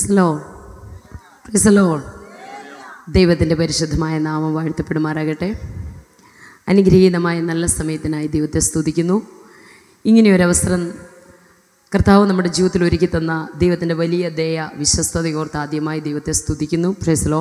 Slow slow ദൈവത്തിൻ്റെ പരിശുദ്ധമായ നാമം വാഴ്ത്തപ്പെടുമാറാകട്ടെ അനുഗ്രഹീതമായ നല്ല സമയത്തിനായി ദൈവത്തെ സ്തുതിക്കുന്നു ഇങ്ങനെയൊരവസരം കർത്താവ് നമ്മുടെ ജീവിതത്തിൽ ഒരുക്കി തന്ന ദൈവത്തിൻ്റെ വലിയ ദയ വിശ്വസ്തതയോർത്ത് ആദ്യമായി ദൈവത്തെ സ്തുതിക്കുന്നു ഫ്രേസ്ലോ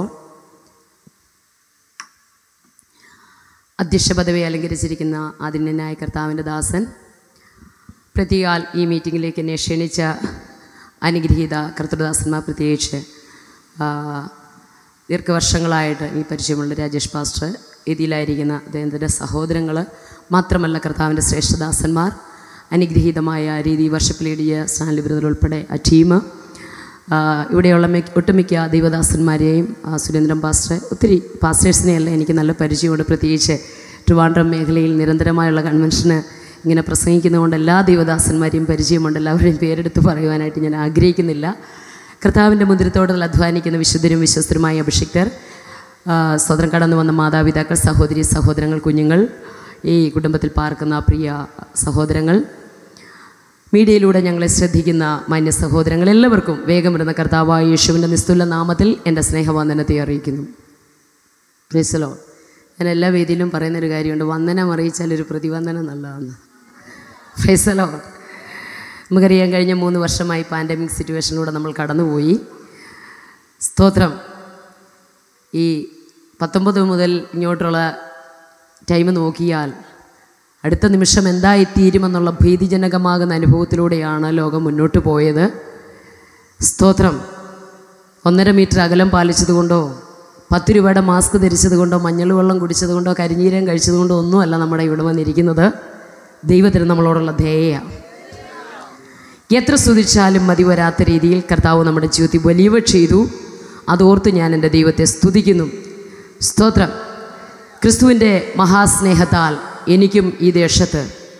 അധ്യക്ഷ പദവി അലങ്കരിച്ചിരിക്കുന്ന ആദിന്യനായ കർത്താവിൻ്റെ ദാസൻ പ്രത്യേകാൽ ഈ മീറ്റിങ്ങിലേക്ക് എന്നെ ക്ഷണിച്ച അനുഗ്രഹീത കർത്തൃദാസന്മാർ പ്രത്യേകിച്ച് ആ, ദീർഘവർഷങ്ങളായിട്ട് ഈ പരിചയമുള്ള രാജേഷ് പാസ്റ്റർ ഇതിലായിരിക്കുന്ന അദ്ദേഹത്തിൻ്റെ സഹോദരങ്ങൾ മാത്രമല്ല കർത്താവിൻ്റെ ശ്രേഷ്ഠദാസന്മാർ അനുഗ്രഹീതമായ രീതി വർഷപ്പ് ലീഡിയ സ്റ്റാൻലി ബ്രദർ ഉൾപ്പെടെ ആ ടീം ആ, ഇവിടെയുള്ള മിക്ക ഒട്ടുമിക്ക ദൈവദാസന്മാരെയും ആ, സുരേന്ദ്രൻ പാസ്റ്റർ ഒത്തിരി പാസ്റ്റേഴ്സിനെയെല്ലാം എനിക്ക് നല്ല പരിചയമുണ്ട് പ്രത്യേകിച്ച് ട്രിവാൻഡ്രം മേഖലയിൽ നിരന്തരമായുള്ള കൺവെൻഷന് ഇങ്ങനെ പ്രസംഗിക്കുന്നതുകൊണ്ട് എല്ലാ ദൈവദാസന്മാരെയും പരിചയമുണ്ട് എല്ലാവരുടെയും പേരെടുത്ത് പറയുവാനായിട്ട് ഞാൻ ആഗ്രഹിക്കുന്നില്ല കർത്താവിൻ്റെ മുദ്രത്തോടുള്ള അധ്വാനിക്കുന്ന വിശുദ്ധരും വിശ്വസ്തരുമായ അഭിഷിക്തർ ആ, സ്വതന്ത്രം കടന്നു വന്ന മാതാപിതാക്കൾ സഹോദരി സഹോദരങ്ങൾ കുഞ്ഞുങ്ങൾ ഈ കുടുംബത്തിൽ പാർക്കുന്ന പ്രിയ സഹോദരങ്ങൾ മീഡിയയിലൂടെ ഞങ്ങളെ ശ്രദ്ധിക്കുന്ന മാന്യ സഹോദരങ്ങൾ എല്ലാവർക്കും വേഗം വരുന്ന കർത്താവായ യേശുവിൻ്റെ നിസ്തുല നാമത്തിൽ എൻ്റെ സ്നേഹവന്ദനത്തെ അറിയിക്കുന്നു പ്രീസലോ ഞാൻ എല്ലാ വേദിയിലും പറയുന്നൊരു കാര്യമുണ്ട് വന്ദനം അറിയിച്ചാൽ ഒരു പ്രതിവന്ദനം നല്ലതാണ് ഫൈസലോ നമുക്കറിയാൻ കഴിഞ്ഞ മൂന്ന് വർഷമായി പാൻഡമിക് സിറ്റുവേഷനിലൂടെ നമ്മൾ കടന്നുപോയി സ്തോത്രം ഈ പത്തൊമ്പത് മുതൽ ഇങ്ങോട്ടുള്ള ടൈം നോക്കിയാൽ അടുത്ത നിമിഷം എന്തായിത്തീരുമെന്നുള്ള ഭീതിജനകമാകുന്ന അനുഭവത്തിലൂടെയാണ് ലോകം മുന്നോട്ട് പോയത് സ്തോത്രം ഒന്നര മീറ്റർ അകലം പാലിച്ചതുകൊണ്ടോ പത്ത് രൂപയുടെ മാസ്ക് ധരിച്ചതുകൊണ്ടോ മഞ്ഞൾ വെള്ളം കുടിച്ചതുകൊണ്ടോ കരിഞ്ഞീരം കഴിച്ചതുകൊണ്ടോ ഒന്നുമല്ല നമ്മുടെ ഇവിടെ വന്നിരിക്കുന്നത് ദൈവത്തിന് നമ്മളോടുള്ള ധേയയാണ് എത്ര സ്തുതിച്ചാലും മതി വരാത്ത രീതിയിൽ കർത്താവ് നമ്മുടെ ജീവിതത്തിൽ വലിയവ ചെയ്തു അതോർത്ത് ഞാൻ എൻ്റെ ദൈവത്തെ സ്തുതിക്കുന്നു സ്തോത്രം ക്രിസ്തുവിൻ്റെ മഹാസ്നേഹത്താൽ എനിക്കും ഈ ദേശത്ത്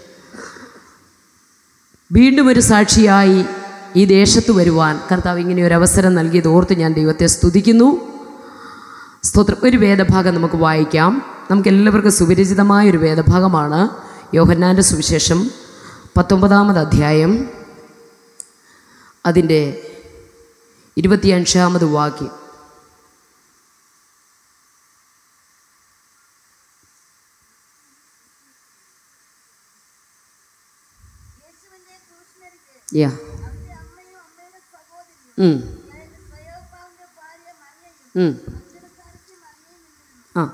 വീണ്ടും ഒരു സാക്ഷിയായി ഈ ദേശത്ത് വരുവാൻ കർത്താവ് ഇങ്ങനെ ഒരു അവസരം നൽകിയത് ഓർത്ത് ഞാൻ ദൈവത്തെ സ്തുതിക്കുന്നു സ്തോത്രം ഒരു വേദഭാഗം നമുക്ക് വായിക്കാം നമുക്ക് എല്ലാവർക്കും സുപരിചിതമായ ഒരു വേദഭാഗമാണ് യോഹന്നാൻ്റെ സുവിശേഷം പത്തൊമ്പതാമത് അധ്യായം അതിൻ്റെ ഇരുപത്തിയഞ്ചാമത് വാക്യം യാ ഉം. ഉം. ആ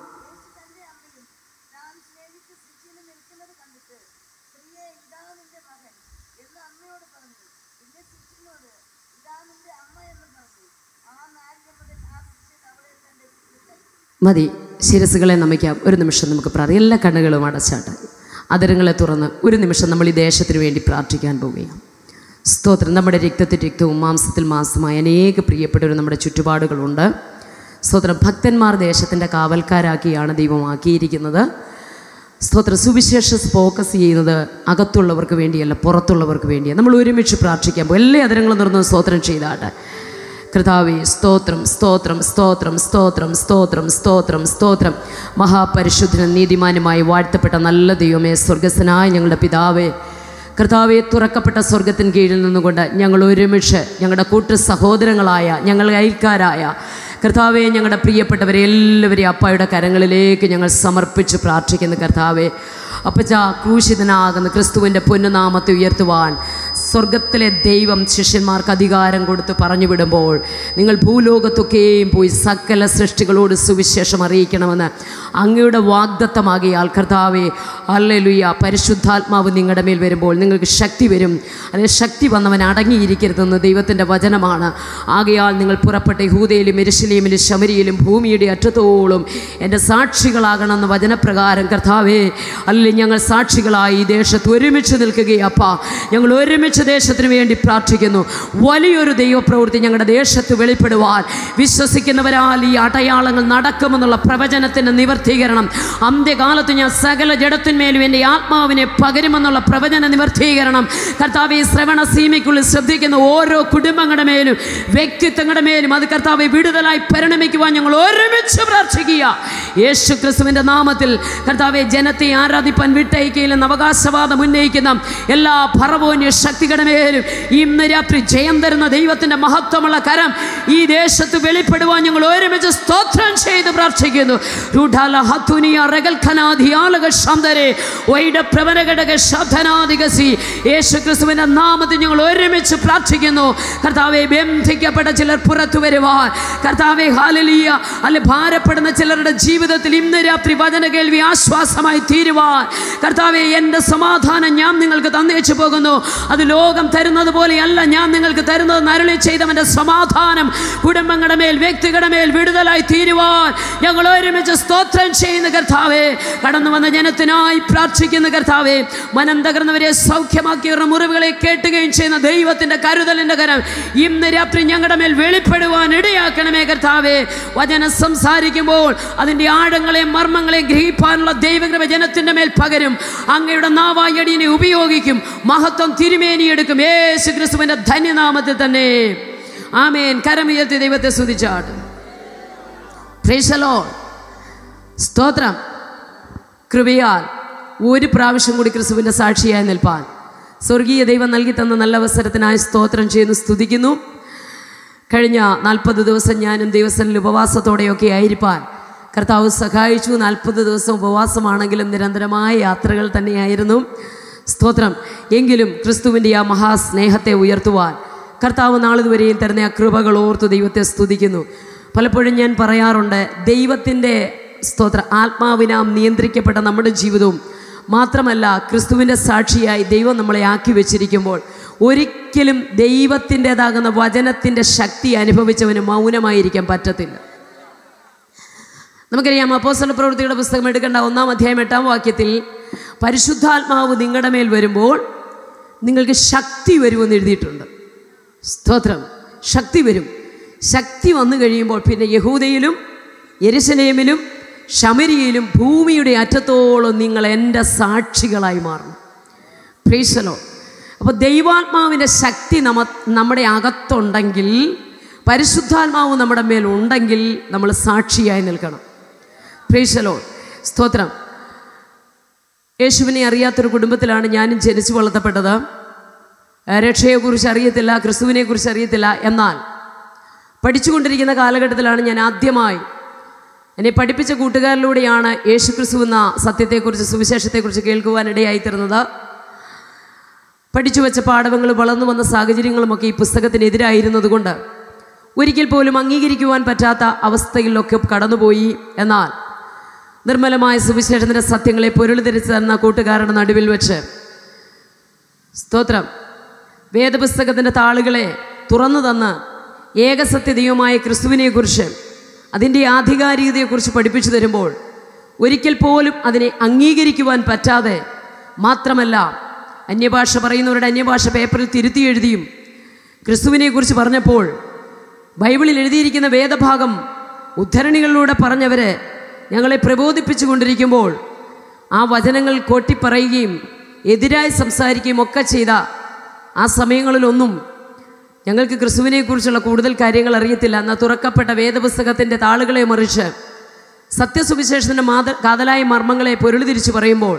മതി ശിരസുകളെ നമിക്കാം ഒരു നിമിഷം നമുക്ക് പ്രാർത്ഥിക്കാം എല്ലാ കണ്ണുകളും അടച്ചാട്ട് അതരങ്ങളെ തുറന്ന് ഒരു നിമിഷം നമ്മൾ ഈ ദേശത്തിന് വേണ്ടി പ്രാർത്ഥിക്കാൻ പോവുകയാണ് സ്തോത്രം നമ്മുടെ രക്തത്തിൽ രക്തവും മാംസത്തിൽ മാംസമായ അനേക പ്രിയപ്പെട്ടവർ നമ്മുടെ ചുറ്റുപാടുകളുണ്ട് സ്തോത്രം ഭക്തന്മാർ ദേശത്തിൻ്റെ കാവൽക്കാരാക്കിയാണ് ദൈവമാക്കിയിരിക്കുന്നത് സ്തോത്ര സുവിശേഷം ഫോക്കസ് ചെയ്യുന്നത് അകത്തുള്ളവർക്ക് വേണ്ടിയല്ല പുറത്തുള്ളവർക്ക് വേണ്ടിയാണ് നമ്മൾ ഒരുമിച്ച് പ്രാർത്ഥിക്കാൻ പോകും എല്ലാ അതിരങ്ങളും തുറന്ന് സ്തോത്രം ചെയ്താട്ടെ കർത്താവെ സ്തോത്രം സ്തോത്രം സ്തോത്രം സ്തോത്രം സ്തോത്രം സ്തോത്രം സ്തോത്രം മഹാപരിശുദ്ധനും നീതിമാനുമായി വാഴ്ത്തപ്പെട്ട നല്ല ദൈവമേ സ്വർഗസ്വനായ ഞങ്ങളുടെ പിതാവേ കർത്താവെ തുറക്കപ്പെട്ട സ്വർഗത്തിന് കീഴിൽ നിന്നുകൊണ്ട് ഞങ്ങൾ ഒരുമിച്ച് ഞങ്ങളുടെ കൂട്ടു സഹോദരങ്ങളായ ഞങ്ങൾ അയൽക്കാരായ കർത്താവെ ഞങ്ങളുടെ പ്രിയപ്പെട്ടവരെ എല്ലാവരെയും അപ്പായുടെ കരങ്ങളിലേക്ക് ഞങ്ങൾ സമർപ്പിച്ച് പ്രാർത്ഥിക്കുന്നു കർത്താവെ അപ്പച്ച ക്രൂശിതനാകുന്ന ക്രിസ്തുവിൻ്റെ പൊന്നുനാമത്തെ ഉയർത്തുവാൻ സ്വർഗത്തിലെ ദൈവം ശിഷ്യന്മാർക്ക് അധികാരം കൊടുത്ത് പറഞ്ഞു വിടുമ്പോൾ നിങ്ങൾ ഭൂലോകത്തൊക്കെയും പോയി സകല സൃഷ്ടികളോട് സുവിശേഷം അറിയിക്കണമെന്ന് അങ്ങയുടെ വാഗ്ദത്തമാകിയാൽ കർത്താവെ അല്ലെലുയ്യ പരിശുദ്ധാത്മാവ് നിങ്ങളുടെ മേൽ വരുമ്പോൾ നിങ്ങൾക്ക് ശക്തി വരും അല്ലെങ്കിൽ ശക്തി വന്നവൻ അടങ്ങിയിരിക്കരുതെന്ന് ദൈവത്തിൻ്റെ വചനമാണ് ആകയാൽ നിങ്ങൾ പുറപ്പെട്ട യഹൂദയിലും എരുശലേമിലും ശമരിയിലും ഭൂമിയുടെ അറ്റത്തോളം എൻ്റെ സാക്ഷികളാകണമെന്ന് വചനപ്രകാരം കർത്താവേ അല്ലെങ്കിൽ ഞങ്ങൾ സാക്ഷികളായി ഈ ദേശത്ത് ഒരുമിച്ച് നിൽക്കുകയപ്പ ഞങ്ങൾ ഒരുമിച്ച് ദേശത്തിന് വേണ്ടി പ്രാർത്ഥിക്കുന്നു വലിയൊരു ദൈവപ്രവൃത്തി ഞങ്ങളുടെ ദേശത്ത് വെളിപ്പെടുവാൻ വിശ്വസിക്കുന്നവരാൽ ഈ അടയാളങ്ങൾ നടക്കുമെന്നുള്ള പ്രവചനത്തിൻ്റെ നിവർത്തീകരണം അന്ത്യകാലത്ത് ഞാൻ സകല ജഡത്തിന്മേലും എൻ്റെ ആത്മാവിനെ പകരുമെന്നുള്ള പ്രവചന നിവർത്തീകരണം കർത്താവ് ഈ ശ്രവണ സീമയ്ക്കുള്ളിൽ ശ്രദ്ധിക്കുന്ന ഓരോ കുടുംബങ്ങളുടെ മേലും വ്യക്തിത്വങ്ങളുടെ മേലും അത് കർത്താവ് വിടുതലായി പരിണമിക്കുവാൻ ഞങ്ങൾ ഒരുമിച്ച് പ്രാർത്ഥിക്കുക യേശു ക്രിസ്തുവിൻ്റെ നാമത്തിൽ കർത്താവെ ജനത്തെ ആരാധിപ്പാൻ വിട്ടയക്കയില്ലെന്ന് അവകാശവാദം ഉന്നയിക്കുന്ന എല്ലാ ഭറവോന്യ ശക്തികൾ ശക്തികളുടെ മേലും ഇന്ന് രാത്രി ജയം തരുന്ന ദൈവത്തിൻ്റെ മഹത്വമുള്ള കരം ഈ ദേശത്ത് വെളിപ്പെടുവാൻ ഞങ്ങൾ ഒരുമിച്ച് സ്തോത്രം ചെയ്ത് പ്രാർത്ഥിക്കുന്നു രുഢാല ഹത്തുനിയ റഗൽഖനാധിയാലക ശാന്തരെ വൈഡ പ്രവനഘടക ശബ്ദനാധികസി യേശു ക്രിസ്തുവിൻ്റെ നാമത്തിൽ ഞങ്ങൾ ഒരുമിച്ച് പ്രാർത്ഥിക്കുന്നു കർത്താവെ ബന്ധിക്കപ്പെട്ട ചിലർ പുറത്തു വരുവാൻ കർത്താവെ ഹാലലിയ അല്ലെ ഭാരപ്പെടുന്ന ചിലരുടെ ജീവിതത്തിൽ ഇന്ന് രാത്രി വചന കേൾവി ആശ്വാസമായി തീരുവാൻ കർത്താവെ എൻ്റെ സമാധാനം ഞാൻ നിങ്ങൾക്ക് തന്നേച്ചു പോകുന്നു അത് ലോകം തരുന്നത് പോലെയല്ല ഞാൻ നിങ്ങൾക്ക് തരുന്നത് നരളി ചെയ്തവൻ്റെ സമാധാനം കുടുംബങ്ങളുടെ മേൽ വ്യക്തികളുടെ മേൽ വിടുതലായി തീരുവാൻ ഞങ്ങൾ ഒരുമിച്ച് സ്തോത്രം ചെയ്യുന്ന കർത്താവെ കടന്നു വന്ന ജനത്തിനായി പ്രാർത്ഥിക്കുന്ന കർത്താവെ മനം തകർന്നവരെ സൗഖ്യമാക്കിയവരുടെ മുറിവുകളെ കേട്ടുകയും ചെയ്യുന്ന ദൈവത്തിൻ്റെ കരുതലിൻ്റെ കരം ഇന്ന് രാത്രി ഞങ്ങളുടെ മേൽ വെളിപ്പെടുവാൻ ഇടയാക്കണമേ കർത്താവെ വചനം സംസാരിക്കുമ്പോൾ അതിൻ്റെ ആഴങ്ങളെയും മർമ്മങ്ങളെയും ഗ്രഹിപ്പാനുള്ള ദൈവകൃപ ജനത്തിൻ്റെ മേൽ പകരും അങ്ങയുടെ നാവായടിനെ ഉപയോഗിക്കും മഹത്വം തിരുമേനിയെടുക്കും യേശു ക്രിസ്തുവിൻ്റെ ധന്യനാമത്തിൽ തന്നെ ആമേൻ കരമുയർത്തി ദൈവത്തെ സ്തുതിച്ചാട്ട് പ്രേശലോ സ്തോത്രം കൃപയാൽ ഒരു പ്രാവശ്യം കൂടി ക്രിസ്തുവിൻ്റെ സാക്ഷിയായി നിൽപ്പാൻ സ്വർഗീയ ദൈവം നൽകി തന്ന നല്ല അവസരത്തിനായി സ്തോത്രം ചെയ്യുന്നു സ്തുതിക്കുന്നു കഴിഞ്ഞ നാൽപ്പത് ദിവസം ഞാനും ദിവസത്തിൽ ഉപവാസത്തോടെയൊക്കെ ആയിരിക്കാൻ കർത്താവ് സഹായിച്ചു നാൽപ്പത് ദിവസം ഉപവാസമാണെങ്കിലും നിരന്തരമായ യാത്രകൾ തന്നെയായിരുന്നു സ്തോത്രം എങ്കിലും ക്രിസ്തുവിൻ്റെ ആ മഹാസ്നേഹത്തെ ഉയർത്തുവാൻ കർത്താവ് നാളിതുവരെയും തരുന്ന ആ കൃപകൾ ഓർത്ത് ദൈവത്തെ സ്തുതിക്കുന്നു പലപ്പോഴും ഞാൻ പറയാറുണ്ട് ദൈവത്തിൻ്റെ സ്തോത്ര ആത്മാവിനാം നിയന്ത്രിക്കപ്പെട്ട നമ്മുടെ ജീവിതവും മാത്രമല്ല ക്രിസ്തുവിൻ്റെ സാക്ഷിയായി ദൈവം നമ്മളെ ആക്കി വെച്ചിരിക്കുമ്പോൾ ഒരിക്കലും ദൈവത്തിൻ്റെതാകുന്ന വചനത്തിൻ്റെ ശക്തി അനുഭവിച്ചവന് മൗനമായിരിക്കാൻ പറ്റത്തില്ല നമുക്കറിയാം അപ്പോസ്തല പ്രവൃത്തിയുടെ പുസ്തകം എടുക്കേണ്ട ഒന്നാം അധ്യായം എട്ടാം വാക്യത്തിൽ പരിശുദ്ധാത്മാവ് നിങ്ങളുടെ മേൽ വരുമ്പോൾ നിങ്ങൾക്ക് ശക്തി വരുമെന്ന് എഴുതിയിട്ടുണ്ട് സ്തോത്രം ശക്തി വരും ശക്തി വന്നു കഴിയുമ്പോൾ പിന്നെ യഹൂദയിലും യെരുശലേമിലും ശമരിയിലും ഭൂമിയുടെ അറ്റത്തോളം നിങ്ങൾ എൻ്റെ സാക്ഷികളായി മാറണം പ്രീശലോ അപ്പോൾ ദൈവാത്മാവിൻ്റെ ശക്തി നമ്മ നമ്മുടെ അകത്തുണ്ടെങ്കിൽ പരിശുദ്ധാത്മാവ് നമ്മുടെ മേൽ ഉണ്ടെങ്കിൽ നമ്മൾ സാക്ഷിയായി നിൽക്കണം പ്രീശലോ സ്തോത്രം യേശുവിനെ അറിയാത്തൊരു കുടുംബത്തിലാണ് ഞാനും ജനിച്ചു വളർത്തപ്പെട്ടത് രക്ഷയെക്കുറിച്ച് അറിയത്തില്ല ക്രിസ്തുവിനെക്കുറിച്ച് അറിയത്തില്ല എന്നാൽ പഠിച്ചുകൊണ്ടിരിക്കുന്ന കാലഘട്ടത്തിലാണ് ഞാൻ ആദ്യമായി എന്നെ പഠിപ്പിച്ച കൂട്ടുകാരിലൂടെയാണ് യേശു ക്രിസ്തു എന്ന സത്യത്തെക്കുറിച്ച് സുവിശേഷത്തെക്കുറിച്ച് കേൾക്കുവാനിടയായിത്തീർന്നത് പഠിച്ചു വെച്ച പാഠങ്ങൾ വളർന്നു വന്ന സാഹചര്യങ്ങളുമൊക്കെ ഈ പുസ്തകത്തിനെതിരായിരുന്നതുകൊണ്ട് ഒരിക്കൽ പോലും അംഗീകരിക്കുവാൻ പറ്റാത്ത അവസ്ഥയിലൊക്കെ കടന്നുപോയി എന്നാൽ നിർമ്മലമായ സുവിശേഷത്തിൻ്റെ സത്യങ്ങളെ പൊരുളിധരിച്ചു തന്ന കൂട്ടുകാരുടെ നടുവിൽ വെച്ച് സ്തോത്രം വേദപുസ്തകത്തിൻ്റെ താളുകളെ തുറന്നു തന്ന് ഏകസത്യദൈവമായ ക്രിസ്തുവിനെക്കുറിച്ച് അതിൻ്റെ ആധികാരികതയെക്കുറിച്ച് പഠിപ്പിച്ചു തരുമ്പോൾ ഒരിക്കൽ പോലും അതിനെ അംഗീകരിക്കുവാൻ പറ്റാതെ മാത്രമല്ല അന്യഭാഷ പറയുന്നവരുടെ അന്യഭാഷ പേപ്പറിൽ തിരുത്തി എഴുതിയും ക്രിസ്തുവിനെക്കുറിച്ച് പറഞ്ഞപ്പോൾ ബൈബിളിൽ എഴുതിയിരിക്കുന്ന വേദഭാഗം ഉദ്ധരണികളിലൂടെ പറഞ്ഞവരെ ഞങ്ങളെ പ്രബോധിപ്പിച്ചു കൊണ്ടിരിക്കുമ്പോൾ ആ വചനങ്ങൾ കൊട്ടിപ്പറയുകയും എതിരായി സംസാരിക്കുകയും ഒക്കെ ചെയ്ത ആ സമയങ്ങളിലൊന്നും ഞങ്ങൾക്ക് ക്രിസ്തുവിനെക്കുറിച്ചുള്ള കൂടുതൽ കാര്യങ്ങൾ അറിയത്തില്ല എന്നാൽ തുറക്കപ്പെട്ട വേദപുസ്തകത്തിൻ്റെ താളുകളെ മറിച്ച് സത്യസുവിശേഷത്തിൻ്റെ മാത കാതലായ മർമ്മങ്ങളെ പൊരുളിതിരിച്ചു പറയുമ്പോൾ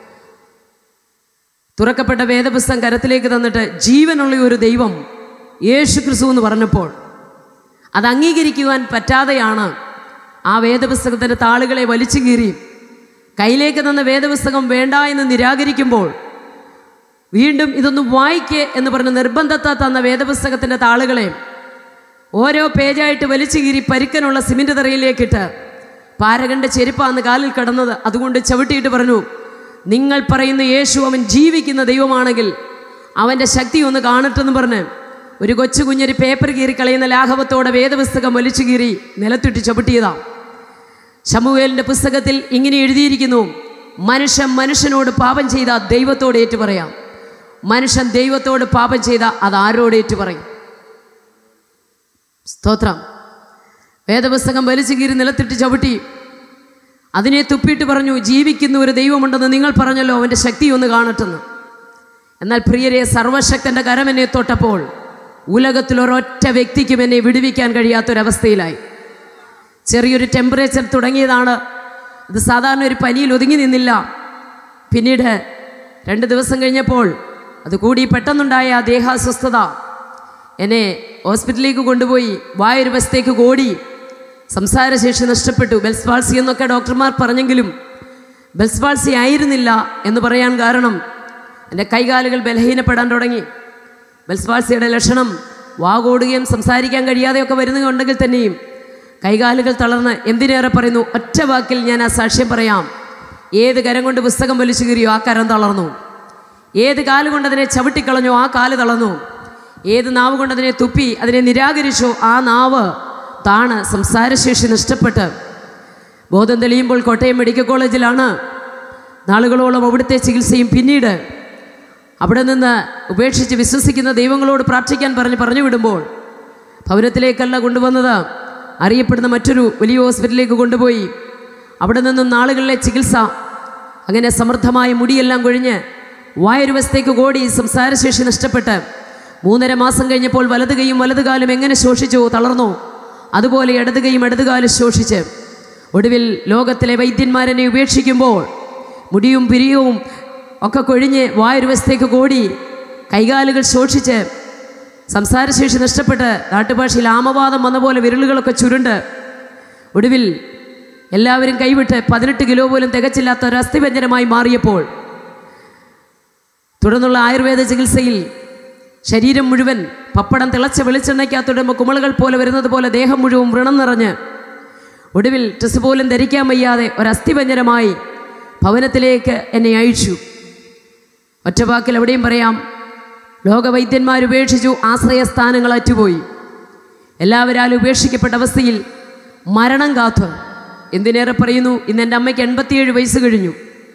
തുറക്കപ്പെട്ട വേദപുസ്തകം കരത്തിലേക്ക് തന്നിട്ട് ജീവനുള്ള ഒരു ദൈവം യേശു ക്രിസ്തു എന്ന് പറഞ്ഞപ്പോൾ അത് അംഗീകരിക്കുവാൻ പറ്റാതെയാണ് ആ വേദപുസ്തകത്തിൻ്റെ താളുകളെ വലിച്ചു കീറി കയ്യിലേക്ക് തന്ന വേദപുസ്തകം വേണ്ട എന്ന് നിരാകരിക്കുമ്പോൾ വീണ്ടും ഇതൊന്ന് വായിക്കേ എന്ന് പറഞ്ഞ് നിർബന്ധത്തെ തന്ന വേദപുസ്തകത്തിൻ്റെ താളുകളെ ഓരോ പേജായിട്ട് വലിച്ചു കീറി പരുക്കനുള്ള സിമെൻ്റ് തറയിലേക്കിട്ട് പാരകൻ്റെ ചെരുപ്പാന്ന് കാലിൽ കിടന്നത് അതുകൊണ്ട് ചവിട്ടിയിട്ട് പറഞ്ഞു നിങ്ങൾ പറയുന്ന യേശു അവൻ ജീവിക്കുന്ന ദൈവമാണെങ്കിൽ അവൻ്റെ ശക്തി ഒന്ന് കാണട്ടെന്ന് പറഞ്ഞ് ഒരു കൊച്ചു കുഞ്ഞൊരു പേപ്പർ കീറി കളയുന്ന ലാഘവത്തോടെ വേദപുസ്തകം വലിച്ചു കീറി നിലത്തിട്ട് ചവിട്ടിയതാണ് ശമുവേലിൻ്റെ പുസ്തകത്തിൽ ഇങ്ങനെ എഴുതിയിരിക്കുന്നു മനുഷ്യൻ മനുഷ്യനോട് പാപം ചെയ്ത ദൈവത്തോട് ഏറ്റു പറയാം മനുഷ്യൻ ദൈവത്തോട് പാപം ചെയ്ത അത് ആരോട് ഏറ്റു പറയും സ്തോത്രം വേദപുസ്തകം വലിച്ചു കീറി നിലത്തിട്ട് ചവിട്ടി അതിനെ തുപ്പിയിട്ട് പറഞ്ഞു ജീവിക്കുന്ന ഒരു ദൈവമുണ്ടെന്ന് നിങ്ങൾ പറഞ്ഞല്ലോ അവൻ്റെ ശക്തി ഒന്ന് കാണട്ടെന്ന് എന്നാൽ പ്രിയരെ സർവശക്തൻ്റെ കരം എന്നെ തൊട്ടപ്പോൾ ഉലകത്തിൽ ഒരൊറ്റ വ്യക്തിക്കും എന്നെ വിടുവിക്കാൻ കഴിയാത്തൊരവസ്ഥയിലായി ചെറിയൊരു ടെമ്പറേച്ചർ തുടങ്ങിയതാണ് അത് സാധാരണ ഒരു പനിയിൽ ഒതുങ്ങി നിന്നില്ല പിന്നീട് രണ്ട് ദിവസം കഴിഞ്ഞപ്പോൾ അതുകൂടി പെട്ടെന്നുണ്ടായ ആ ദേഹാസ്വസ്ഥത എന്നെ ഹോസ്പിറ്റലിലേക്ക് കൊണ്ടുപോയി വായൊരു വശത്തേക്ക് ഓടി സംസാരശേഷി നഷ്ടപ്പെട്ടു ബെൽസ് പാൾസി എന്നൊക്കെ ഡോക്ടർമാർ പറഞ്ഞെങ്കിലും ബെൽസ് പാൾസി ആയിരുന്നില്ല എന്ന് പറയാൻ കാരണം എൻ്റെ കൈകാലുകൾ ബലഹീനപ്പെടാൻ തുടങ്ങി ബെൽസ് പാൾസിയുടെ ലക്ഷണം വാകോടുകയും സംസാരിക്കാൻ കഴിയാതെയൊക്കെ വരുന്നുണ്ടെങ്കിൽ തന്നെയും കൈകാലുകൾ തളർന്ന് എന്തിനേറെ പറയുന്നു ഒറ്റ വാക്കിൽ ഞാൻ ആ സാക്ഷ്യം പറയാം ഏത് കരം കൊണ്ട് പുസ്തകം വലിച്ചു കീറിയോ ആ കരം തളർന്നു ഏത് കാല് കൊണ്ട് അതിനെ ചവിട്ടിക്കളഞ്ഞോ ആ കാല് തളർന്നു ഏത് നാവ് കൊണ്ട് അതിനെ തുപ്പി അതിനെ നിരാകരിച്ചോ ആ നാവ് താണ് സംസാരശേഷി നഷ്ടപ്പെട്ട് ബോധം തെളിയുമ്പോൾ കോട്ടയം മെഡിക്കൽ കോളേജിലാണ് നാളുകളോളം അവിടുത്തെ ചികിത്സയും പിന്നീട് അവിടെ നിന്ന് ഉപേക്ഷിച്ച് വിശ്വസിക്കുന്ന ദൈവങ്ങളോട് പ്രാർത്ഥിക്കാൻ പറഞ്ഞ് പറഞ്ഞു വിടുമ്പോൾ ഭവനത്തിലേക്കല്ല കൊണ്ടുവന്നത് അറിയപ്പെടുന്ന മറ്റൊരു വലിയ ഹോസ്പിറ്റലിലേക്ക് കൊണ്ടുപോയി അവിടെ നിന്നും നാളുകളിലെ ചികിത്സ അങ്ങനെ സമൃദ്ധമായ മുടിയെല്ലാം കൊഴിഞ്ഞ് വായൊരു വശത്തേക്ക് ഓടി സംസാരശേഷി നഷ്ടപ്പെട്ട് മൂന്നര മാസം കഴിഞ്ഞപ്പോൾ വലത് കൈയും വലത് കാലും എങ്ങനെ ശോഷിച്ചോ തളർന്നോ അതുപോലെ ഇടത് കൈയും ഇടത് കാലും ശോഷിച്ച് ഒടുവിൽ ലോകത്തിലെ വൈദ്യന്മാരെന്നെ ഉപേക്ഷിക്കുമ്പോൾ മുടിയും പിരിയവും ഒക്കെ കൊഴിഞ്ഞ് വായൊരു വശത്തേക്ക് കോടി കൈകാലുകൾ ശോഷിച്ച് സംസാരശേഷി നഷ്ടപ്പെട്ട് നാട്ടുഭാഷയിൽ ആമവാദം വന്ന പോലെ വിരലുകളൊക്കെ ചുരുണ്ട് ഒടുവിൽ എല്ലാവരും കൈവിട്ട് പതിനെട്ട് കിലോ പോലും തികച്ചില്ലാത്ത ഒരു അസ്ഥിഭഞ്ജനമായി മാറിയപ്പോൾ തുടർന്നുള്ള ആയുർവേദ ചികിത്സയിൽ ശരീരം മുഴുവൻ പപ്പടം തിളച്ച വെളിച്ചെണ്ണയ്ക്കകത്തിടുമ്പോൾ കുമളുകൾ പോലെ വരുന്നത് പോലെ ദേഹം മുഴുവൻ വ്രണം നിറഞ്ഞ് ഒടുവിൽ ഡ്രസ്സ് പോലും ധരിക്കാൻ വയ്യാതെ ഒരു അസ്ഥിഭഞ്ജനമായി ഭവനത്തിലേക്ക് എന്നെ അയച്ചു ഒറ്റവാക്കിൽ എവിടെയും പറയാം ലോകവൈദ്യന്മാർ ഉപേക്ഷിച്ചു ആശ്രയസ്ഥാനങ്ങൾ അറ്റുപോയി എല്ലാവരാലും ഉപേക്ഷിക്കപ്പെട്ട അവസ്ഥയിൽ മരണം കാത്ത് എന്തിനേറെ പറയുന്നു ഇന്ന് എൻ്റെ അമ്മയ്ക്ക് എൺപത്തിയേഴ് വയസ്സ് കഴിഞ്ഞു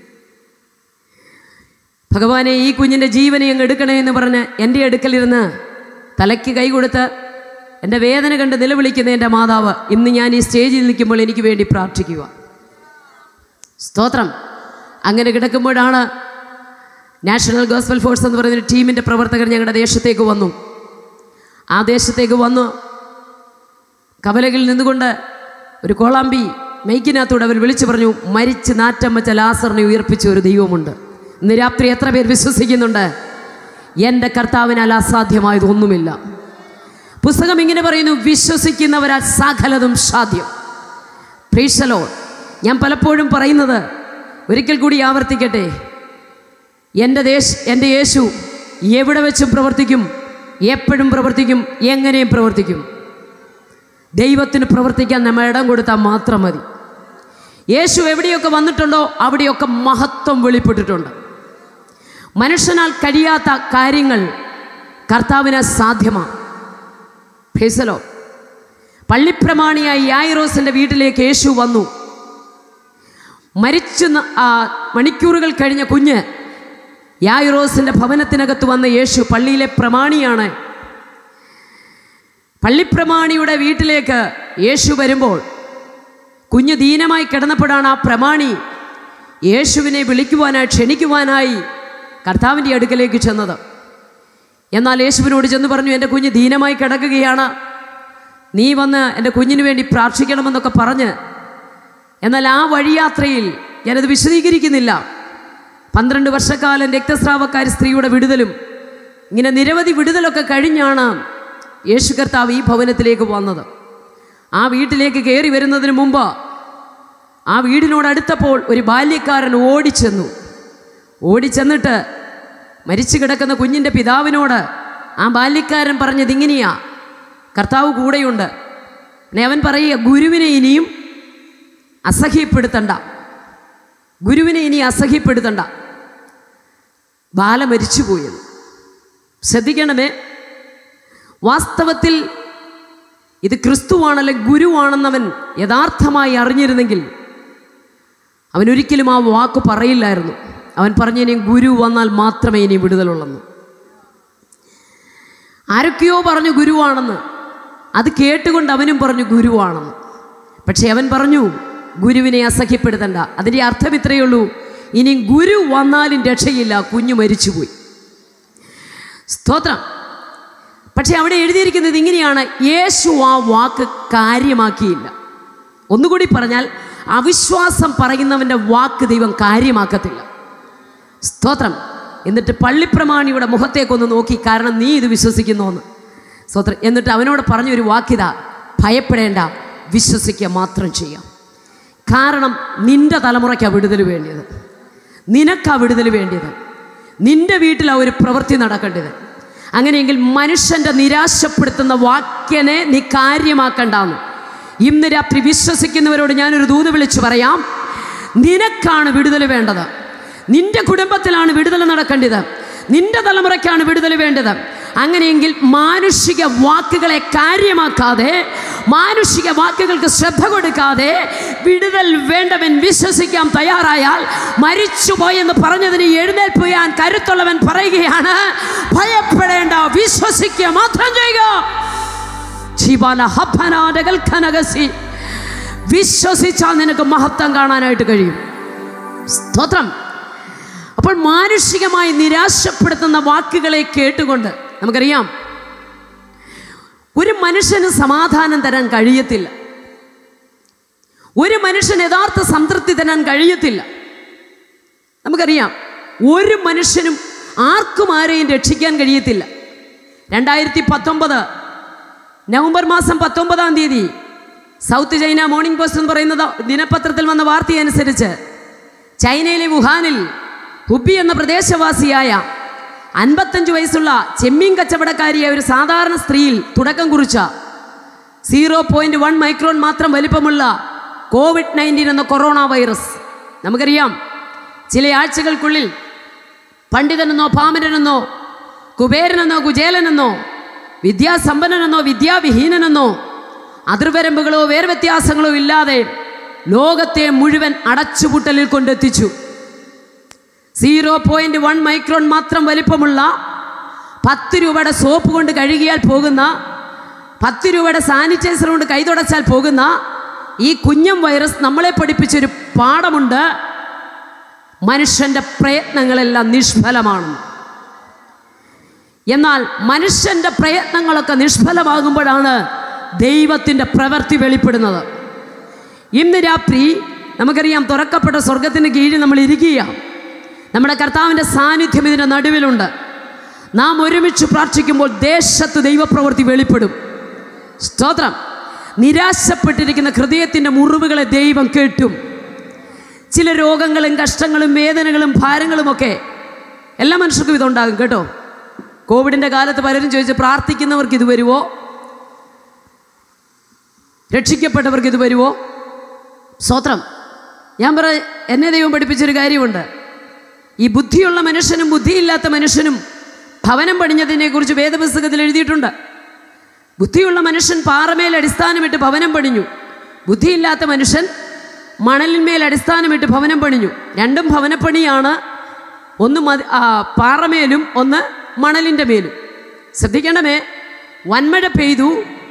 ഭഗവാനെ ഈ കുഞ്ഞിൻ്റെ ജീവനെ അങ്ങ് എടുക്കണേ എന്ന് പറഞ്ഞ് എൻ്റെ അടുക്കലിരുന്ന് തലയ്ക്ക് കൈ കൊടുത്ത് എൻ്റെ വേദന കണ്ട് നിലവിളിക്കുന്ന എൻ്റെ മാതാവ് ഇന്ന് ഞാൻ ഈ സ്റ്റേജിൽ നിൽക്കുമ്പോൾ എനിക്ക് വേണ്ടി പ്രാർത്ഥിക്കുക സ്തോത്രം അങ്ങനെ കിടക്കുമ്പോഴാണ് നാഷണൽ ഗോസ്ബൽ ഫോഴ്സ് എന്ന് പറയുന്ന ഒരു ടീമിൻ്റെ പ്രവർത്തകർ ഞങ്ങളുടെ ദേശത്തേക്ക് വന്നു ആ ദേശത്തേക്ക് വന്നു കവലകളിൽ നിന്നുകൊണ്ട് ഒരു കോളാമ്പി മെയ്ക്കിനകത്തൂടെ അവർ വിളിച്ചു പറഞ്ഞു മരിച്ച് നാറ്റം വെച്ച ലാസറിനെ ഉയർപ്പിച്ച ഒരു ദൈവമുണ്ട് ഇന്ന് രാത്രി എത്ര പേർ വിശ്വസിക്കുന്നുണ്ട് എൻ്റെ കർത്താവിനാൽ അസാധ്യമായതൊന്നുമില്ല പുസ്തകം ഇങ്ങനെ പറയുന്നു വിശ്വസിക്കുന്നവരാൽ സകലതും സാധ്യം പ്രീശലോ ഞാൻ പലപ്പോഴും പറയുന്നത് ഒരിക്കൽ കൂടി ആവർത്തിക്കട്ടെ എൻ്റെ ദേശ എൻ്റെ യേശു എവിടെ വെച്ചും പ്രവർത്തിക്കും എപ്പോഴും പ്രവർത്തിക്കും എങ്ങനെയും പ്രവർത്തിക്കും ദൈവത്തിന് പ്രവർത്തിക്കാൻ നമ്മൾ ഇടം കൊടുത്താൽ മാത്രം മതി യേശു എവിടെയൊക്കെ വന്നിട്ടുണ്ടോ അവിടെയൊക്കെ മഹത്വം വെളിപ്പെട്ടിട്ടുണ്ട് മനുഷ്യനാൽ കഴിയാത്ത കാര്യങ്ങൾ കർത്താവിന് സാധ്യമാണ് ഫേസലോ പള്ളിപ്രമാണിയായി യായിറോസിൻ്റെ വീട്ടിലേക്ക് യേശു വന്നു മരിച്ചു ന- ആ മണിക്കൂറുകൾ കഴിഞ്ഞ കുഞ്ഞ് യായിറോസിൻ്റെ ഭവനത്തിനകത്ത് വന്ന യേശു പള്ളിയിലെ പ്രമാണിയാണ് പള്ളിപ്രമാണിയുടെ വീട്ടിലേക്ക് യേശു വരുമ്പോൾ കുഞ്ഞ് ദീനമായി കിടന്നപ്പോഴാണ് ആ പ്രമാണി യേശുവിനെ വിളിക്കുവാനായി ക്ഷണിക്കുവാനായി കർത്താവിൻ്റെ അടുക്കലേക്ക് ചെന്നത് എന്നാൽ യേശുവിനോട് ചെന്ന് പറഞ്ഞു എൻ്റെ കുഞ്ഞ് ദീനമായി കിടക്കുകയാണ് നീ വന്ന് എൻ്റെ കുഞ്ഞിന് വേണ്ടി പ്രാർത്ഥിക്കണമെന്നൊക്കെ പറഞ്ഞ് എന്നാൽ ആ വഴിയാത്രയിൽ ഞാനത് വിശദീകരിക്കുന്നില്ല പന്ത്രണ്ട് വർഷക്കാലം രക്തസ്രാവക്കാരി സ്ത്രീയുടെ വിടുതലും ഇങ്ങനെ നിരവധി വിടുതലൊക്കെ കഴിഞ്ഞാണ് യേശു കർത്താവ് ഈ ഭവനത്തിലേക്ക് വന്നത് ആ വീട്ടിലേക്ക് കയറി വരുന്നതിന് മുമ്പ് ആ വീടിനോട് അടുത്തപ്പോൾ ഒരു ബാല്യക്കാരൻ ഓടിച്ചെന്നു ഓടിച്ചെന്നിട്ട് മരിച്ചു കിടക്കുന്ന കുഞ്ഞിൻ്റെ പിതാവിനോട് ആ ബാല്യക്കാരൻ പറഞ്ഞത് ഇങ്ങനെയാ കർത്താവ് കൂടെയുണ്ട് പിന്നെ അവൻ പറയുക ഗുരുവിനെ ഇനിയും അസഹ്യപ്പെടുത്തണ്ട ഗുരുവിനെ ഇനി അസഹ്യപ്പെടുത്തണ്ട ബാല മരിച്ചുപോയത് ശ്രദ്ധിക്കണമേ വാസ്തവത്തിൽ ഇത് ക്രിസ്തുവാണല്ലെ ഗുരുവാണെന്നവൻ യഥാർത്ഥമായി അറിഞ്ഞിരുന്നെങ്കിൽ അവൻ ഒരിക്കലും ആ വാക്ക് പറയില്ലായിരുന്നു അവൻ പറഞ്ഞു ഇനി ഗുരു വന്നാൽ മാത്രമേ ഇനി വിടുതലുള്ളെന്ന് ആരൊക്കെയോ പറഞ്ഞു ഗുരുവാണെന്ന് അത് കേട്ടുകൊണ്ട് അവനും പറഞ്ഞു ഗുരുവാണെന്ന് പക്ഷെ അവൻ പറഞ്ഞു ഗുരുവിനെ അസഹ്യപ്പെടുത്തണ്ട അതിൻ്റെ അർത്ഥം ഇത്രയേ ഉള്ളൂ ഇനി ഗുരു വന്നാലും രക്ഷയില്ല കുഞ്ഞു മരിച്ചുപോയി സ്തോത്രം പക്ഷെ അവിടെ എഴുതിയിരിക്കുന്നത് ഇങ്ങനെയാണ് യേശു ആ വാക്ക് കാര്യമാക്കിയില്ല ഒന്നുകൂടി പറഞ്ഞാൽ അവിശ്വാസം പറയുന്നവൻ്റെ വാക്ക് ദൈവം കാര്യമാക്കത്തില്ല സ്തോത്രം എന്നിട്ട് പള്ളിപ്രമാണിയുടെ മുഖത്തേക്കൊന്ന് നോക്കി കാരണം നീ ഇത് വിശ്വസിക്കുന്നോന്ന് സ്വത്ര എന്നിട്ട് അവനോട് പറഞ്ഞൊരു വാക്കിത ഭയപ്പെടേണ്ട വിശ്വസിക്കുക മാത്രം ചെയ്യാം കാരണം നിന്റെ തലമുറയ്ക്കാണ് വിടുതൽ വേണ്ടിയത് നിനക്കാ വിടുതൽ വേണ്ടിയത് നിന്റെ വീട്ടിലാ ഒരു പ്രവൃത്തി നടക്കേണ്ടത് അങ്ങനെയെങ്കിൽ മനുഷ്യൻ്റെ നിരാശപ്പെടുത്തുന്ന വാക്യനെ നീ കാര്യമാക്കണ്ടെന്ന് ഇന്ന് രാത്രി വിശ്വസിക്കുന്നവരോട് ഞാനൊരു ദൂത് വിളിച്ചു പറയാം നിനക്കാണ് വിടുതൽ വേണ്ടത് നിന്റെ കുടുംബത്തിലാണ് വിടുതൽ നടക്കേണ്ടത് നിന്റെ തലമുറയ്ക്കാണ് വിടുതൽ വേണ്ടത് അങ്ങനെയെങ്കിൽ മാനുഷിക വാക്കുകളെ കാര്യമാക്കാതെ മാനുഷിക വാക്കുകൾക്ക് ശ്രദ്ധ കൊടുക്കാതെ വിടുതൽ വേണ്ടവൻ വിശ്വസിക്കാൻ തയ്യാറായാൽ മരിച്ചുപോയെന്ന് പറഞ്ഞതിന് എഴുന്നേൽപ്പ് ചെയ്യാൻ കരുത്തുള്ളവൻ പറയുകയാണ് ഭയപ്പെടേണ്ട വിശ്വസിക്കുക മാത്രം ചെയ്യുക ജീവാന ഹഫനാനകൽഖനകസി വിശ്വസിച്ചാൽ നിനക്ക് മഹത്വം കാണാനായിട്ട് കഴിയും സ്തോത്രം അപ്പോൾ മാനുഷികമായി നിരാശപ്പെടുത്തുന്ന വാക്കുകളെ കേട്ടുകൊണ്ട് നമുക്കറിയാം ഒരു മനുഷ്യന് സമാധാനം തരാൻ കഴിയത്തില്ല ഒരു മനുഷ്യന് യഥാർത്ഥ സംതൃപ്തി തരാൻ കഴിയത്തില്ല നമുക്കറിയാം ഒരു മനുഷ്യനും ആർക്കും ആരെയും രക്ഷിക്കാൻ കഴിയത്തില്ല രണ്ടായിരത്തി പത്തൊമ്പത് നവംബർ മാസം പത്തൊമ്പതാം തീയതി സൗത്ത് ചൈന മോർണിംഗ് പോസ്റ്റ് എന്ന് പറയുന്നത് ദിനപത്രത്തിൽ വന്ന വാർത്തയനുസരിച്ച് ചൈനയിലെ വുഹാനിൽ ഹുബി എന്ന പ്രദേശവാസിയായ അൻപത്തഞ്ച് വയസ്സുള്ള ചെമ്മീൻ കച്ചവടക്കാരിയായ ഒരു സാധാരണ സ്ത്രീയിൽ തുടക്കം കുറിച്ച സീറോ പോയിന്റ് വൺ മൈക്രോൺ മാത്രം വലിപ്പമുള്ള കോവിഡ് നയൻറ്റീൻ എന്ന കൊറോണ വൈറസ് നമുക്കറിയാം ചില ആഴ്ചകൾക്കുള്ളിൽ പണ്ഡിതനെന്നോ പാമരനെന്നോ കുബേരനെന്നോ കുചേലനെന്നോ വിദ്യാസമ്പന്നനെന്നോ വിദ്യാവിഹീനനെന്നോ അതിർവരമ്പുകളോ വേർവ്യത്യാസങ്ങളോ ഇല്ലാതെ ലോകത്തെ മുഴുവൻ അടച്ചുപൂട്ടലിൽ കൊണ്ടെത്തിച്ചു സീറോ പോയിന്റ് വൺ മൈക്രോൺ മാത്രം വലിപ്പമുള്ള പത്ത് രൂപയുടെ സോപ്പ് കൊണ്ട് കഴുകിയാൽ പോകുന്ന പത്ത് രൂപയുടെ സാനിറ്റൈസർ കൊണ്ട് കൈതുടച്ചാൽ പോകുന്ന ഈ കുഞ്ഞം വൈറസ് നമ്മളെ പഠിപ്പിച്ചൊരു പാഠമുണ്ട് മനുഷ്യൻ്റെ പ്രയത്നങ്ങളെല്ലാം നിഷ്ഫലമാണ് എന്നാൽ മനുഷ്യൻ്റെ പ്രയത്നങ്ങളൊക്കെ നിഷ്ഫലമാകുമ്പോഴാണ് ദൈവത്തിൻ്റെ പ്രവൃത്തി വെളിപ്പെടുന്നത് ഇന്ന് രാത്രി നമുക്കറിയാം തുറക്കപ്പെട്ട സ്വർഗത്തിന് കീഴിൽ നമ്മൾ ഇരിക്കുക നമ്മുടെ കർത്താവിൻ്റെ സാന്നിധ്യം ഇതിൻ്റെ നടുവിലുണ്ട് നാം ഒരുമിച്ച് പ്രാർത്ഥിക്കുമ്പോൾ ദേശത്ത് ദൈവപ്രവൃത്തി വെളിപ്പെടും സ്തോത്രം നിരാശപ്പെട്ടിരിക്കുന്ന ഹൃദയത്തിൻ്റെ മുറിവുകളെ ദൈവം കേട്ടും ചില രോഗങ്ങളും കഷ്ടങ്ങളും വേദനകളും ഭാരങ്ങളുമൊക്കെ എല്ലാ മനുഷ്യർക്കും ഇതുണ്ടാകും കേട്ടോ കോവിഡിൻ്റെ കാലത്ത് പലരും ചോദിച്ച് പ്രാർത്ഥിക്കുന്നവർക്ക് ഇത് വരുമോ രക്ഷിക്കപ്പെട്ടവർക്ക് ഇത് വരുമോ സ്തോത്രം ഞാൻ പറ എന്നെ ദൈവം പഠിപ്പിച്ചൊരു കാര്യമുണ്ട് ഈ ബുദ്ധിയുള്ള മനുഷ്യനും ബുദ്ധിയില്ലാത്ത മനുഷ്യനും ഭവനം പണിഞ്ഞതിനെക്കുറിച്ച് വേദപുസ്തകത്തിൽ എഴുതിയിട്ടുണ്ട് ബുദ്ധിയുള്ള മനുഷ്യൻ പാറമേൽ അടിസ്ഥാനമിട്ട് ഭവനം പണിഞ്ഞു ബുദ്ധിയില്ലാത്ത മനുഷ്യൻ മണലിന്മേൽ അടിസ്ഥാനമിട്ട് ഭവനം പണിഞ്ഞു രണ്ടും ഭവനപ്പണിയാണ് ഒന്ന് മതി ആ, പാറമേലും ഒന്ന് മണലിൻ്റെ മേലും ശ്രദ്ധിക്കണമേ വൻമഴ പെയ്തു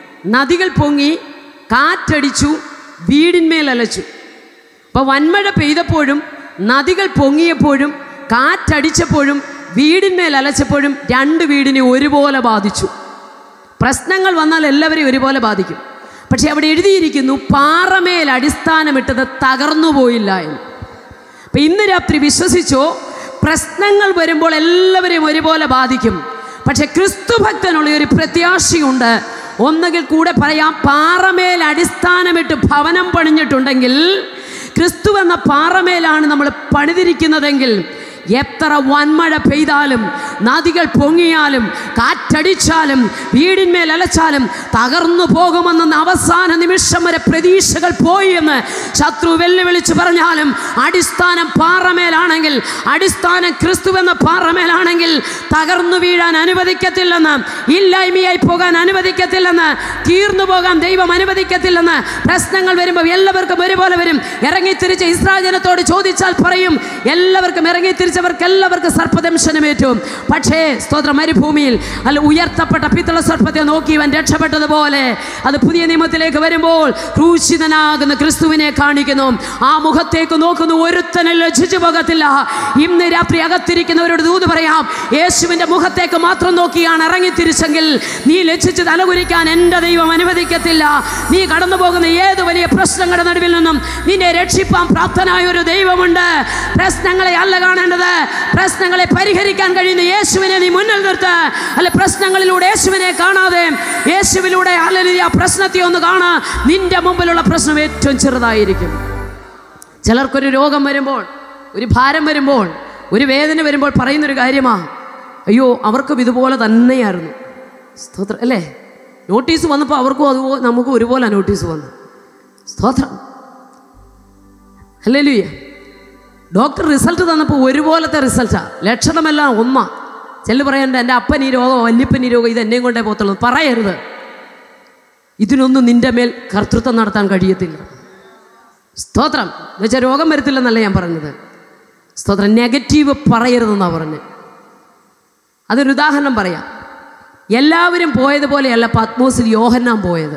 നദികൾ പൊങ്ങി കാറ്റടിച്ചു വീടിന്മേൽ അലച്ചു അപ്പോൾ വൻമഴ പെയ്തപ്പോഴും നദികൾ പൊങ്ങിയപ്പോഴും കാറ്റടിച്ചപ്പോഴും വീടിന്മേൽ അലച്ചപ്പോഴും രണ്ട് വീടിനെ ഒരുപോലെ ബാധിച്ചു പ്രശ്നങ്ങൾ വന്നാൽ എല്ലാവരെയും ഒരുപോലെ ബാധിക്കും പക്ഷെ അവിടെ എഴുതിയിരിക്കുന്നു പാറമേൽ അടിസ്ഥാനമിട്ടത് തകർന്നു പോയില്ല എന്ന് അപ്പം ഇന്ന് രാത്രി വിശ്വസിച്ചോ പ്രശ്നങ്ങൾ വരുമ്പോൾ എല്ലാവരെയും ഒരുപോലെ ബാധിക്കും പക്ഷെ ക്രിസ്തു ഭക്തനുള്ള ഒരു പ്രത്യാശയുണ്ട് ഒന്നുകിൽ കൂടെ പറയാം പാറമേൽ അടിസ്ഥാനമിട്ട് ഭവനം പണിഞ്ഞിട്ടുണ്ടെങ്കിൽ ക്രിസ്തു എന്ന പാറമേലാണ് നമ്മൾ പണിതിരിക്കുന്നതെങ്കിൽ എത്ര വൻമഴ പെയ്താലും നദികൾ പൊങ്ങിയാലും കാറ്റടിച്ചാലും വീടിന്മേൽ അലച്ചാലും തകർന്നു പോകുമെന്ന അവസാന നിമിഷം വരെ പ്രതീക്ഷകൾ പോയി എന്ന് ശത്രു വെല്ലുവിളിച്ച് പറഞ്ഞാലും അടിസ്ഥാനം പാറമേലാണെങ്കിൽ അടിസ്ഥാനം ക്രിസ്തു എന്ന പാറമേലാണെങ്കിൽ തകർന്നു വീഴാൻ അനുവദിക്കത്തില്ലെന്ന് ഇല്ലായ്മയായി പോകാൻ അനുവദിക്കത്തില്ലെന്ന് തീർന്നു പോകാൻ ദൈവം അനുവദിക്കത്തില്ലെന്ന് പ്രശ്നങ്ങൾ വരുമ്പോൾ എല്ലാവർക്കും ഒരുപോലെ വരും ഇറങ്ങിത്തിരിച്ച് ഇസ്രായേൽ ജനത്തോട് ചോദിച്ചാൽ പറയും എല്ലാവർക്കും ഇറങ്ങിത്തിരിച്ചവർക്ക് എല്ലാവർക്കും സർപ്പദംശനമേറ്റും പക്ഷേ സ്തോത്ര മരുഭൂമിയിൽ അല്ല ഉയർത്തപ്പെട്ട പിത്തള സർപ്പത്തെ നോക്കി ഇവൻ രക്ഷപ്പെട്ടതുപോലെ അത് പുതിയ നിയമത്തിലേക്ക് വരുമ്പോൾ ക്രൂശിതനാകുന്ന ക്രിസ്തുവിനെ കാണിക്കുന്നു ആ മുഖത്തേക്ക് നോക്കുന്നു ഒരുത്തനെ ലജ്ജിച്ചു പോകത്തില്ല ഇന്ന് രാത്രി അകത്തിരിക്കുന്നവരോട് ദൂത് പറയാം യേശുവിൻ്റെ മുഖത്തേക്ക് മാത്രം നോക്കിയാണ് ഇറങ്ങിത്തിരിച്ചെങ്കിൽ നീ ലജ്ജിച്ച് തലകുരിക്കാൻ എൻ്റെ ദൈവം അനുവദിക്കത്തില്ല നീ കടന്നു പോകുന്ന ഏത് വലിയ പ്രശ്നങ്ങളുടെ നടുവിൽ നിന്നും നിന്നെ രക്ഷിപ്പാൻ പ്രാപ്തനായ ഒരു ദൈവമുണ്ട് പ്രശ്നങ്ങളെ അല്ല കാണേണ്ടത് പ്രശ്നങ്ങളെ പരിഹരിക്കാൻ കഴിയുന്ന യേശുവിനെ നീ മുന്നിൽ നിർത്ത് അല്ലെ പ്രശ്നങ്ങളിലൂടെ യേശുവിനെ കാണാതെ യേശുവിലൂടെ അല്ലെങ്കിൽ ആ പ്രശ്നത്തെ ഒന്ന് കാണാ നിന്റെ മുമ്പിലുള്ള പ്രശ്നം ഏറ്റവും ചെറുതായിരിക്കും ചിലർക്കൊരു രോഗം വരുമ്പോൾ ഒരു ഭാരം വരുമ്പോൾ ഒരു വേദന വരുമ്പോൾ പറയുന്നൊരു കാര്യമാ അയ്യോ അവർക്കും ഇതുപോലെ തന്നെയായിരുന്നു സ്തോത്രം അല്ലേ നോട്ടീസ് വന്നപ്പോൾ അവർക്കും അതുപോലെ നമുക്കും ഒരുപോലെ നോട്ടീസ് വന്നു സ്തോത്രം അല്ലേ ലൂയ ഡോക്ടർ റിസൾട്ട് തന്നപ്പോൾ ഒരുപോലത്തെ റിസൾട്ടാ ലക്ഷണമെല്ലാം ഒന്നാ ചെല്ലു പറയണ്ട എൻ്റെ അപ്പൻ ഈ രോഗം വല്യപ്പൻ ഈ രോഗം ഇത് എന്നെയും കൊണ്ടേ പോത്തുള്ളൂ പറയരുത് ഇതിനൊന്നും നിന്റെ മേൽ കർത്തൃത്വം നടത്താൻ കഴിയത്തില്ല സ്തോത്രം എന്നുവെച്ചാൽ രോഗം വരത്തില്ലെന്നല്ല ഞാൻ പറഞ്ഞത് സ്തോത്രം നെഗറ്റീവ് പറയരുതെന്നാണ് പറഞ്ഞത് അതൊരു ഉദാഹരണം പറയാം എല്ലാവരും പോയതുപോലെയല്ല പത്മോസിൽ യോഹന്നാൻ പോയത്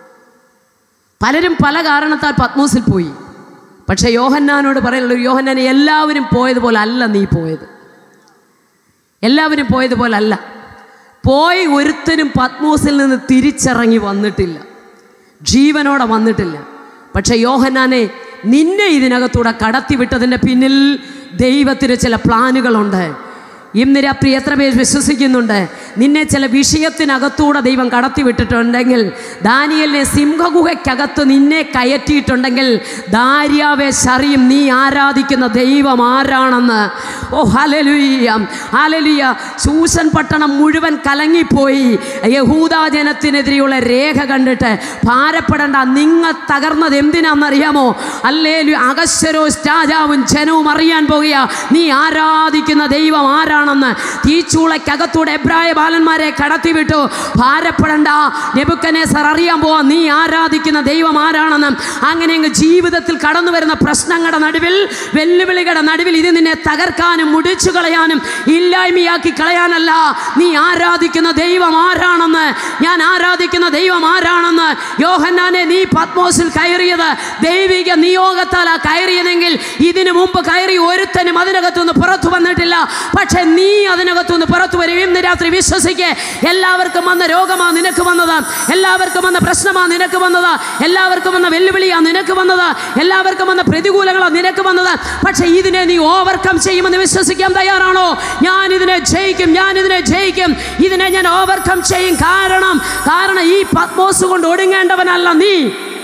പലരും പല കാരണത്താൽ പത്മോസിൽ പോയി പക്ഷേ യോഹന്നാനോട് പറയാനുള്ള യോഹന്നാനെ എല്ലാവരും പോയതുപോലെ അല്ല നീ പോയത് എല്ലാവരും പോയതുപോലെ അല്ല പോയി ഒരുത്തനും പത്മോസിൽ നിന്ന് തിരിച്ചിറങ്ങി വന്നിട്ടില്ല ജീവനോടെ വന്നിട്ടില്ല പക്ഷെ യോഹന്നാനെ നിന്നെ ഇതിനകത്തൂടെ കടത്തിവിട്ടതിൻ്റെ പിന്നിൽ ദൈവത്തിന് ചില പ്ലാനുകളുണ്ട് ഇന്ന് രാത്രി എത്ര പേര് വിശ്വസിക്കുന്നുണ്ട് നിന്നെ ചില വിഷയത്തിനകത്തൂടെ ദൈവം കടത്തിവിട്ടിട്ടുണ്ടെങ്കിൽ ദാനിയലിനെ സിംഹഗുഹയ്ക്കകത്ത് നിന്നെ കയറ്റിയിട്ടുണ്ടെങ്കിൽ ദാര്യാവെ ശറിയും നീ ആരാധിക്കുന്ന ദൈവം ആരാണെന്ന് ഓ ഹലലുയ്യ ഹലലുയ്യ ശൂശൻ പട്ടണം മുഴുവൻ കലങ്ങിപ്പോയി യഹൂദാ ജനത്തിനെതിരെയുള്ള രേഖ കണ്ടിട്ട് ഭാരപ്പെടേണ്ട നിങ്ങൾ തകർന്നത് എന്തിനാണെന്നറിയാമോ അല്ലേലു അഗശ്വരോസ് രാജാവും ജനവും അറിയാൻ പോകുക നീ ആരാധിക്കുന്ന ദൈവം ആരാണെന്ന് തീച്ചൂളയ്ക്കകത്തൂടെ എബ്രായ ബാലന്മാരെ കടത്തിവിട്ടു ഭാരപ്പെടണ്ട നെബുക്കനേസർ അറിയാൻ പോവാ നീ ആരാധിക്കുന്ന ദൈവം ആരാണെന്ന് അങ്ങനെ അങ്ങ് ജീവിതത്തിൽ കടന്നു വരുന്ന പ്രശ്നങ്ങളുടെ നടുവിൽ വെല്ലുവിളികളുടെ നടുവിൽ ഇത് നിന്നെ തകർക്കാനും മുടിച്ചു കളയാനും ഇല്ലായ്മയാക്കി കളയാനല്ല നീ ആരാധിക്കുന്ന ദൈവം ആരാണെന്ന് ഞാൻ ആരാധിക്കുന്ന ദൈവം ആരാണെന്ന് യോഹന്നാനെ നീ പത്മോസിൽ കയറിയത് ദൈവിക നിയോഗത്താലാ കയറിയതെങ്കിൽ ഇതിനു മുമ്പ് കയറി ഒരുത്തനും അതിനകത്തുനിന്ന് പുറത്തു വന്നിട്ടില്ല പക്ഷെ നീ അതിനകത്തുനിന്ന് പുറത്തു വരും ഇന്ന് രാത്രി വിശ്വസിക്ക് എല്ലാവർക്കും വന്ന രോഗമാ നിനക്ക് വന്നത് എല്ലാവർക്കും വന്ന പ്രശ്നമാ നിനക്ക് വന്നത് എല്ലാവർക്കും വന്ന വെല്ലുവിളിയാ നിനക്ക് വന്നത് എല്ലാവർക്കും വന്ന പ്രതികൂലങ്ങളാ നിനക്ക് വന്നത് പക്ഷെ ഇതിനെ നീ ഓവർകം ചെയ്യുമെന്ന് വിശ്വസിക്കാൻ തയ്യാറാണോ ഞാൻ ഇതിനെ ജയിക്കും ഞാൻ ഇതിനെ ജയിക്കും ഇതിനെ ഞാൻ ഓവർകം ചെയ്യും കാരണം കാരണം ഈ പത്മോസ് കൊണ്ട് ഒടുങ്ങേണ്ടവനല്ല നീ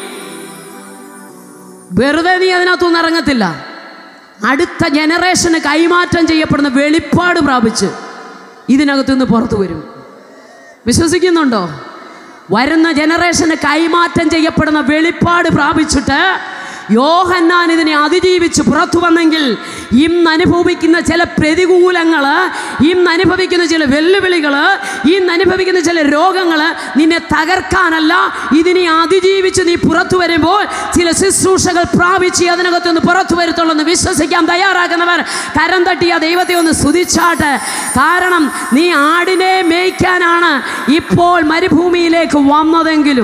വെറുതെ നീ അതിനകത്തുനിന്ന് ഇറങ്ങത്തില്ല അടുത്ത ജനറേഷന് കൈമാറ്റം ചെയ്യപ്പെടുന്ന വെളിപ്പാട് പ്രാപിച്ച് ഇതിനകത്തു നിന്ന് പുറത്തു വരും വിശ്വസിക്കുന്നുണ്ടോ വരുന്ന ജനറേഷന് കൈമാറ്റം ചെയ്യപ്പെടുന്ന വെളിപ്പാട് പ്രാപിച്ചിട്ട് യോഹന്നാൻ ഇതിനെ അതിജീവിച്ച് പുറത്തു വന്നെങ്കിൽ ഇന്ന് അനുഭവിക്കുന്ന ചില പ്രതികൂലങ്ങൾ ഇന്ന് അനുഭവിക്കുന്ന ചില വെല്ലുവിളികൾ ഇന്ന് അനുഭവിക്കുന്ന ചില രോഗങ്ങൾ നിന്നെ തകർക്കാനല്ല ഇതിനെ അതിജീവിച്ച് നീ പുറത്തു വരുമ്പോൾ ചില ശുശ്രൂഷകൾ പ്രാപിച്ച് അതിനകത്ത് നിന്ന് പുറത്തു വരത്തുള്ളൂ എന്ന് വിശ്വസിക്കാൻ തയ്യാറാക്കുന്നവർ കരം തട്ടി ആ ദൈവത്തെ ഒന്ന് സ്തുതിച്ചാട്ട് കാരണം നീ ആടിനെ മേയ്ക്കാനാണ് ഇപ്പോൾ മരുഭൂമിയിലേക്ക് വന്നതെങ്കിലും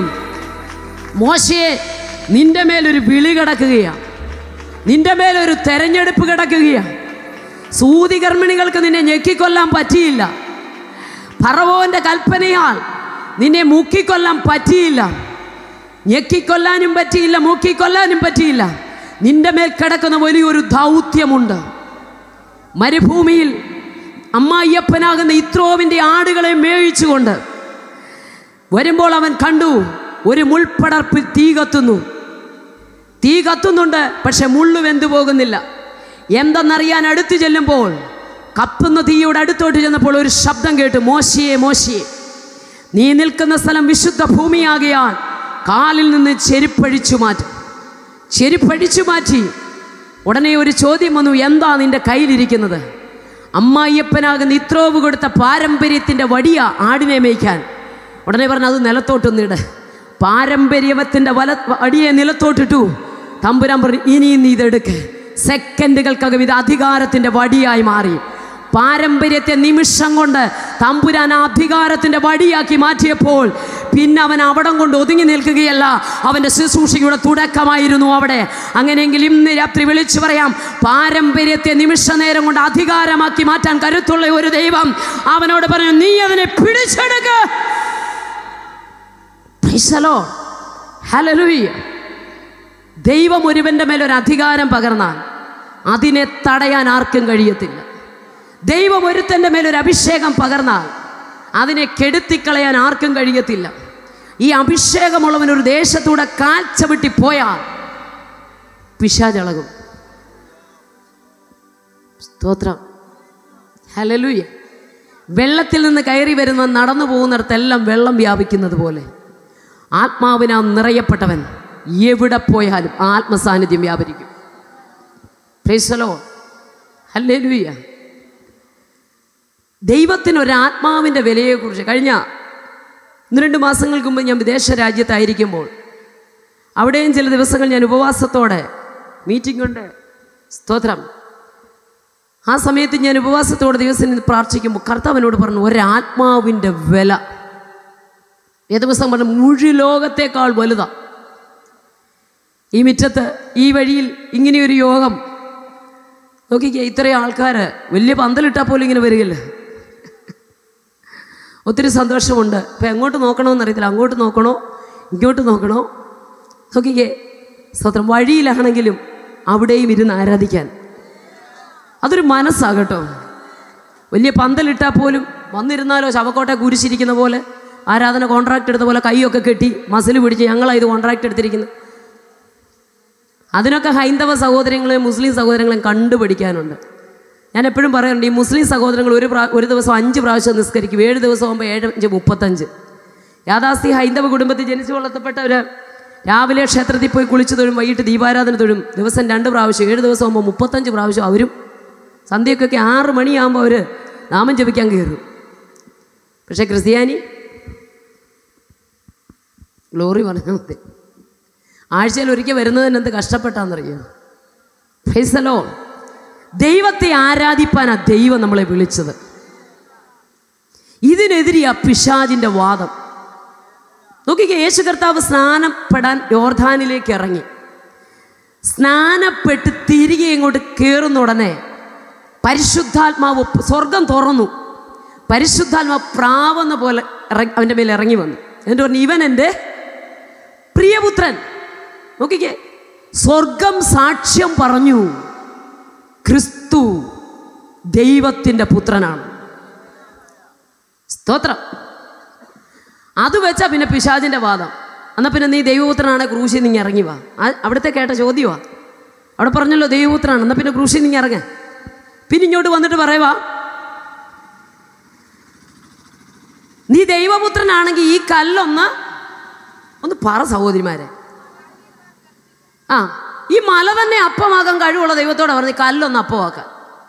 മോശയെ നിന്റെ മേലൊരു വിളി കിടക്കുകയാണ് നിന്റെ മേലൊരു തെരഞ്ഞെടുപ്പ് കിടക്കുകയാണ് സൂതികർമ്മിണികൾക്ക് നിന്നെ ഞെക്കിക്കൊല്ലാൻ പറ്റിയില്ല ഫറവോന്റെ കൽപ്പനയാൽ നിന്നെ മുക്കിക്കൊല്ലാൻ പറ്റിയില്ല ഞെക്കിക്കൊല്ലാനും പറ്റിയില്ല മുക്കിക്കൊല്ലാനും പറ്റിയില്ല നിന്റെ മേൽ കിടക്കുന്ന വലിയൊരു ദൗത്യമുണ്ട് മരുഭൂമിയിൽ അമ്മായിയപ്പനാകുന്ന ഇത്രോവിൻ്റെ ആടുകളെ മേഴിച്ചുകൊണ്ട് വരുമ്പോൾ അവൻ കണ്ടു ഒരു മുൾപ്പടർപ്പിൽ തീ കത്തുന്നു തീ കത്തുന്നുണ്ട് പക്ഷെ മുള്ളു വെന്തു പോകുന്നില്ല എന്തെന്നറിയാൻ അടുത്ത് ചെല്ലുമ്പോൾ കത്തുന്ന തീയോട് അടുത്തോട്ട് ചെന്നപ്പോൾ ഒരു ശബ്ദം കേട്ടു മോശിയെ മോശിയെ നീ നിൽക്കുന്ന സ്ഥലം വിശുദ്ധ ഭൂമിയാകിയാൽ കാലിൽ നിന്ന് ചെരുപ്പഴിച്ചു മാറ്റും ചെരുപ്പഴിച്ചു മാറ്റി ഉടനെ ഒരു ചോദ്യം വന്നു എന്താ നിന്റെ കയ്യിലിരിക്കുന്നത് അമ്മായിയപ്പനാകുന്ന ഇത്രോവ് കൊടുത്ത പാരമ്പര്യത്തിൻ്റെ വടിയ ആടിനെ മേയ്ക്കാൻ ഉടനെ പറഞ്ഞു അത് നിലത്തോട്ടൊന്നിട പാരമ്പര്യത്തിൻ്റെ വല വടിയെ നിലത്തോട്ടിട്ടു തമ്പുരാൻ പറഞ്ഞു ഇനി നീ ഇതെടുക്ക് സെക്കൻഡുകൾക്കകം ഇത് അധികാരത്തിൻ്റെ വടിയായി മാറി പാരമ്പര്യത്തെ നിമിഷം കൊണ്ട് തമ്പുരാൻ ആ അധികാരത്തിൻ്റെ വടിയാക്കി മാറ്റിയപ്പോൾ പിന്നെ അവൻ അവിടം കൊണ്ട് ഒതുങ്ങി നിൽക്കുകയല്ല അവൻ്റെ ശുശ്രൂഷയുടെ തുടക്കമായിരുന്നു അവിടെ അങ്ങനെയെങ്കിൽ ഇന്ന് രാത്രി വിളിച്ചു പറയാം പാരമ്പര്യത്തെ നിമിഷ നേരം കൊണ്ട് അധികാരമാക്കി മാറ്റാൻ കരുത്തുള്ള ഒരു ദൈവം അവനോട് പറഞ്ഞു നീ അതിനെ പിടിച്ചെടുക്ക ഹലലുയ്യ ദൈവം ഒരുവൻ്റെ മേലൊരു അധികാരം പകർന്നാൽ അതിനെ തടയാൻ ആർക്കും കഴിയത്തില്ല ദൈവം ഒരുത്തൻ്റെ മേലൊരു അഭിഷേകം പകർന്നാൽ അതിനെ കെടുത്തിക്കളയാൻ ആർക്കും കഴിയത്തില്ല ഈ അഭിഷേകമുള്ളവൻ ഒരു ദേശത്തൂടെ കാൽ ചവിട്ടി പോയാൽ പിശാചളകും സ്തോത്രം ഹലലൂയ വെള്ളത്തിൽ നിന്ന് കയറി വരുന്ന നടന്നു പോകുന്നിടത്തെല്ലാം വെള്ളം വ്യാപിക്കുന്നത് പോലെ ആത്മാവിനാ നിറയപ്പെട്ടവൻ എവിടെ പോയാലും ആ ആത്മസാന്നിധ്യം വ്യാപരിക്കും പ്രേസലോ ഹല്ലേലൂയ ദൈവത്തിന് ഒരു ആത്മാവിൻ്റെ വിലയെക്കുറിച്ച് കഴിഞ്ഞ ഒന്ന് രണ്ട് മാസങ്ങൾക്ക് മുമ്പ് ഞാൻ വിദേശ രാജ്യത്തായിരിക്കുമ്പോൾ അവിടെയും ചില ദിവസങ്ങൾ ഞാൻ ഉപവാസത്തോടെ മീറ്റിംഗ് ഉണ്ട് സ്തോത്രം ആ സമയത്ത് ഞാൻ ഉപവാസത്തോടെ ദിവസം നിന്ന് പ്രാർത്ഥിക്കുമ്പോൾ കർത്താവിനോട് പറഞ്ഞു ഒരാത്മാവിൻ്റെ വില ഏത് ദിവസം പറഞ്ഞു മുഴു ലോകത്തേക്കാൾ വലുതാ ഈ മുറ്റത്ത് ഈ വഴിയിൽ ഇങ്ങനെയൊരു യോഗം നോക്കിക്കേ ഇത്രയും ആൾക്കാർ വലിയ പന്തലിട്ടാൽ പോലും ഇങ്ങനെ വരികയില്ല ഒത്തിരി സന്തോഷമുണ്ട് ഇപ്പം എങ്ങോട്ട് നോക്കണമെന്നറിയത്തില്ല അങ്ങോട്ട് നോക്കണോ ഇങ്ങോട്ട് നോക്കണോ നോക്കിക്കേ സ്വത്രം വഴിയിലാണെങ്കിലും അവിടെയും ഇരുന്ന് ആരാധിക്കാൻ അതൊരു മനസ്സാകട്ടോ വലിയ പന്തലിട്ടാൽ പോലും വന്നിരുന്നാലോ ശവക്കോട്ടെ കുരിശിരിക്കുന്ന പോലെ ആരാധന കോൺട്രാക്ട് എടുത്ത പോലെ കൈയൊക്കെ കെട്ടി മസിൽ പിടിച്ച് ഞങ്ങളാ ഇത് കോൺട്രാക്ട് എടുത്തിരിക്കുന്നത് അതിനൊക്കെ ഹൈന്ദവ സഹോദരങ്ങളെയും മുസ്ലിം സഹോദരങ്ങളെയും കണ്ടുപിടിക്കാനുണ്ട് ഞാൻ എപ്പോഴും പറയാറുണ്ട് ഈ മുസ്ലിം സഹോദരങ്ങൾ ഒരു പ്രാ ഒരു ദിവസം അഞ്ച് പ്രാവശ്യം നിസ്കരിക്കും ഏഴ് ദിവസം ആകുമ്പോൾ ഏഴ് അഞ്ച് മുപ്പത്തഞ്ച് യാഥാസ്ഥി ഹൈന്ദവ കുടുംബത്തിൽ ജനിച്ചു വളർത്തപ്പെട്ടവർ രാവിലെ ക്ഷേത്രത്തിൽ പോയി കുളിച്ചു തൊഴും വൈകിട്ട് ദീപാരാധന തൊഴും ദിവസം രണ്ട് പ്രാവശ്യം ഏഴ് ദിവസം ആകുമ്പോൾ മുപ്പത്തഞ്ച് പ്രാവശ്യം അവരും സന്ധ്യക്കൊക്കെ ആറ് മണിയാകുമ്പോൾ അവർ നാമം ജപിക്കാൻ കയറും പക്ഷേ ക്രിസ്ത്യാനി ഗ്ലോറി പറഞ്ഞാൽ മതി ആഴ്ചയിൽ ഒരിക്കൽ വരുന്നതിന് എന്ത് കഷ്ടപ്പെട്ടാന്നറിയോ ഫൈസലോ ദൈവത്തെ ആരാധിപ്പാനാ ദൈവം നമ്മളെ വിളിച്ചത് ഇതിനെതിരെയാ പിശാജിൻ്റെ വാദം നോക്കിക്കേ യേശു കർത്താവ് സ്നാനപ്പെടാൻ യോർധാനിലേക്ക് ഇറങ്ങി സ്നാനപ്പെട്ട് തിരികെ ഇങ്ങോട്ട് കയറുന്ന ഉടനെ പരിശുദ്ധാത്മാവ് സ്വർഗം തുറന്നു പരിശുദ്ധാത്മാവ് പ്രാവെന്ന പോലെ ഇറങ്ങി അവൻ്റെ മേലെ ഇറങ്ങി വന്നു എന്നിട്ട് പറഞ്ഞു ഇവൻ എൻ്റെ പ്രിയപുത്രൻ നോക്കിക്കേ സ്വർഗം സാക്ഷ്യം പറഞ്ഞു ക്രിസ്തു ദൈവത്തിൻ്റെ പുത്രനാണ് സ്തോത്രം അത് വെച്ചാ പിന്നെ പിശാചിൻ്റെ വാദം എന്നാൽ പിന്നെ നീ ദൈവപുത്രനാണ് ക്രൂശി നീ ഇറങ്ങി വാ ആ- അവിടുത്തെ കേട്ട ചോദ്യമാ അവിടെ പറഞ്ഞല്ലോ ദൈവപുത്രനാണ് എന്നാൽ പിന്നെ ക്രൂശി നീ ഇറങ്ങ പിന്നെ ഇങ്ങോട്ട് വന്നിട്ട് പറയുവാ നീ ദൈവപുത്രനാണെങ്കിൽ ഈ കല്ലൊന്ന് ഒന്ന് പറ സഹോദരിമാരെ ആ ഈ മല തന്നെ അപ്പമാകാൻ കഴിവുള്ള ദൈവത്തോടെ പറഞ്ഞ് കല്ലൊന്ന് അപ്പമാക്കാൻ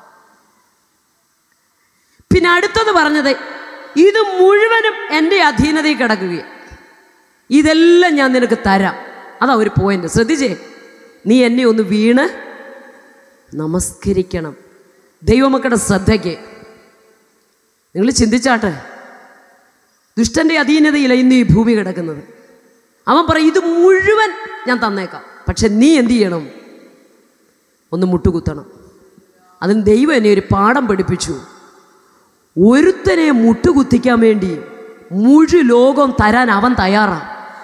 പിന്നെ അടുത്തത് പറഞ്ഞത് ഇത് മുഴുവനും എൻ്റെ അധീനതയിൽ കിടക്കുകയാണ് ഇതെല്ലാം ഞാൻ നിനക്ക് തരാം അതാ ഒരു പോയിന്റ് ശ്രദ്ധിച്ചേ നീ എന്നെ ഒന്ന് വീണ് നമസ്കരിക്കണം ദൈവമക്കളുടെ ശ്രദ്ധയ്ക്ക് നിങ്ങൾ ചിന്തിച്ചാട്ടെ ദുഷ്ടൻ്റെ അധീനതയില ഇന്ന് ഈ ഭൂമി കിടക്കുന്നത് അവൻ പറയും ഇത് മുഴുവൻ ഞാൻ തന്നേക്കാം പക്ഷെ നീ എന്ത് ചെയ്യണം ഒന്ന് മുട്ടുകുത്തണം അതിന് ദൈവം എന്നെ ഒരു പാഠം പഠിപ്പിച്ചു ഒരുത്തനെ മുട്ടുകുത്തിക്കാൻ വേണ്ടി മുഴു ലോകം തരാൻ അവൻ തയ്യാറാണ്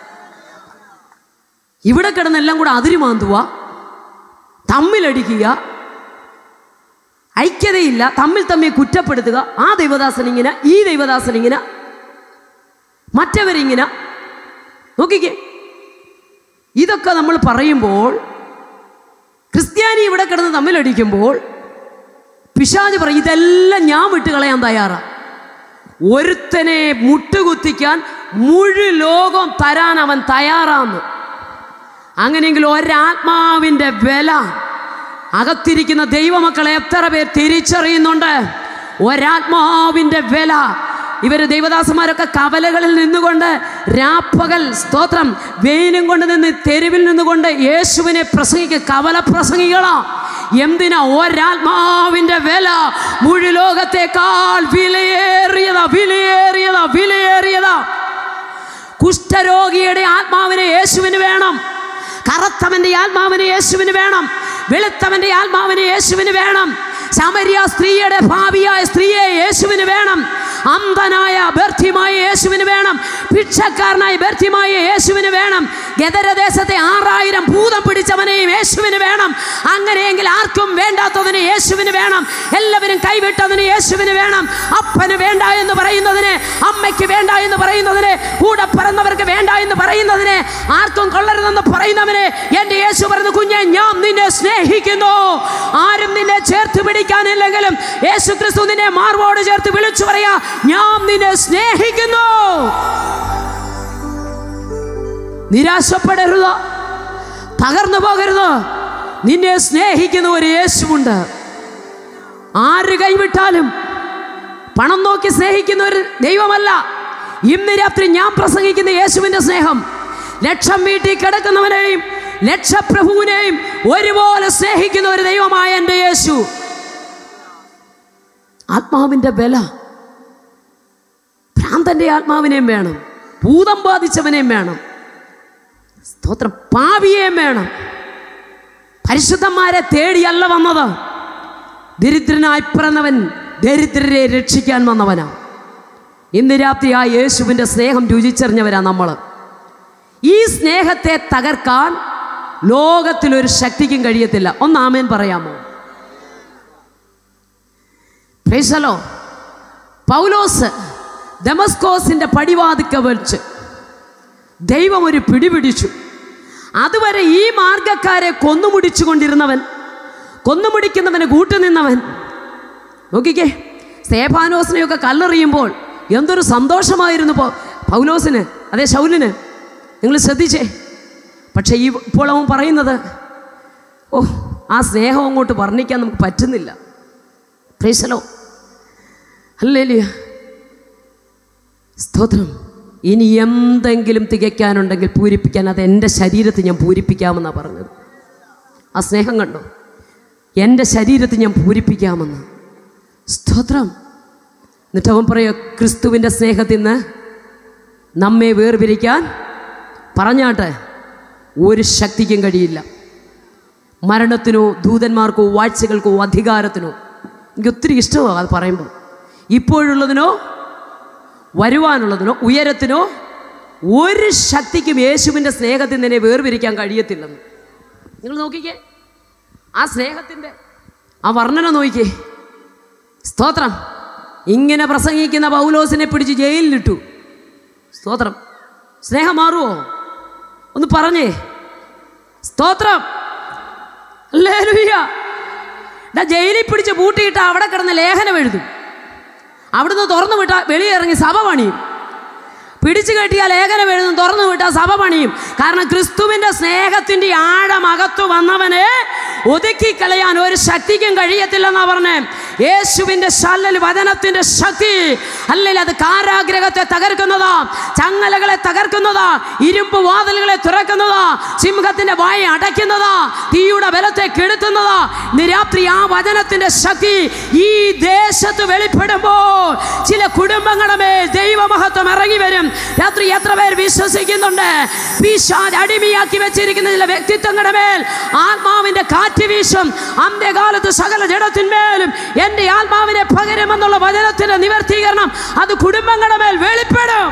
ഇവിടെ കിടന്നെല്ലാം കൂടെ അതിര് മാന്തുക തമ്മിലടിക്കുക ഐക്യതയില്ല തമ്മിൽ തമ്മിൽ കുറ്റപ്പെടുത്തുക ആ ദൈവദാസൻ ഇങ്ങനെ ഈ ദൈവദാസൻ ഇങ്ങനെ മറ്റവരിങ്ങനെ നോക്കിക്കേ ഇതൊക്കെ നമ്മൾ പറയുമ്പോൾ ക്രിസ്ത്യാനി ഇവിടെ കിടന്ന് തമ്മിലടിക്കുമ്പോൾ പിശാജ് പറയും ഇതെല്ലാം ഞാൻ വിട്ടുകളയാൻ തയ്യാറാ ഒരുത്തനെ മുട്ടുകുത്തിക്കാൻ മുഴു ലോകം തരാൻ അവൻ തയ്യാറാന്ന് അങ്ങനെയെങ്കിൽ ഒരാത്മാവിൻ്റെ വില അകത്തിരിക്കുന്ന ദൈവമക്കളെ എത്ര പേർ തിരിച്ചറിയുന്നുണ്ട് ഒരാത്മാവിൻ്റെ വില ഇവർ ദൈവദാസന്മാരൊക്കെ കവലകളിൽ നിന്നുകൊണ്ട് രാപ്പകൽ സ്തോത്രം വെയിലും കൊണ്ട് നിന്ന് തെരുവിൽ നിന്നുകൊണ്ട് യേശുവിനെ പ്രസംഗിക്കുക കവല പ്രസംഗികളാ എന്തിനാ ഒരാത്മാവിൻ്റെ വില മുഴു ലോകത്തെക്കാൾ വിലയേറിയതാ വിലയേറിയതാ വിലയേറിയതാ കുഷ്ഠരോഗിയുടെ ആത്മാവിനെ യേശുവിന് വേണം കറുത്തവന്റെ ആത്മാവിന് യേശുവിന് വേണം വെളുത്തവന്റെ ആത്മാവിന് യേശുവിന് വേണം ശമരിയ സ്ത്രീയുടെ ഭാവിയായ സ്ത്രീയെ യേശുവിന് വേണം അന്ധനായ ബർത്തിമായ യേശുവിന് വേണം ഭിക്ഷക്കാരനായ ബർത്തിമായ യേശുവിന് വേണം ഗദരദേശത്തെ ആറായിരം ഭൂതം പിടിച്ചവനെയും യേശുവിന് വേണം അങ്ങനെയെങ്കിൽ ആർക്കും വേണ്ടാത്തതിന് യേശുവിന് വേണം എല്ലാവരും കൈവിട്ടതിന് യേശുവിന് വേണം അപ്പന് വേണ്ട എന്ന് പറയുന്നതിന് അമ്മയ്ക്ക് വേണ്ട എന്ന് പറയുന്നതിന് കൂടെ പിറന്നവർക്ക് വേണ്ട എന്ന് പറയുന്നതിന് ആർക്കും കൊള്ളരുതെന്ന് പറയുന്നവന് എൻ്റെ യേശു പറഞ്ഞു കുഞ്ഞെ ഞാൻ നിന്നെ സ്നേഹിക്കുന്നു ആരും നിന്നെ ചേർത്ത് പിടിക്കാനില്ലെങ്കിലും യേശു ക്രിസ്തു നിന്നെ മാർവോട് ചേർത്ത് വിളിച്ചു പറയാ ഞാൻ നിന്നെ സ്നേഹിക്കുന്നു നിരാശപ്പെടരുത് തകർന്നു പോകരുത് നിന്നെ സ്നേഹിക്കുന്ന ഒരു യേശുവുണ്ട് ആര് കൈവിട്ടാലും പണം നോക്കി സ്നേഹിക്കുന്ന ഒരു ദൈവമല്ല ഇന്ന് രാത്രി ഞാൻ പ്രസംഗിക്കുന്ന യേശുവിൻ്റെ സ്നേഹം ലക്ഷം വീട്ടിൽ കിടക്കുന്നവനെയും ലക്ഷപ്രഭുവിനെയും ഒരുപോലെ സ്നേഹിക്കുന്ന ഒരു ദൈവമായ എൻ്റെ യേശു ആത്മാവിൻ്റെ ബല ഭ്രാന്തൻ്റെ ആത്മാവിനെയും വേണം ഭൂതം ബാധിച്ചവനെയും വേണം സ്തോത്രം പാവിയെയും വേണം പരിശുദ്ധന്മാരെ തേടിയല്ല വന്നത് ദരിദ്രനായി പിറന്നവൻ ദരിദ്രരെ രക്ഷിക്കാൻ വന്നവനാ ഇന്ന് രാത്രി ആ യേശുവിൻ്റെ സ്നേഹം രുചിച്ചറിഞ്ഞവരാ നമ്മൾ ഈ സ്നേഹത്തെ തകർക്കാൻ ലോകത്തിലൊരു ശക്തിക്കും കഴിയത്തില്ല ഒന്ന് ആമേൻ പറയാമോ പ്രൈസലോ പൗലോസ് ഡെമസ്കോസിൻ്റെ പടിവാതിക്ക വെച്ച് ദൈവം ഒരു പിടിപിടിച്ചു അതുവരെ ഈ മാർഗക്കാരെ കൊന്നുമുടിച്ചു കൊണ്ടിരുന്നവൻ കൊന്നുമുടിക്കുന്നവന് കൂട്ടുനിന്നവൻ നോക്കിക്കേ സ്തേഫാനോസിനെയൊക്കെ കല്ലെറിയുമ്പോൾ എന്തൊരു സന്തോഷമായിരുന്നു പൗ- പൗലോസിന് അതെ ശൗലിന് നിങ്ങൾ ശ്രദ്ധിച്ചേ പക്ഷേ ഈ ഇപ്പോൾ അവൻ പറയുന്നത് ഓ ആ സ്നേഹം അങ്ങോട്ട് വർണ്ണിക്കാൻ നമുക്ക് പറ്റുന്നില്ല പ്രേശലോ അല്ലേലിയ സ്തോത്രം ഇനി എന്തെങ്കിലും തികയ്ക്കാനുണ്ടെങ്കിൽ പൂരിപ്പിക്കാൻ അത് എൻ്റെ ശരീരത്തിൽ ഞാൻ പൂരിപ്പിക്കാമെന്നാണ് പറഞ്ഞത് ആ സ്നേഹം കണ്ടോ എൻ്റെ ശരീരത്തിൽ ഞാൻ പൂരിപ്പിക്കാമെന്ന് സ്തോത്രം എന്നിട്ട് അവൻ പറയുക ക്രിസ്തുവിൻ്റെ സ്നേഹത്തിൽ നിന്ന് നമ്മെ വേർപിരിക്കാൻ പറഞ്ഞാട്ടെ ഒരു ശക്തിക്കും കഴിയില്ല മരണത്തിനോ ദൂതന്മാർക്കോ വാഴ്ചകൾക്കോ അധികാരത്തിനോ എനിക്ക് ഒത്തിരി ഇഷ്ടമാണ് അത് പറയുമ്പോൾ ഇപ്പോഴുള്ളതിനോ വരുവാനുള്ളതിനോ ഉയരത്തിനോ ഒരു ശക്തിക്കും യേശുവിൻ്റെ സ്നേഹത്തിൽ നിന്നെ വേർപിരിക്കാൻ കഴിയത്തില്ലെന്ന് നിങ്ങൾ നോക്കിക്കേ ആ സ്നേഹത്തിൻ്റെ ആ വർണ്ണന നോക്കിക്കേ സ്തോത്രം ഇങ്ങനെ പ്രസംഗിക്കുന്ന പൗലോസിനെ പിടിച്ച് ജയിലിലിട്ടു സ്തോത്രം സ്നേഹം മാറുമോ ഒന്ന് പറഞ്ഞേ സ്തോത്രം ഹല്ലേലൂയ. ഡാ ജയിലിൽ പിടിച്ച് പൂട്ടിയിട്ട് അവിടെ കിടന്ന് ലേഖനം എഴുതും അവിടുന്ന് തുറന്നു വിട്ടാൽ വെളിയിറങ്ങി സഭ പണിയും പിടിച്ചു കെട്ടിയ ലേഖനം എഴുതും തുറന്നു വിട്ടാൽ സഭ പണിയും കാരണം ക്രിസ്തുവിൻ്റെ സ്നേഹത്തിൻ്റെ ആഴമകത്തു വന്നവനെ ഒതുക്കി കളയാൻ ഒരു ശക്തിക്കും കഴിയത്തില്ലെന്നാ പറഞ്ഞേ യേശുവിൻ്റെ ശല്ലൽ വചനത്തിൻ്റെ ശക്തി അല്ലെങ്കിൽ അത് കാരാഗ്രഹത്തെ തകർക്കുന്നതാ ചങ്ങലകളെ തകർക്കുന്നതാ ഇരുമ്പ് വാതിലുകളെ തുറക്കുന്നതാ സിംഹത്തിൻ്റെ വായ അടയ്ക്കുന്നതാ തീയുടെ ബലത്തെ കെടുത്തുന്നതാ ഇന്ന് രാത്രി ആ വചനത്തിൻ്റെ ശക്തി ഈ ദേശത്ത് വെളിപ്പെടുമ്പോൾ ചില കുടുംബങ്ങളുടെ മേൽ ദൈവമഹത്വം ഇറങ്ങി വരും രാത്രി എത്ര പേർ വിശ്വസിക്കുന്നുണ്ട് പിശാച് അടിമയാക്കി വെച്ചിരിക്കുന്ന ചില വ്യക്തിത്വങ്ങളുടെ മേൽ ആത്മാവിന്റെ കാറ്റ് വീശും അന്ത്യകാലത്ത് സകല ജഡത്തിന്മേലും എൻ്റെ ആത്മാവിനെ പകരുമെന്നുള്ള വചനത്തിന്റെ നിവർത്തീകരണം അത് കുടുംബങ്ങളുടെ മേൽ വെളിപ്പെടും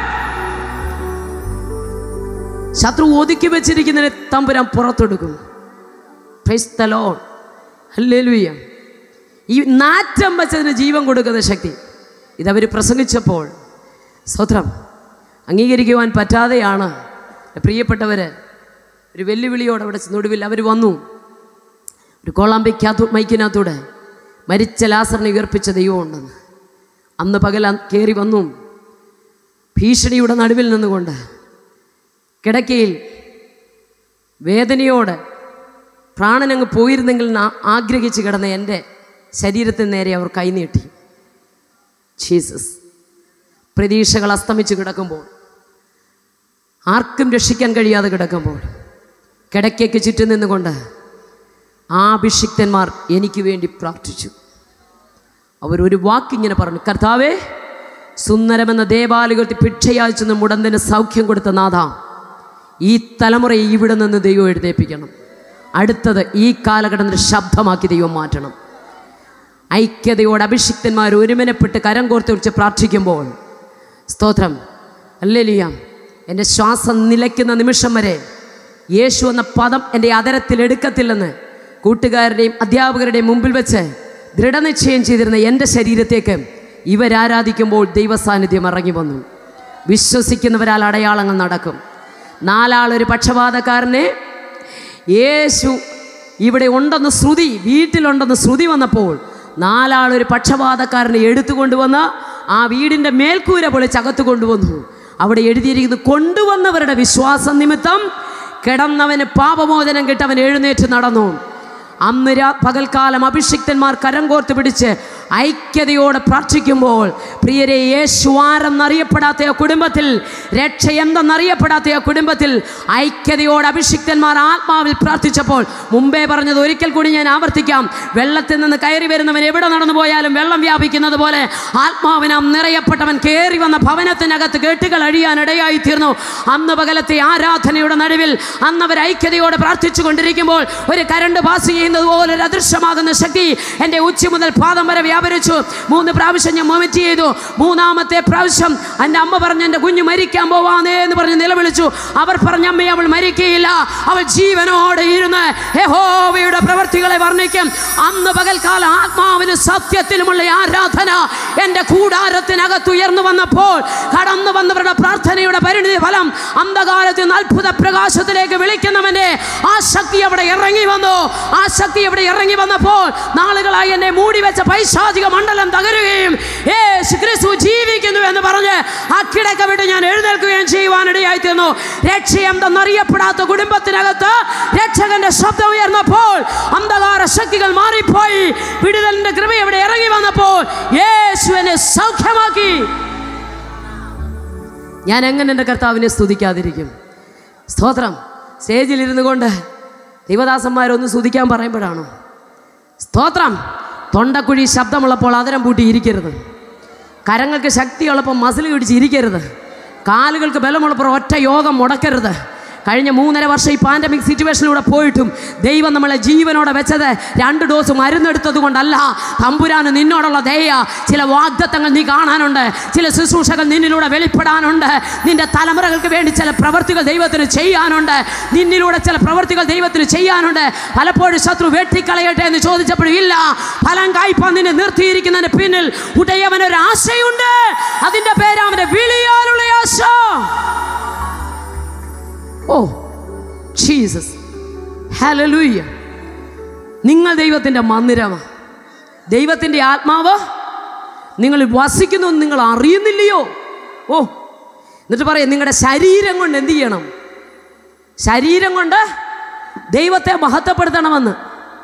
ശത്രു ഒതുക്കി വെച്ചിരിക്കുന്നതിനെ തമ്പുരാൻ പുറത്തെടുക്കും Praise the Lord. Hallelujah. ഈ നാറ്റം വെച്ചതിന് ജീവൻ കൊടുക്കുന്ന ശക്തി ഇതവർ പ്രസംഗിച്ചപ്പോൾ സ്വത്രം അംഗീകരിക്കുവാൻ പറ്റാതെയാണ് പ്രിയപ്പെട്ടവർ ഒരു വെല്ലുവിളിയോടെ അവിടെ ചെന്നൊടുവിൽ അവർ വന്നു ഒരു കോളാമ്പിക്കകത്തു മൈക്കിനകത്തൂടെ മരിച്ച ലാസറിനെ ഉയർപ്പിച്ച ദൈവമുണ്ടെന്ന് അന്ന് പകൽ കയറി വന്നു ഭീഷണിയുടെ നടുവിൽ നിന്നുകൊണ്ട് കിടക്കയിൽ വേദനയോടെ പ്രാണനങ്ങ് പോയിരുന്നെങ്കിൽ എന്ന് ആ- ആഗ്രഹിച്ച് കിടന്ന എൻ്റെ ശരീരത്തിന് നേരെ അവർ കൈനീട്ടി ജീസസ് പ്രതീക്ഷകൾ അസ്തമിച്ച് കിടക്കുമ്പോൾ ആർക്കും രക്ഷിക്കാൻ കഴിയാതെ കിടക്കുമ്പോൾ കിടക്കയ്ക്ക് ചുറ്റും നിന്നുകൊണ്ട് ആ അഭിഷിക്തന്മാർ എനിക്ക് വേണ്ടി പ്രാർത്ഥിച്ചു അവരൊരു വാക്കിങ്ങനെ പറഞ്ഞു കർത്താവേ സുന്ദരമെന്ന ദേവാലയത്തിൽ ഭിക്ഷയാഴ്ചെന്ന് മുടന്തിന് സൗഖ്യം കൊടുത്ത നാഥ ഈ തലമുറയെ ഇവിടെ നിന്ന് ദൈവം എഴുന്നേൽപ്പിക്കണം അടുത്തത് ഈ കാലഘട്ടത്തിൽ ശബ്ദമാക്കി ദൈവം മാറ്റണം ഐക്യതയോടെ അഭിഷിക്തന്മാർ ഒരുമനപ്പെട്ട് കരം കോർത്ത് വിളിച്ച് പ്രാർത്ഥിക്കുമ്പോൾ സ്തോത്രം അല്ലേലിയ എൻ്റെ ശ്വാസം നിലയ്ക്കുന്ന നിമിഷം വരെ യേശു എന്ന പദം എൻ്റെ അതരത്തിൽ എടുക്കത്തില്ലെന്ന് കൂട്ടുകാരുടെയും അധ്യാപകരുടെയും മുമ്പിൽ വെച്ച് ദൃഢനിശ്ചയം ചെയ്തിരുന്ന എൻ്റെ ശരീരത്തേക്ക് ഇവരാരാധിക്കുമ്പോൾ ദൈവസാന്നിധ്യം ഇറങ്ങി വന്നു വിശ്വസിക്കുന്നവരാൽ അടയാളങ്ങൾ നടക്കും നാലാളൊരു പക്ഷപാതക്കാരനെ യേശു ഇവിടെ ഉണ്ടെന്ന് ശ്രുതി വീട്ടിലുണ്ടെന്ന് ശ്രുതി വന്നപ്പോൾ നാലാളൊരു പക്ഷപാതക്കാരനെ എടുത്തുകൊണ്ടുവന്ന് ആ വീടിൻ്റെ മേൽക്കൂര പൊളിച്ചകത്ത് കൊണ്ടുവന്നു അവിടെ എഴുതിയിരിക്കുന്നു കൊണ്ടുവന്നവരുടെ വിശ്വാസം നിമിത്തം കിടന്നവന് പാപമോചനം കിട്ടവൻ എഴുന്നേറ്റ് നടന്നു അന്ന് രാ പകൽക്കാലം അഭിഷിക്തന്മാർ കരം കോർത്ത് പിടിച്ച് ഐക്യതയോടെ പ്രാർത്ഥിക്കുമ്പോൾ പ്രിയരെ യേശുവാരെന്നറിയപ്പെടാത്ത ആ കുടുംബത്തിൽ രക്ഷ എന്തെന്നറിയപ്പെടാത്ത ആ കുടുംബത്തിൽ ഐക്യതയോടെ അഭിഷിക്തന്മാർ ആത്മാവിൽ പ്രാർത്ഥിച്ചപ്പോൾ മുമ്പേ പറഞ്ഞത് ഒരിക്കൽ കൂടി ഞാൻ ആവർത്തിക്കാം വെള്ളത്തിൽ നിന്ന് കയറി വരുന്നവൻ എവിടെ നടന്നു പോയാലും വെള്ളം വ്യാപിക്കുന്നത് പോലെ ആത്മാവിനാം നിറയപ്പെട്ടവൻ കയറി വന്ന ഭവനത്തിനകത്ത് കെട്ടുകൾ അഴിയാനിടയായി തീർന്നു അന്ന് പകലത്തെ ആരാധനയുടെ നടുവിൽ അന്ന് അവർ ഐക്യതയോടെ പ്രാർത്ഥിച്ചു കൊണ്ടിരിക്കുമ്പോൾ ഒരു കരണ്ട് പാസ് ചെയ്യുന്നത് പോലെ ഒരു അദൃശ്യമാകുന്ന ശക്തി എൻ്റെ ഉച്ച മുതൽ പാദം വരെ വ്യാപരിച്ചു മൂന്ന് പ്രാവശ്യം ഞാൻ മൊമിറ്റ് ചെയ്തു മൂന്നാമത്തെ പ്രാവശ്യം എൻ്റെ അമ്മ പറഞ്ഞു എൻ്റെ കുഞ്ഞ് മരിക്കാൻ പോവാന്നേ എന്ന് പറഞ്ഞ് നിലവിളിച്ചു അവർ പറഞ്ഞ അമ്മയെ അവൾ മരിക്കുകയില്ല അവൾ ജീവനോടെ ഇരുന്ന് യഹോവയുടെ പ്രവർത്തികളെ വർണ്ണിക്കും അന്ന് പകൽക്കാലം ആത്മാവിന് സത്യത്തിലുമുള്ള ആരാധന എൻ്റെ കൂടാരത്തിനകത്ത് ഉയർന്നു വന്നപ്പോൾ കടന്നു വന്നവരുടെ പ്രാർത്ഥനയുടെ പരിണിതി ഫലം അന്ധകാരത്തിൽ നിന്ന് അത്ഭുത പ്രകാശത്തിലേക്ക് വിളിക്കുന്നവൻ്റെ ആ ശക്തി അവിടെ ഇറങ്ങി വന്നു ആ ശക്തി അവിടെ ഇറങ്ങി വന്നപ്പോൾ നാളുകളായി എന്നെ മൂടി വെച്ച പൈശാചിക മണ്ഡലം തകരുകയും യേശു ക്രിസ്തു ജീവിക്കുന്നു എന്ന് പറഞ്ഞ് ആ കിടക്ക വിട്ട് ഞാൻ എഴുന്നേൽക്കുകയും ചെയ്യുവാനിടയായി തീർന്നു രക്ഷ എന്തെന്നറിയപ്പെടാത്ത കുടുംബത്തിനകത്ത് രക്ഷകന്റെ ശബ്ദം ഉയർന്നപ്പോൾ അന്ധകാര ശക്തികൾ മാറിപ്പോയി വിടുതലിന്റെ കൃപ ഇവിടെ ഇറങ്ങി വന്നപ്പോൾ യേശു എന്നെ സൗഖ്യമാക്കി ഞാൻ എങ്ങനെ എൻ്റെ കർത്താവിനെ സ്തുതിക്കാതിരിക്കും സ്തോത്രം സ്റ്റേജിലിരുന്നു കൊണ്ട് ദൈവദാസന്മാരൊന്ന് സ്തുതിക്കാൻ പറയുമ്പോഴാണോ സ്തോത്രം തൊണ്ടക്കുഴി ശബ്ദമുള്ളപ്പോൾ അതരം പൂട്ടി ഇരിക്കരുത് കരങ്ങൾക്ക് ശക്തിയുള്ളപ്പോൾ മസിൽ പിടിച്ച് ഇരിക്കരുത് കാലുകൾക്ക് ബലമുള്ളപ്പോൾ ഒറ്റ യോഗം മുടക്കരുത് കഴിഞ്ഞ മൂന്നര വർഷം ഈ പാൻഡമിക് സിറ്റുവേഷനിലൂടെ പോയിട്ടും ദൈവം നമ്മളെ ജീവനോടെ വെച്ചത് രണ്ട് ഡോസ് മരുന്നെടുത്തത് കൊണ്ടല്ല തമ്പുരാന് നിന്നോടുള്ള ദയ ചില വാഗ്ദത്തങ്ങൾ നീ കാണാനുണ്ട് ചില ശുശ്രൂഷകൾ നിന്നിലൂടെ വെളിപ്പെടാനുണ്ട് നിന്റെ തലമുറകൾക്ക് വേണ്ടി ചില പ്രവർത്തികൾ ദൈവത്തിന് ചെയ്യാനുണ്ട് നിന്നിലൂടെ ചില പ്രവർത്തികൾ ദൈവത്തിന് ചെയ്യാനുണ്ട് പലപ്പോഴും ശത്രു വെട്ടിക്കളയട്ടെ എന്ന് ചോദിച്ചപ്പോഴും ഇല്ല ഫലം കായ്പാൻ നിന്നെ നിർത്തിയിരിക്കുന്നതിന് പിന്നിൽ ഉടയവനൊരു ആശയുണ്ട് അതിന്റെ പേര് അവന്റെ വിളിയാലുള്ള ആശ ഓ ജീസസ് ഹലലൂയ്യ നിങ്ങൾ ദൈവത്തിൻ്റെ മന്ദിരമാണ് ദൈവത്തിൻ്റെ ആത്മാവ് നിങ്ങൾ വസിക്കുന്നു എന്ന് നിങ്ങൾ അറിയുന്നില്ലയോ ഓ എന്നിട്ട് പറയാം നിങ്ങളുടെ ശരീരം കൊണ്ട് എന്ത് ചെയ്യണം ശരീരം കൊണ്ട് ദൈവത്തെ മഹത്വപ്പെടുത്തണമെന്ന്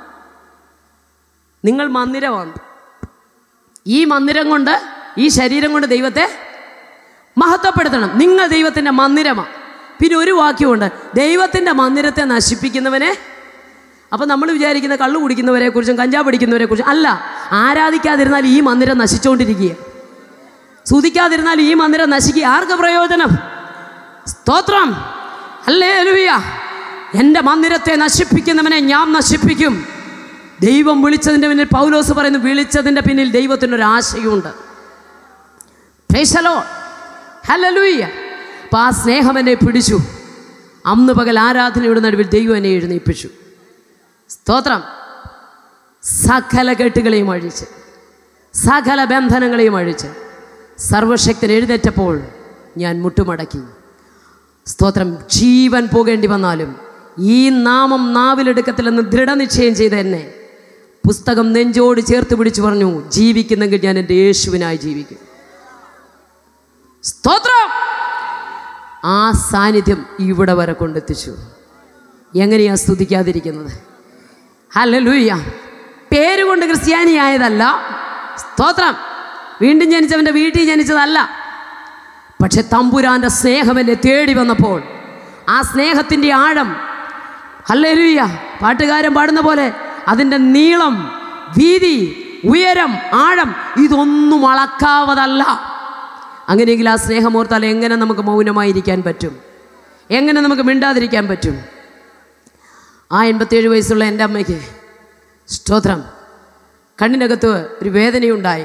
നിങ്ങൾ മന്ദിരമാണ് ഈ മന്ദിരം കൊണ്ട് ഈ ശരീരം കൊണ്ട് ദൈവത്തെ മഹത്വപ്പെടുത്തണം നിങ്ങൾ ദൈവത്തിൻ്റെ മന്ദിരമാണ് പിന്നെ ഒരു വാക്യമുണ്ട് ദൈവത്തിൻ്റെ മന്ദിരത്തെ നശിപ്പിക്കുന്നവനെ അപ്പം നമ്മൾ വിചാരിക്കുന്ന കള്ളു കുടിക്കുന്നവരെ കുറിച്ചും കഞ്ചാവ് പിടിക്കുന്നവരെ കുറിച്ചും അല്ല ആരാധിക്കാതിരുന്നാൽ ഈ മന്ദിരം നശിച്ചുകൊണ്ടിരിക്കുക സ്തുതിക്കാതിരുന്നാൽ ഈ മന്ദിരം നശിക്കുക ആർക്ക് പ്രയോജനം സ്തോത്രം അല്ലേ അലുവിയ എൻ്റെ മന്ദിരത്തെ നശിപ്പിക്കുന്നവനെ ഞാൻ നശിപ്പിക്കും ദൈവം വിളിച്ചതിൻ്റെ പിന്നിൽ പൗലോസ് പറയുന്നു വിളിച്ചതിൻ്റെ പിന്നിൽ ദൈവത്തിനൊരു ആശയമുണ്ട് പ്രൈസലോ ഹലലൂയ്യ അപ്പം ആ സ്നേഹം എന്നെ പിടിച്ചു അന്ന് പകൽ ആരാധനയുടെ നടുവിൽ ദൈവം എന്നെ എഴുന്നേൽപ്പിച്ചു സ്തോത്രം സകല കെട്ടുകളെയും അഴിച്ച് സകല ബന്ധനങ്ങളെയും അഴിച്ച് സർവശക്തൻ എഴുന്നേറ്റപ്പോൾ ഞാൻ മുട്ടുമടക്കി സ്തോത്രം ജീവൻ പോകേണ്ടി വന്നാലും ഈ നാമം നാവിലെടുക്കത്തില്ലെന്ന് ദൃഢനിശ്ചയം ചെയ്ത എന്നെ പുസ്തകം നെഞ്ചോട് ചേർത്ത് പിടിച്ചു പറഞ്ഞു ജീവിക്കുന്നെങ്കിൽ ഞാൻ എൻ്റെ യേശുവിനായി ജീവിക്കും സ്തോത്രം ആ സാന്നിധ്യം ഇവിടെ വരെ കൊണ്ടെത്തിച്ചു എങ്ങനെയാ സ്തുതിക്കാതിരിക്കുന്നത് ഹല്ലേലൂയ പേരുകൊണ്ട് ക്രിസ്ത്യാനി ആയതല്ല സ്തോത്രം വീണ്ടും ജനിച്ചവൻ്റെ വീട്ടിൽ ജനിച്ചതല്ല പക്ഷെ തമ്പുരാൻ്റെ സ്നേഹം എന്നെ തേടി വന്നപ്പോൾ ആ സ്നേഹത്തിൻ്റെ ആഴം ഹല്ലേലൂയ പാട്ടുകാരൻ പാടുന്ന പോലെ അതിൻ്റെ നീളം വീതി ഉയരം ആഴം ഇതൊന്നും അളക്കാവതല്ല അങ്ങനെയെങ്കിൽ ആ സ്നേഹം ഓർത്താൽ എങ്ങനെ നമുക്ക് മൗനമായിരിക്കാൻ പറ്റും എങ്ങനെ നമുക്ക് മിണ്ടാതിരിക്കാൻ പറ്റും ആ എൺപത്തേഴ് വയസ്സുള്ള എൻ്റെ അമ്മയ്ക്ക് സ്തോത്രം കണ്ണിനകത്ത് ഒരു വേദനയുണ്ടായി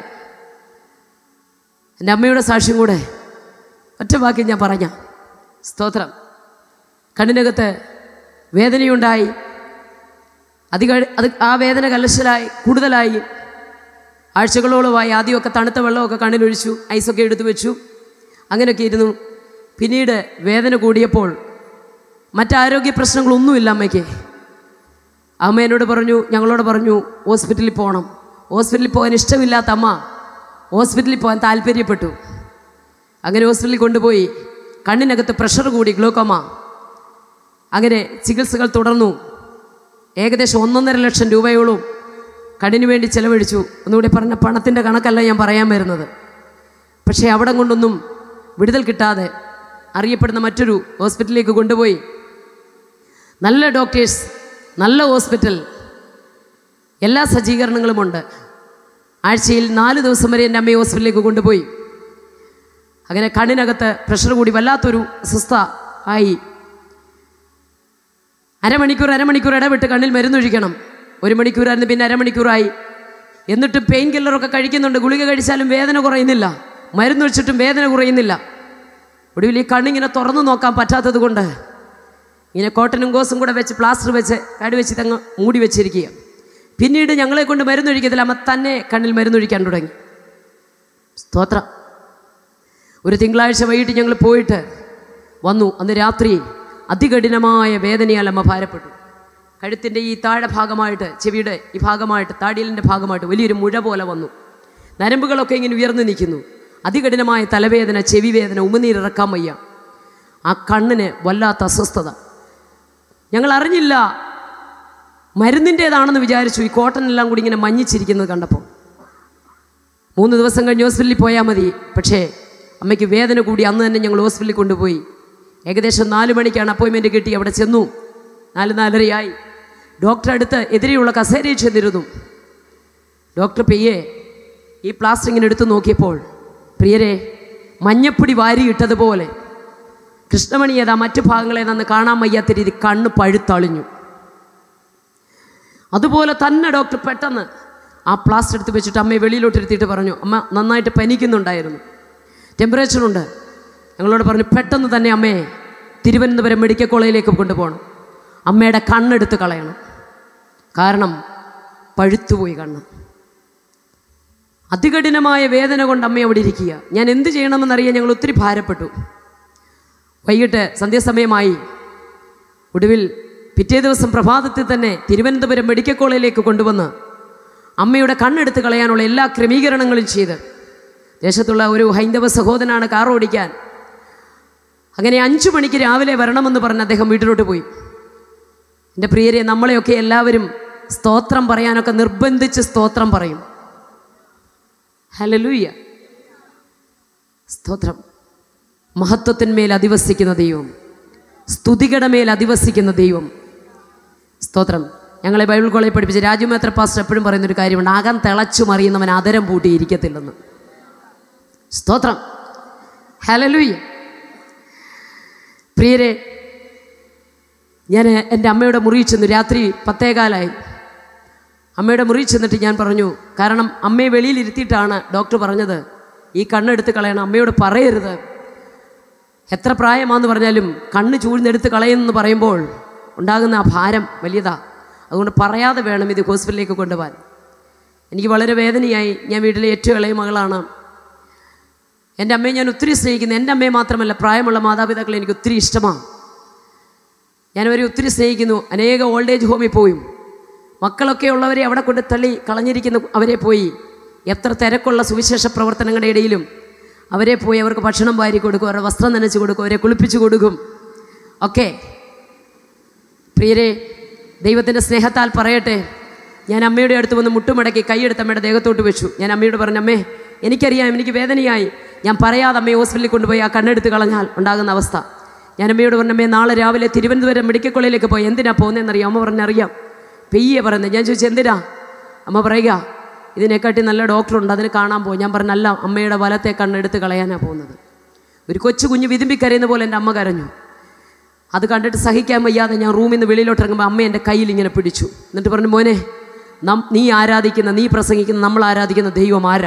എൻ്റെ അമ്മയുടെ സാക്ഷ്യം കൂടെ ഒറ്റ വാക്കി ഞാൻ പറഞ്ഞ സ്തോത്രം കണ്ണിനകത്ത് വേദനയുണ്ടായി അധിക അത് ആ വേദന കലശലായി കൂടുതലായി ആഴ്ചകളോളമായി ആദ്യമൊക്കെ തണുത്ത വെള്ളമൊക്കെ കണ്ണിലൊഴിച്ചു ഐസൊക്കെ എടുത്തു വെച്ചു അങ്ങനെയൊക്കെ ഇരുന്നു പിന്നീട് വേദന കൂടിയപ്പോൾ മറ്റാരോഗ്യ പ്രശ്നങ്ങളൊന്നുമില്ല അമ്മയ്ക്ക് അമ്മ എന്നോട് പറഞ്ഞു ഞങ്ങളോട് പറഞ്ഞു ഹോസ്പിറ്റലിൽ പോകണം ഹോസ്പിറ്റലിൽ പോകാൻ ഇഷ്ടമില്ലാത്ത അമ്മ ഹോസ്പിറ്റലിൽ പോകാൻ താല്പര്യപ്പെട്ടു അങ്ങനെ ഹോസ്പിറ്റലിൽ കൊണ്ടുപോയി കണ്ണിനകത്ത് പ്രഷർ കൂടി ഗ്ലൂക്കോമ അങ്ങനെ ചികിത്സകൾ തുടർന്നു ഏകദേശം ഒന്നൊന്നര ലക്ഷം രൂപയോളം കണ്ണിന് വേണ്ടി ചെലവഴിച്ചു ഒന്നുകൂടി പറഞ്ഞ പണത്തിൻ്റെ കണക്കല്ല ഞാൻ പറയാൻ വരുന്നത് പക്ഷേ അവിടെ കൊണ്ടൊന്നും വിടുതൽ കിട്ടാതെ അറിയപ്പെടുന്ന മറ്റൊരു ഹോസ്പിറ്റലിലേക്ക് കൊണ്ടുപോയി നല്ല ഡോക്ടേഴ്സ് നല്ല ഹോസ്പിറ്റൽ എല്ലാ സജ്ജീകരണങ്ങളുമുണ്ട് ആഴ്ചയിൽ നാല് ദിവസം വരെ എൻ്റെ അമ്മയെ ഹോസ്പിറ്റലിലേക്ക് കൊണ്ടുപോയി അങ്ങനെ കണ്ണിനകത്ത് പ്രഷർ കൂടി വല്ലാത്തൊരു അസ്വസ്ഥ ആയി അരമണിക്കൂർ അരമണിക്കൂർ ഇടവിട്ട് കണ്ണിൽ മരുന്നൊഴിക്കണം ഒരു മണിക്കൂറായിരുന്നു പിന്നെ അരമണിക്കൂറായി എന്നിട്ട് പെയിൻ കില്ലറൊക്കെ കഴിക്കുന്നുണ്ട് ഗുളിക കഴിച്ചാലും വേദന കുറയുന്നില്ല മരുന്നൊഴിച്ചിട്ടും വേദന കുറയുന്നില്ല ഒടുവിൽ ഈ കണ്ണിങ്ങനെ തുറന്നു നോക്കാൻ പറ്റാത്തത് കൊണ്ട് ഇങ്ങനെ കോട്ടനും ഗോസും കൂടെ വെച്ച് പ്ലാസ്റ്റർ വെച്ച് കടി വെച്ച് തങ്ങ് മൂടി വെച്ചിരിക്കുക പിന്നീട് ഞങ്ങളെ കൊണ്ട് മരുന്നൊഴിക്കത്തില്ല അമ്മ തന്നെ കണ്ണിൽ മരുന്നൊഴിക്കാൻ തുടങ്ങി സ്തോത്രം ഒരു തിങ്കളാഴ്ച വൈകിട്ട് ഞങ്ങൾ പോയിട്ട് വന്നു അന്ന് രാത്രി അതികഠിനമായ വേദനയാൽ അമ്മ ഭാരപ്പെട്ടു കഴുത്തിൻ്റെ ഈ താഴെ ഭാഗമായിട്ട് ചെവിയുടെ ഈ ഭാഗമായിട്ട് താടിയലിൻ്റെ ഭാഗമായിട്ട് വലിയൊരു മുഴ പോലെ വന്നു നരമ്പുകളൊക്കെ ഇങ്ങനെ ഉയർന്നു നിൽക്കുന്നു അതികഠിനമായ തലവേദന ചെവി വേദന ഉമിനീരിറക്കാൻ വയ്യ ആ കണ്ണിന് വല്ലാത്ത അസ്വസ്ഥത ഞങ്ങൾ അറിഞ്ഞില്ല മരുന്നിൻ്റേതാണെന്ന് വിചാരിച്ചു ഈ കോട്ടൺ എല്ലാം കൂടി ഇങ്ങനെ മഞ്ഞിച്ചിരിക്കുന്നത് കണ്ടപ്പോൾ മൂന്ന് ദിവസം കഴിഞ്ഞ് ഹോസ്പിറ്റലിൽ പോയാൽ മതി പക്ഷേ അമ്മയ്ക്ക് വേദന കൂടി അന്ന് തന്നെ ഞങ്ങൾ ഹോസ്പിറ്റലിൽ കൊണ്ടുപോയി ഏകദേശം നാല് മണിക്കാണ് അപ്പോയിൻമെൻറ്റ് കിട്ടി അവിടെ ചെന്നു നാല് നാലരയായി ഡോക്ടർ അടുത്ത് എതിരെയുള്ള കസേരയിൽ ചെന്നിരുന്നു ഡോക്ടർ പെയ്യെ ഈ പ്ലാസ്റ്റർ ഇങ്ങനെ എടുത്തു നോക്കിയപ്പോൾ പ്രിയരെ മഞ്ഞപ്പൊടി വാരിയിട്ടതുപോലെ കൃഷ്ണമണി ഏതാ മറ്റു ഭാഗങ്ങളെ നിന്ന് കാണാൻ വയ്യാത്ത രീതി കണ്ണ് പഴുത്തളിഞ്ഞു അതുപോലെ തന്നെ ഡോക്ടർ പെട്ടെന്ന് ആ പ്ലാസ്റ്റർ എടുത്ത് വെച്ചിട്ട് അമ്മയെ വെളിയിലോട്ട് ഇരുത്തിയിട്ട് പറഞ്ഞു അമ്മ നന്നായിട്ട് പനിക്കുന്നുണ്ടായിരുന്നു ടെമ്പറേച്ചറുണ്ട് ഞങ്ങളോട് പറഞ്ഞു പെട്ടെന്ന് തന്നെ അമ്മയെ തിരുവനന്തപുരം മെഡിക്കൽ കോളേജിലേക്ക് കൊണ്ടുപോകണം അമ്മയുടെ കണ്ണെടുത്ത് കളയണം കാരണം പഴുത്തുപോയി കണ്ണ് അതികഠിനമായ വേദന കൊണ്ട് അമ്മ അവിടെ ഇരിക്കുക ഞാൻ എന്ത് ചെയ്യണമെന്നറിയാൻ ഞങ്ങൾ ഒത്തിരി ഭാരപ്പെട്ടു വൈകിട്ട് സന്ധ്യാസമയമായി ഒടുവിൽ പിറ്റേ ദിവസം പ്രഭാതത്തിൽ തന്നെ തിരുവനന്തപുരം മെഡിക്കൽ കോളേജിലേക്ക് കൊണ്ടുവന്ന് അമ്മയുടെ കണ്ണെടുത്ത് കളയാനുള്ള എല്ലാ ക്രമീകരണങ്ങളും ചെയ്ത് ദേശത്തുള്ള ഒരു ഹൈന്ദവ സഹോദരനാണ് കാർ ഓടിക്കാൻ അങ്ങനെ അഞ്ചു മണിക്ക് രാവിലെ വരണമെന്ന് പറഞ്ഞ് അദ്ദേഹം വീട്ടിലോട്ട് പോയി എൻ്റെ പ്രിയരെ നമ്മളെയൊക്കെ എല്ലാവരും സ്തോത്രം പറയാനൊക്കെ നിർബന്ധിച്ച് സ്തോത്രം പറയും ഹലലൂയ്യ സ്തോത്രം മഹത്വത്തിന്മേൽ അധിവസിക്കുന്ന ദൈവം സ്തുതികട മേൽ അധിവസിക്കുന്ന ദൈവം സ്തോത്രം ഞങ്ങളെ ബൈബിൾ കോളേജ് പഠിപ്പിച്ച രാജുമേത്ര പാസ്റ്റർ എപ്പോഴും പറയുന്നൊരു കാര്യമുണ്ട് അകം തിളച്ചു മറിയുന്നവൻ അതരം പൂട്ടി ഇരിക്കത്തില്ലെന്ന് സ്തോത്രം ഹലലൂയ്യ പ്രിയരെ ഞാൻ എൻ്റെ അമ്മയുടെ മുറിയിൽ ചെന്നു രാത്രി പത്തേകാലായി അമ്മയുടെ മുറിയിൽ ചെന്നിട്ട് ഞാൻ പറഞ്ഞു കാരണം അമ്മയെ വെളിയിൽ ഇരുത്തിയിട്ടാണ് ഡോക്ടർ പറഞ്ഞത് ഈ കണ്ണെടുത്ത് കളയണം അമ്മയോട് പറയരുത് എത്ര പ്രായമാണെന്ന് പറഞ്ഞാലും കണ്ണ് ചൂഴ്ന്നെടുത്ത് കളയുമെന്ന് പറയുമ്പോൾ ഉണ്ടാകുന്ന ആ ഭാരം വലിയതാ അതുകൊണ്ട് പറയാതെ വേണം ഇത് ഹോസ്പിറ്റലിലേക്ക് കൊണ്ടുപോകാൻ എനിക്ക് വളരെ വേദനയായി ഞാൻ വീട്ടിലെ ഏറ്റവും ഇളയ മകളാണ് എൻ്റെ അമ്മയെ ഞാൻ ഒത്തിരി സ്നേഹിക്കുന്നു എൻ്റെ അമ്മയെ മാത്രമല്ല പ്രായമുള്ള മാതാപിതാക്കളെ എനിക്ക് ഒത്തിരി ഇഷ്ടമാണ് ഞാൻ അവരെ ഒത്തിരി സ്നേഹിക്കുന്നു അനേക ഓൾഡ് ഏജ് ഹോമിൽ പോയും മക്കളൊക്കെ ഉള്ളവരെ അവിടെ കൊണ്ട് തള്ളി കളഞ്ഞിരിക്കുന്ന അവരെ പോയി എത്ര തിരക്കുള്ള സുവിശേഷ പ്രവർത്തനങ്ങളുടെ ഇടയിലും അവരെ പോയി അവർക്ക് ഭക്ഷണം വാരി കൊടുക്കും അവരുടെ വസ്ത്രം നനച്ച് കൊടുക്കും അവരെ കുളിപ്പിച്ചു കൊടുക്കും ഒക്കെ പ്രിയരെ ദൈവത്തിൻ്റെ സ്നേഹത്താൽ പറയട്ടെ ഞാൻ അമ്മയുടെ അടുത്ത് വന്ന് മുട്ടുമടക്കി കൈയെടുത്ത് അമ്മയുടെ ദേഹത്തോട്ട് വെച്ചു ഞാൻ അമ്മയോട് പറഞ്ഞു അമ്മേ എനിക്കറിയാം എനിക്ക് വേദനയായി ഞാൻ പറയാതെ അമ്മയെ ഹോസ്പിറ്റലിൽ കൊണ്ടുപോയി ആ കണ്ണെടുത്ത് കളഞ്ഞാൽ ഉണ്ടാകുന്ന അവസ്ഥ ഞാൻ അമ്മയോട് പറഞ്ഞു അമ്മേ നാളെ രാവിലെ തിരുവനന്തപുരം മെഡിക്കൽ കോളേജിലേക്ക് പോയി എന്തിനാ പോകുന്നതെന്നറിയാം അമ്മ പറഞ്ഞറിയാം പെയ്യെ പറയുന്നത് ഞാൻ ചോദിച്ചു എന്തിനാ അമ്മ പറയുക ഇതിനെക്കാട്ടി നല്ല ഡോക്ടറുണ്ട് അതിന് കാണാൻ പോകും ഞാൻ പറഞ്ഞല്ല അമ്മയുടെ വലത്തെ കണ്ണെടുത്ത് കളയാനാണ് പോകുന്നത് ഒരു കൊച്ചു കുഞ്ഞ് വിതുമ്പി കരയുന്ന പോലെ എൻ്റെ അമ്മ കരഞ്ഞു അത് കണ്ടിട്ട് സഹിക്കാൻ വയ്യാതെ ഞാൻ റൂമിൽ നിന്ന് വെളിയിലോട്ട് ഇറങ്ങുമ്പോൾ അമ്മ എൻ്റെ കയ്യിൽ ഇങ്ങനെ പിടിച്ചു എന്നിട്ട് പറഞ്ഞു മോനെ നം നീ ആരാധിക്കുന്ന നീ പ്രസംഗിക്കുന്ന നമ്മൾ ആരാധിക്കുന്ന ദൈവം ആരാ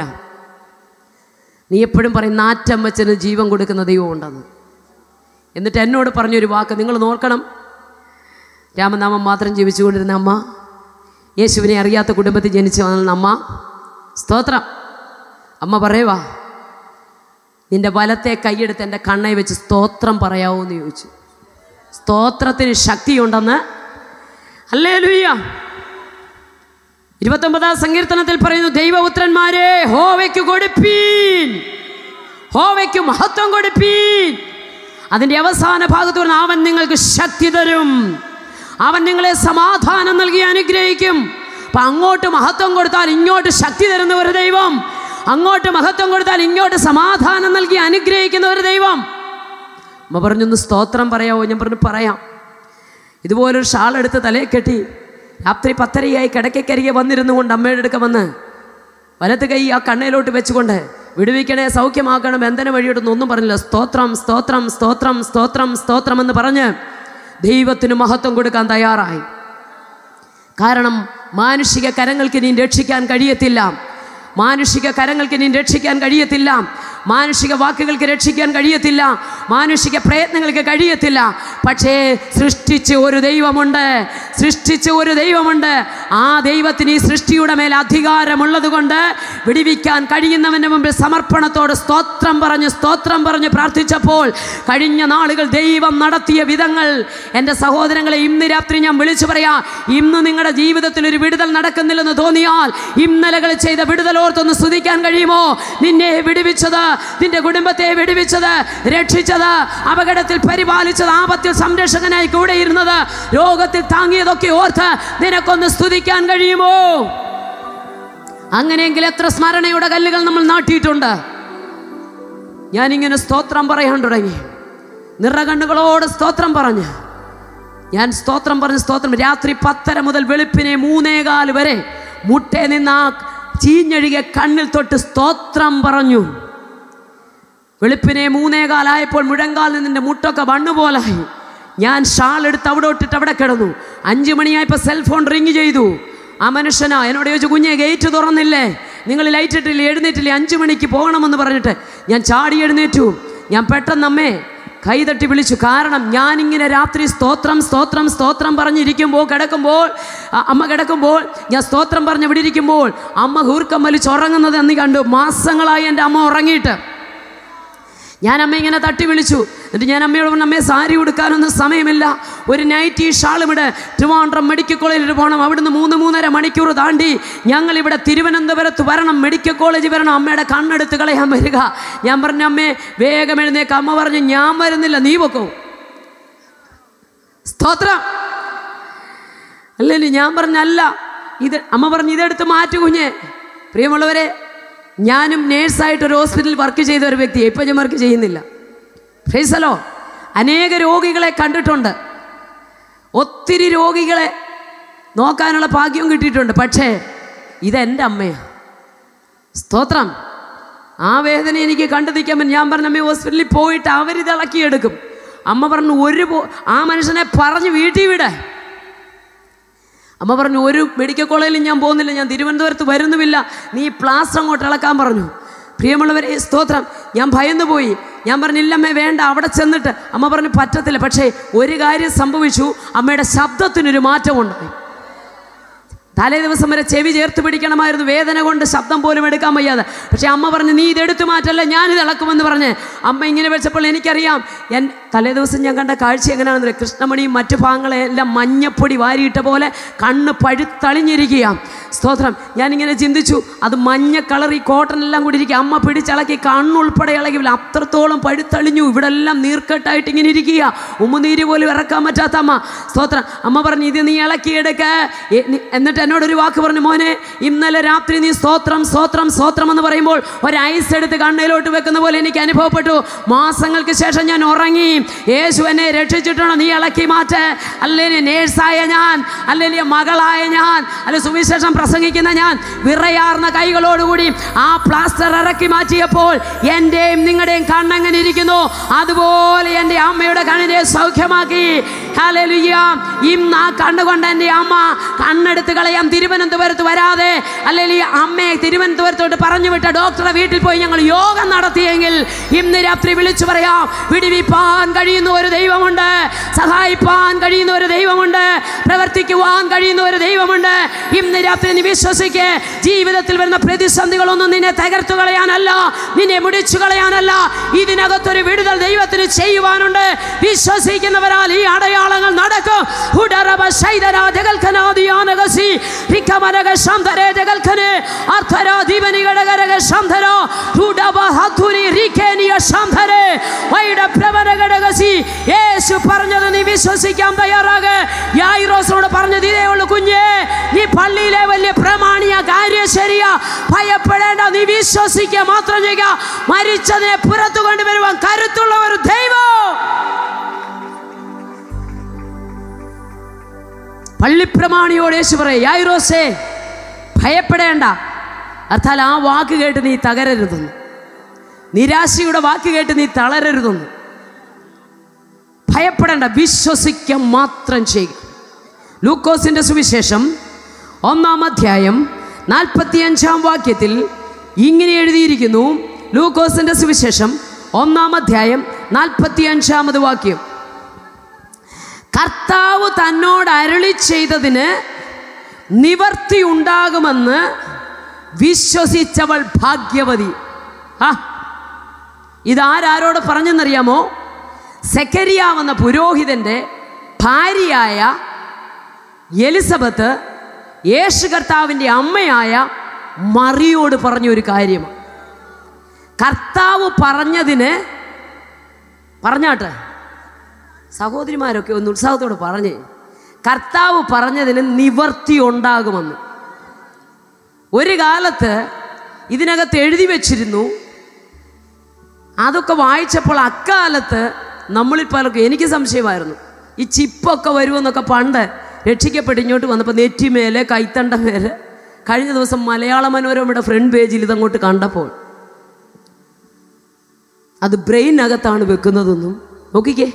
നീ എപ്പോഴും പറയും നാറ്റം വെച്ചന് ജീവൻ കൊടുക്കുന്ന ദൈവം ഉണ്ടെന്ന് എന്നിട്ട് എന്നോട് പറഞ്ഞൊരു വാക്ക് നിങ്ങൾ നോക്കണം രാമനാമം മാത്രം ജീവിച്ചുകൊണ്ടിരുന്ന അമ്മ യേശുവിനെ അറിയാത്ത കുടുംബത്തിൽ ജനിച്ചു വന്ന അമ്മ സ്തോത്രം അമ്മ പറയുവാ നിന്റെ വലത്തെ കൈയെടുത്ത് എൻ്റെ കണ്ണை വെച്ച് സ്തോത്രം പറയാവോ എന്ന് ചോദിച്ചു സ്തോത്രത്തിന് ശക്തിയുണ്ടെന്ന് അല്ലേ ലുയ്യ ഇരുപത്തൊമ്പതാം സങ്കീർത്തനത്തിൽ പറയുന്നു ദൈവപുത്രന്മാരെ ഹോവയ്ക്ക് കൊടുപ്പീൻ ഹോവയ്ക്ക് മഹത്വം കൊടുപ്പീൻ അതിൻ്റെ അവസാന ഭാഗത്ത് പറഞ്ഞ അവൻ നിങ്ങൾക്ക് ശക്തി തരും അവൻ നിങ്ങളെ സമാധാനം നൽകി അനുഗ്രഹിക്കും അപ്പം അങ്ങോട്ട് മഹത്വം കൊടുത്താൽ ഇങ്ങോട്ട് ശക്തി തരുന്ന ഒരു ദൈവം അങ്ങോട്ട് മഹത്വം കൊടുത്താൽ ഇങ്ങോട്ട് സമാധാനം നൽകി അനുഗ്രഹിക്കുന്ന ഒരു ദൈവം അമ്മ പറഞ്ഞൊന്ന് സ്തോത്രം പറയാമോ ഞാൻ പറഞ്ഞു പറയാം ഇതുപോലൊരു ഷാൾ എടുത്ത് തലയിൽ കെട്ടി രാത്രി പത്തരയായി കിടക്കക്കരികെ വന്നിരുന്നു കൊണ്ട് അമ്മയുടെ അടുക്ക വന്ന് വലത്ത് കൈ ആ കണ്ണയിലോട്ട് വെച്ചുകൊണ്ട് വിടുവിക്കണേ സൗഖ്യമാക്കണം ബന്ധന വഴിയോട്ടൊന്നും ഒന്നും പറഞ്ഞില്ല സ്തോത്രം സ്തോത്രം സ്തോത്രം സ്തോത്രം സ്തോത്രം എന്ന് പറഞ്ഞ് ദൈവത്തിന് മഹത്വം കൊടുക്കാൻ തയ്യാറായി കാരണം മാനുഷിക കരങ്ങൾക്ക് ഇനി രക്ഷിക്കാൻ കഴിയത്തില്ല മാനുഷിക കരങ്ങൾക്ക് ഇനി രക്ഷിക്കാൻ കഴിയത്തില്ല മാനുഷിക വാക്കുകൾക്ക് രക്ഷിക്കാൻ കഴിയത്തില്ല മാനുഷിക പ്രയത്നങ്ങൾക്ക് കഴിയത്തില്ല പക്ഷേ സൃഷ്ടിച്ച ഒരു ദൈവമുണ്ട് സൃഷ്ടിച്ച ഒരു ദൈവമുണ്ട് ആ ദൈവത്തിന് ഈ സൃഷ്ടിയുടെ മേൽ അധികാരമുള്ളത് കൊണ്ട് വിടിവിക്കാൻ കഴിയുന്നവൻ്റെ മുമ്പിൽ സമർപ്പണത്തോട് സ്തോത്രം പറഞ്ഞ് സ്തോത്രം പറഞ്ഞ് പ്രാർത്ഥിച്ചപ്പോൾ കഴിഞ്ഞ നാളുകൾ ദൈവം നടത്തിയ വിധങ്ങൾ എൻ്റെ സഹോദരങ്ങളെ ഇന്ന് രാത്രി ഞാൻ വിളിച്ചു പറയാം ഇന്ന് നിങ്ങളുടെ ജീവിതത്തിൽ ഒരു വിടുതൽ നടക്കുന്നില്ലെന്ന് തോന്നിയാൽ ഇന്നലകൾ ചെയ്ത വിടുതലോർത്തൊന്ന് സ്തുതിക്കാൻ കഴിയുമോ നിന്നെ വിടുവിച്ചത് നിന്റെ കുടുംബത്തെ വിടുവിച്ചത് രക്ഷിച്ചത് അപകടത്തിൽ പരിപാലിച്ചത് ആപത്തിൽ സംരക്ഷകനായി കൂടെ ഇരുന്നത് രോഗത്തിൽ താങ്ങിയതൊക്കെ ഓർത്ത് നിനക്കൊന്ന് സ്തുതിക്കാൻ കഴിയുമോ അങ്ങനെയെങ്കിൽ എത്ര സ്മരണയുടെ കല്ലുകൾ നമ്മൾ നാട്ടിയിട്ടുണ്ട് ഞാനിങ്ങനെ സ്തോത്രം പറയാൻ തുടങ്ങി നിറകണ്ണുകളോട് സ്തോത്രം പറഞ്ഞ് ഞാൻ സ്തോത്രം പറഞ്ഞ് സ്തോത്രം രാത്രി പത്തര മുതൽ വെളുപ്പിനെ മൂന്നേകാല് വരെ മുട്ടേ നിന്ന് ആ ചീഞ്ഞഴുകിയ കണ്ണിൽ തൊട്ട് സ്തോത്രം പറഞ്ഞു വെളുപ്പിനെ മൂന്നേകാലായപ്പോൾ മുഴങ്കാൽ നിന്നിൻ്റെ മുട്ടൊക്കെ വണ്ണുപോലായി ഞാൻ ഷാൾ എടുത്ത് അവിടെ ഇട്ടിട്ട് അവിടെ കിടന്നു അഞ്ച് മണിയായപ്പോൾ സെൽഫോൺ റിങ് ചെയ്തു ആ മനുഷ്യനാ എന്നോട് ചോദിച്ചു കുഞ്ഞെ ഗേറ്റ് തുറന്നില്ലേ നിങ്ങൾ ലൈറ്റ് ഇട്ടില്ലേ എഴുന്നേറ്റില്ലേ അഞ്ച് മണിക്ക് പോകണമെന്ന് പറഞ്ഞിട്ട് ഞാൻ ചാടി എഴുന്നേറ്റു ഞാൻ പെട്ടെന്ന് അമ്മേ കൈതട്ടി വിളിച്ചു കാരണം ഞാനിങ്ങനെ രാത്രി സ്തോത്രം സ്തോത്രം സ്തോത്രം പറഞ്ഞിരിക്കുമ്പോൾ കിടക്കുമ്പോൾ അ- അമ്മ കിടക്കുമ്പോൾ ഞാൻ സ്തോത്രം പറഞ്ഞ് ഇവിടെ ഇരിക്കുമ്പോൾ അമ്മ ഹൂർക്കം വലിച്ചുറങ്ങുന്നത് എന്ന് കണ്ടു മാസങ്ങളായി എൻ്റെ അമ്മ ഉറങ്ങിയിട്ട് ഞാൻ അമ്മ ഇങ്ങനെ തട്ടി വിളിച്ചു എന്നിട്ട് ഞാൻ അമ്മയോട് പറഞ്ഞു അമ്മയെ സാരി ഉടുക്കാനൊന്നും സമയമില്ല ഒരു നൈറ്റ് ഈ ഷാളും ഇവിടെ ട്രിവാൻഡ്രം മെഡിക്കൽ കോളേജിൽ പോകണം അവിടുന്ന് മൂന്ന് മൂന്നര മണിക്കൂർ താണ്ടി ഞങ്ങൾ ഇവിടെ തിരുവനന്തപുരത്ത് വരണം മെഡിക്കൽ കോളേജിൽ വരണം അമ്മയുടെ കണ്ണെടുത്ത് കളയാൻ വരിക ഞാൻ പറഞ്ഞു അമ്മേ വേഗം എഴുന്നേക്ക് അമ്മ പറഞ്ഞു ഞാൻ വരുന്നില്ല നീ പൊക്കോ സ്തോത്രം അല്ലല്ലേ ഞാൻ പറഞ്ഞല്ല ഇത് അമ്മ പറഞ്ഞു ഇതെടുത്ത് മാറ്റു കുഞ്ഞെ പ്രിയമുള്ളവരെ ഞാനും നേഴ്സായിട്ട് ഒരു ഹോസ്പിറ്റലിൽ വർക്ക് ചെയ്ത ഒരു വ്യക്തി ഇപ്പം ഞാൻ വർക്ക് ചെയ്യുന്നില്ല ഫേസലോ അനേക രോഗികളെ കണ്ടിട്ടുണ്ട് ഒത്തിരി രോഗികളെ നോക്കാനുള്ള ഭാഗ്യവും കിട്ടിയിട്ടുണ്ട് പക്ഷേ ഇതെൻ്റെ അമ്മയാണ് സ്തോത്രം ആ വേദന എനിക്ക് കണ്ടു നിൽക്കാൻ പറ്റും ഞാൻ പറഞ്ഞ അമ്മ ഹോസ്പിറ്റലിൽ പോയിട്ട് അവരിത് ഇളക്കിയെടുക്കും അമ്മ പറഞ്ഞു ഒരു പോ ആ മനുഷ്യനെ പറഞ്ഞ് വീട്ടിൽ വിടേ അമ്മ പറഞ്ഞു ഒരു മെഡിക്കൽ കോളേജിൽ ഞാൻ പോകുന്നില്ല ഞാൻ തിരുവനന്തപുരത്ത് വരുന്നുമില്ല നീ പ്ലാസ്റ്റർ അങ്ങോട്ട് ഇളക്കാൻ പറഞ്ഞു പ്രിയമുള്ളവരെ സ്തോത്രം ഞാൻ ഭയന്നു പോയി ഞാൻ പറഞ്ഞു ഇല്ലമ്മേ വേണ്ട അവിടെ ചെന്നിട്ട് അമ്മ പറഞ്ഞു പറ്റത്തില്ല പക്ഷേ ഒരു കാര്യം സംഭവിച്ചു അമ്മയുടെ ശബ്ദത്തിനൊരു മാറ്റമുണ്ടായി തലേ ദിവസം വരെ ചെവി ചേർത്ത് പിടിക്കണമായിരുന്നു വേദന കൊണ്ട് ശബ്ദം പോലും എടുക്കാൻ വയ്യാതെ പക്ഷേ അമ്മ പറഞ്ഞു നീ ഇതെടുത്തു മാറ്റല്ല ഞാനിത് ഇളക്കുമെന്ന് പറഞ്ഞ് അമ്മ ഇങ്ങനെ വെച്ചപ്പോൾ എനിക്കറിയാം എൻ തലേ ദിവസം ഞാൻ കണ്ട കാഴ്ച എങ്ങനെയാണെന്ന് കൃഷ്ണമണിയും മറ്റു ഭാഗങ്ങളെ എല്ലാം മഞ്ഞപ്പൊടി വാരിയിട്ട പോലെ കണ്ണ് പഴുത്തളിഞ്ഞിരിക്കുക സ്തോത്രം ഞാനിങ്ങനെ ചിന്തിച്ചു അത് മഞ്ഞ കളർ ഈ കോട്ടൺ എല്ലാം കൂടി ഇരിക്കുക അമ്മ പിടിച്ചിളക്കി കണ്ണുൾപ്പെടെ ഇളകി അത്രത്തോളം പഴുത്തളിഞ്ഞു ഇവിടെ എല്ലാം നീർക്കെട്ടായിട്ട് ഇങ്ങനെ ഇരിക്കുക ഉമ്മുനീര് പോലും ഇറക്കാൻ പറ്റാത്ത അമ്മ സ്തോത്രം അമ്മ പറഞ്ഞു ഇത് നീ ഇളക്കിയെടുക്ക എ- നി- എന്നിട്ട് എന്നോടൊരു വാക്ക് പറഞ്ഞു മോനെ ഇന്നലെ രാത്രി നീ സ്തോത്രം സ്തോത്രം സ്തോത്രം എന്ന് പറയുമ്പോൾ ഒരു ഐസ് എടുത്ത് കണ്ണയിലോട്ട് വെക്കുന്ന പോലെ എനിക്ക് അനുഭവപ്പെട്ടു മാസങ്ങൾക്ക് ശേഷം ഞാൻ ഉറങ്ങി യേശു എന്നെ രക്ഷിച്ചിട്ടാണോ നീ ഇളക്കി മാറ്റ് അല്ലെങ്കിൽ നേഴ്സായ ഞാൻ അല്ലെങ്കിൽ മകളായ ഞാൻ അല്ലെ സുവിശേഷം പ്രസംഗിക്കുന്ന ഞാൻ വിറയാർന്ന കൈകളോടുകൂടി ആ പ്ലാസ്റ്റർ ഇറക്കി മാറ്റിയപ്പോൾ എൻ്റെയും നിങ്ങളുടെയും കണ്ണെങ്ങനെ ഇരിക്കുന്നു അതുപോലെ എൻ്റെ അമ്മയുടെ കണ്ണിനെ സൗഖ്യമാക്കി ഹല്ലേലൂയ ഇന്ന് ആ കണ്ണുകൊണ്ട് എൻ്റെ അമ്മ കണ്ണെടുത്ത് കളയാം തിരുവനന്തപുരത്ത് വരാതെ അല്ലെങ്കിൽ അമ്മയെ തിരുവനന്തപുരത്തോട്ട് പറഞ്ഞു വിട്ട ഡോക്ടറെ വീട്ടിൽ പോയി ഞങ്ങൾ യോഗം നടത്തിയെങ്കിൽ ഇന്ന് രാത്രി വിളിച്ചു പറയാം വിടിവിപ്പാൻ കഴിയുന്ന ഒരു ദൈവമുണ്ട് സഹായിപ്പാൻ കഴിയുന്ന ഒരു ദൈവമുണ്ട് പ്രവർത്തിക്കുവാൻ കഴിയുന്ന ഒരു ദൈവമുണ്ട് ഇന്ന് രാത്രി നീ വിശ്വസിക്ക് ജീവിതത്തിൽ വരുന്ന പ്രതിസന്ധികളൊന്നും നിന്നെ തകർത്തു കളയാനല്ല നിന്നെ മുടിച്ചു കളയാനല്ല ഇതിനകത്തൊരു വിടുതൽ ദൈവത്തിന് ചെയ്യുവാനുണ്ട് വിശ്വസിക്കുന്നവരാൽ ഈ അടയാളങ്ങൾ നടക്കും ഉടറവ ശൈതരാ ജഗൽഖനാദിയാനകസി രിക്കമനക ശാന്തരേ ജഗൽഖനെ അർത്ഥരാ ദീപനികടകരക ശാന്തരോ ഉടവ ഹത്തുരി റിക്കേനിയ ശാന്തരേ വൈഡ പ്രവനകടകസി യേശു പറഞ്ഞത് നീ വിശ്വസിക്കാൻ തയ്യാറാകെ യായിറോസിനോട് പറഞ്ഞത് ഇതേ ഉള്ളൂ കുഞ്ഞേ നീ പള്ളിയിലെ വലിയ പ്രമാണിയ കാര്യം ശരിയാ ഭയപ്പെടേണ്ട നീ വിശ്വസിക്കുക മാത്രം ചെയ്യുക മരിച്ചതിനെ പുറത്തു കൊണ്ടുവരുവാൻ കരുത്തുള്ള ഒരു ദൈവം പള്ളിപ്രമാണിയോട് യേശു പറയും യായിറോസേ ഭയപ്പെടേണ്ട അർത്ഥാൽ ആ വാക്ക് കേട്ട് നീ തകരരുതെന്ന് നിരാശയുടെ വാക്ക് കേട്ട് നീ തളരരുതെന്ന് ഭയപ്പെടേണ്ട വിശ്വസിക്കുക മാത്രം ചെയ്യുക ലൂക്കോസിന്റെ സുവിശേഷം ഒന്നാം അധ്യായം നാൽപ്പത്തിയഞ്ചാം വാക്യത്തിൽ ഇങ്ങനെ എഴുതിയിരിക്കുന്നു ലൂക്കോസിന്റെ സുവിശേഷം ഒന്നാം അധ്യായം നാൽപ്പത്തിയഞ്ചാമത് വാക്യം കർത്താവ് തന്നോട് അരുളി ചെയ്തതിന് നിവർത്തി ഉണ്ടാകുമെന്ന് വിശ്വസിച്ചവൾ ഭാഗ്യവതി ആ ഇതാരാരോട് പറഞ്ഞെന്നറിയാമോ സെക്കരിയാവെന്ന പുരോഹിതൻ്റെ ഭാര്യയായ എലിസബത്ത് യേശു കർത്താവിൻ്റെ അമ്മയായ മറിയോട് പറഞ്ഞ ഒരു കാര്യമാണ് കർത്താവ് പറഞ്ഞതിന് പറഞ്ഞാട്ടെ സഹോദരിമാരൊക്കെ ഒന്ന് ഉത്സാഹത്തോട് പറഞ്ഞേ കർത്താവ് പറഞ്ഞതിന് നിവർത്തി ഉണ്ടാകുമെന്ന് ഒരു കാലത്ത് ഇതിനകത്ത് എഴുതി വച്ചിരുന്നു അതൊക്കെ വായിച്ചപ്പോൾ അക്കാലത്ത് നമ്മളിൽ പലർക്കും എനിക്ക് സംശയമായിരുന്നു ഈ ചിപ്പൊക്കെ വരുമെന്നൊക്കെ പണ്ട് രക്ഷിക്കപ്പെട്ട് ഇങ്ങോട്ട് വന്നപ്പോൾ നെറ്റിമേലെ കൈത്തണ്ട മേലെ കഴിഞ്ഞ ദിവസം മലയാള മനോരമയുടെ ഫ്രണ്ട് പേജിൽ ഇതങ്ങോട്ട് കണ്ടപ്പോൾ അത് ബ്രെയിനകത്താണ് വെക്കുന്നതെന്നും നോക്കിക്കേ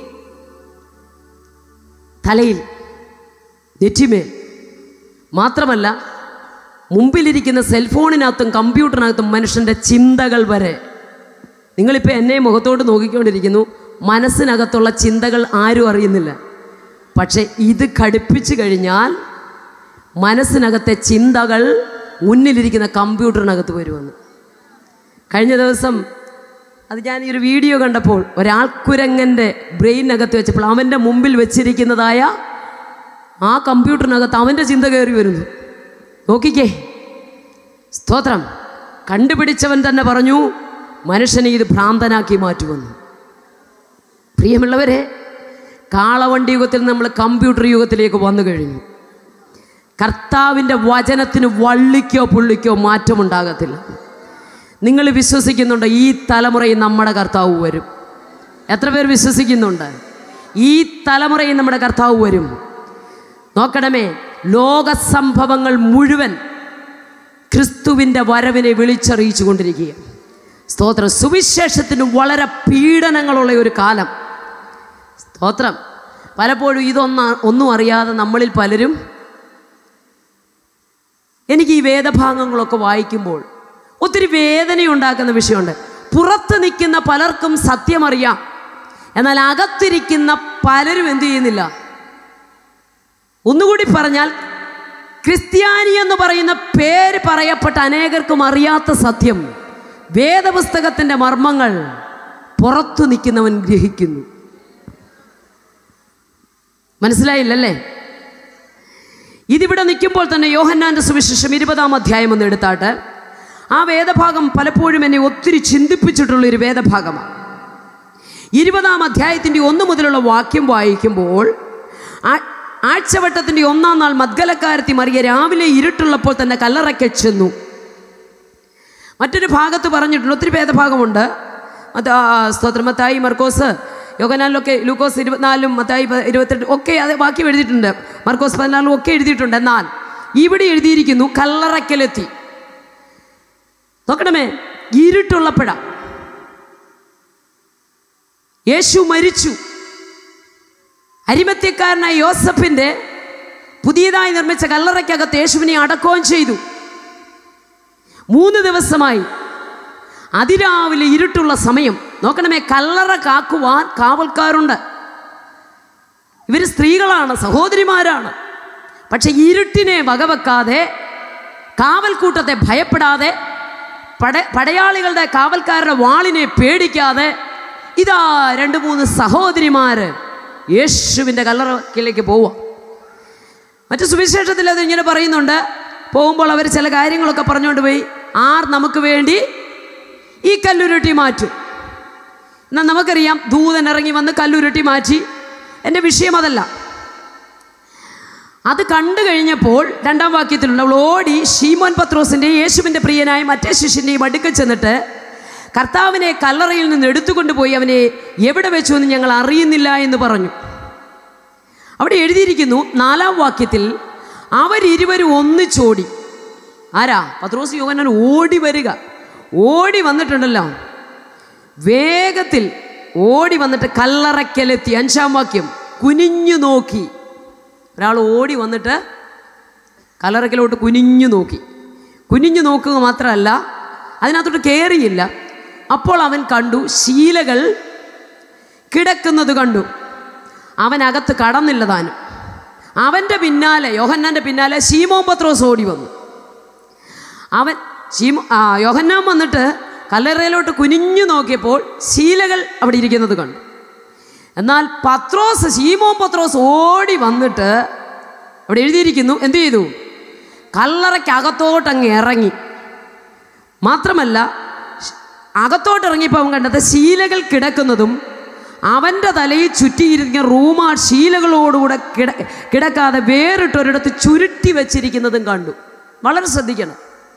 തലയിൽ നെറ്റിമേൽ മാത്രമല്ല മുമ്പിലിരിക്കുന്ന സെൽഫോണിനകത്തും കമ്പ്യൂട്ടറിനകത്തും മനുഷ്യൻ്റെ ചിന്തകൾ വരെ നിങ്ങളിപ്പോൾ എന്നെ മുഖത്തോട്ട് നോക്കിക്കൊണ്ടിരിക്കുന്നു മനസ്സിനകത്തുള്ള ചിന്തകൾ ആരും അറിയുന്നില്ല പക്ഷേ ഇത് ഘടിപ്പിച്ചു കഴിഞ്ഞാൽ മനസ്സിനകത്തെ ചിന്തകൾ മുന്നിലിരിക്കുന്ന കമ്പ്യൂട്ടറിനകത്ത് വരുമെന്ന് കഴിഞ്ഞ ദിവസം അത് ഞാൻ ഈ ഒരു വീഡിയോ കണ്ടപ്പോൾ ഒരാൾക്കുരങ്ങൻ്റെ ബ്രെയിനകത്ത് വെച്ചപ്പോൾ അവൻ്റെ മുമ്പിൽ വെച്ചിരിക്കുന്നതായ ആ കമ്പ്യൂട്ടറിനകത്ത് അവൻ്റെ ചിന്ത കയറി വരുന്നു നോക്കിക്കേ സ്തോത്രം കണ്ടുപിടിച്ചവൻ തന്നെ പറഞ്ഞു മനുഷ്യനെ ഇത് ഭ്രാന്തനാക്കി മാറ്റുമെന്ന് പ്രിയമുള്ളവരെ കാളവണ്ടി യുഗത്തിൽ നമ്മൾ കമ്പ്യൂട്ടർ യുഗത്തിലേക്ക് വന്നു കഴിഞ്ഞു കർത്താവിൻ്റെ വചനത്തിന് വള്ളിക്കോ പുള്ളിക്കോ മാറ്റമുണ്ടാകത്തില്ല നിങ്ങൾ വിശ്വസിക്കുന്നുണ്ട് ഈ തലമുറയിൽ നമ്മുടെ കർത്താവ് വരും എത്ര പേർ വിശ്വസിക്കുന്നുണ്ട് ഈ തലമുറയിൽ നമ്മുടെ കർത്താവ് വരും നോക്കണമേ ലോക സംഭവങ്ങൾ മുഴുവൻ ക്രിസ്തുവിൻ്റെ വരവിനെ വിളിച്ചറിയിച്ചു കൊണ്ടിരിക്കുക സ്തോത്രം സുവിശേഷത്തിന് വളരെ പീഡനങ്ങളുള്ള ഒരു കാലം സ്തോത്രം പലപ്പോഴും ഇതൊന്നും ഒന്നും അറിയാതെ നമ്മളിൽ പലരും എനിക്ക് ഈ വേദഭാഗങ്ങളൊക്കെ വായിക്കുമ്പോൾ ഒത്തിരി വേദനയുണ്ടാക്കുന്ന വിഷയമുണ്ട് പുറത്ത് നിൽക്കുന്ന പലർക്കും സത്യമറിയാം എന്നാൽ അകത്തിരിക്കുന്ന പലരും എന്തു ചെയ്യുന്നില്ല ഒന്നുകൂടി പറഞ്ഞാൽ ക്രിസ്ത്യാനി എന്ന് പറയുന്ന പേര് പറയപ്പെട്ട അനേകർക്കും അറിയാത്ത സത്യം വേദപുസ്തകത്തിൻ്റെ മർമ്മങ്ങൾ പുറത്തു നിൽക്കുന്നവൻ ഗ്രഹിക്കുന്നു മനസ്സിലായില്ലല്ലേ ഇതിവിടെ നിൽക്കുമ്പോൾ തന്നെ യോഹന്നാൻ്റെ സുവിശേഷം ഇരുപതാം അധ്യായം ഒന്ന് എടുത്താട്ട് ആ വേദഭാഗം പലപ്പോഴും എന്നെ ഒത്തിരി ചിന്തിപ്പിച്ചിട്ടുള്ളൊരു വേദഭാഗമാണ് ഇരുപതാം അധ്യായത്തിൻ്റെ ഒന്ന് മുതലുള്ള വാക്യം വായിക്കുമ്പോൾ ആ- ആഴ്ചവട്ടത്തിൻ്റെ ഒന്നാം നാൾ മദ്ഗലക്കാരത്തി മറിയ രാവിലെ ഇരുട്ടുള്ളപ്പോൾ തന്നെ കല്ലറയ്ക്ക് ചെന്നു മറ്റൊരു ഭാഗത്ത് പറഞ്ഞിട്ടുണ്ട് ഒത്തിരി ഭേദഭാഗമുണ്ട് അത് ആ, സ്തോത്രം മത്തായി മർക്കോസ് യോഗനാലിലൊക്കെ ലൂക്കോസ് ഇരുപത്തിനാലും മത്തായി പ- ഇരുപത്തെട്ട് ഒക്കെ അത് ബാക്കി എഴുതിയിട്ടുണ്ട് മർക്കോസ് പതിനാലും ഒക്കെ എഴുതിയിട്ടുണ്ട് എന്നാൽ ഇവിടെ എഴുതിയിരിക്കുന്നു കല്ലറയ്ക്കലെത്തി നോക്കണമേ ഇരുട്ടുള്ളപ്പോഴാ യേശു മരിച്ചു അരിമത്യക്കാരനായ യോസഫിൻ്റെ പുതിയതായി നിർമ്മിച്ച കല്ലറയ്ക്കകത്ത് യേശുവിനെ അടക്കുകയും ചെയ്തു മൂന്ന് ദിവസമായി അതിരാവിലെ ഇരുട്ടുള്ള സമയം നോക്കണമേ കല്ലറ കാക്കുവാൻ കാവൽക്കാരുണ്ട് ഇവർ സ്ത്രീകളാണ് സഹോദരിമാരാണ് പക്ഷെ ഇരുട്ടിനെ വകവെക്കാതെ കാവൽക്കൂട്ടത്തെ ഭയപ്പെടാതെ പട പടയാളികളുടെ കാവൽക്കാരുടെ വാളിനെ പേടിക്കാതെ ഇതാ രണ്ട് മൂന്ന് സഹോദരിമാര് യേശുവിൻ്റെ കല്ലറക്കിലേക്ക് പോവുക മറ്റു സുവിശേഷത്തിൽ അത് ഇങ്ങനെ പറയുന്നുണ്ട് പോകുമ്പോൾ അവർ ചില കാര്യങ്ങളൊക്കെ പറഞ്ഞുകൊണ്ട് പോയി ആർ നമുക്ക് വേണ്ടി ഈ കല്ലുരുട്ടി മാറ്റും എന്നാൽ നമുക്കറിയാം ദൂതൻ ഇറങ്ങി വന്ന് കല്ലുരുട്ടി മാറ്റി എൻ്റെ വിഷയം അതല്ല അത് കണ്ടു കഴിഞ്ഞപ്പോൾ രണ്ടാം വാക്യത്തിലുള്ള അവൾ ഓടി ഷീമോൻ പത്രോസിൻ്റെ യേശുവിൻ്റെ പ്രിയനായ മറ്റേ ശിഷ്യൻ്റെയും അടുക്കൽ ചെന്നിട്ട് കർത്താവിനെ കല്ലറയിൽ നിന്ന് എടുത്തുകൊണ്ടുപോയി അവനെ എവിടെ വെച്ചു എന്ന് ഞങ്ങൾ അറിയുന്നില്ല എന്ന് പറഞ്ഞു അവിടെ എഴുതിയിരിക്കുന്നു നാലാം വാക്യത്തിൽ അവരിരുവരും ഒന്നിച്ചോടി ആരാ പത്രോസ് യോഗനൻ ഓടി വരിക ഓടി വന്നിട്ടുണ്ടല്ലോ വേഗത്തിൽ ഓടി വന്നിട്ട് കല്ലറയ്ക്കലെത്തി അഞ്ചാം വാക്യം കുനിഞ്ഞു നോക്കി ഒരാൾ ഓടി വന്നിട്ട് കല്ലറയ്ക്കലോട്ട് കുനിഞ്ഞു നോക്കി കുനിഞ്ഞു നോക്കുക മാത്രമല്ല അതിനകത്തോട്ട് കയറിയില്ല അപ്പോൾ അവൻ കണ്ടു ശീലകൾ കിടക്കുന്നത് കണ്ടു അവൻ അകത്ത് കടന്നില്ല താനും അവൻ്റെ പിന്നാലെ യോഹന്നാൻ്റെ പിന്നാലെ ശീമോ പത്രോസ് ഓടി വന്നു അവൻ ശീമോ ആ യോഹന്നാൻ വന്നിട്ട് കല്ലറയിലോട്ട് കുനിഞ്ഞു നോക്കിയപ്പോൾ ശീലകൾ അവിടെ ഇരിക്കുന്നത് കണ്ടു എന്നാൽ പത്രോസ് ശീമോൻ പത്രോസ് ഓടി വന്നിട്ട് അവിടെ എഴുതിയിരിക്കുന്നു എന്തു ചെയ്തു കല്ലറയ്ക്കകത്തോട്ടങ്ങ് ഇറങ്ങി മാത്രമല്ല അകത്തോട്ട് ഇറങ്ങിയപ്പോൾ അവൻ കണ്ടത് ശീലകൾ കിടക്കുന്നതും അവൻ്റെ തലയിൽ ചുറ്റിയിരിക്കുന്ന റൂമാ ശീലകളോടുകൂടെ കിട കിടക്കാതെ വേറിട്ടൊരിടത്ത് ചുരുട്ടി വെച്ചിരിക്കുന്നതും കണ്ടു വളരെ ശ്രദ്ധിക്കണം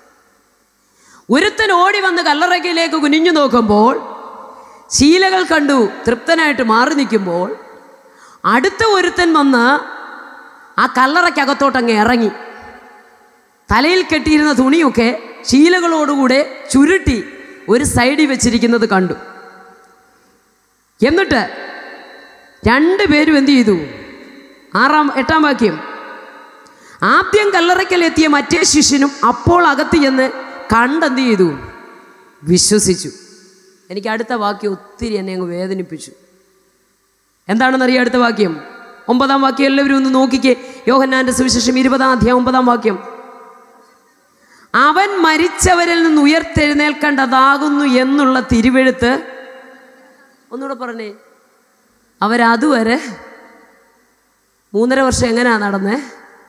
ഒരുത്തൻ ഓടി വന്ന് കല്ലറയ്ക്കയിലേക്ക് കുനിഞ്ഞു നോക്കുമ്പോൾ ശീലകൾ കണ്ടു തൃപ്തനായിട്ട് മാറി നിൽക്കുമ്പോൾ അടുത്ത ഒരുത്തൻ വന്ന് ആ കല്ലറയ്ക്കകത്തോട്ടങ്ങ് ഇറങ്ങി തലയിൽ കെട്ടിയിരുന്ന തുണിയൊക്കെ ശീലകളോടുകൂടെ ചുരുട്ടി ഒരു സൈഡിൽ വെച്ചിരിക്കുന്നത് കണ്ടു എന്നിട്ട് രണ്ടുപേരും എന്തു ചെയ്തു ആറാം എട്ടാം വാക്യം ആദ്യം കല്ലറയ്ക്കലെത്തിയ മറ്റേ ശിഷ്യനും അപ്പോൾ അകത്ത് ചെന്ന് കണ്ടെന്ത് ചെയ്തു വിശ്വസിച്ചു എനിക്ക് അടുത്ത വാക്യം ഒത്തിരി എന്നെ അങ്ങ് വേദനിപ്പിച്ചു എന്താണെന്നറിയാം അടുത്ത വാക്യം ഒമ്പതാം വാക്യം എല്ലാവരും ഒന്ന് നോക്കിക്കേ യോഹന്നാന്റെ സുവിശേഷം ഇരുപതാം അധ്യായം ഒമ്പതാം വാക്യം അവൻ മരിച്ചവരിൽ നിന്ന് ഉയർത്തെഴുന്നേൽക്കേണ്ടതാകുന്നു എന്നുള്ള തിരുവെഴുത്ത് ഒന്നുകൂടെ പറഞ്ഞേ അവരതുവരെ മൂന്നര വർഷം എങ്ങനെയാ നടന്നേ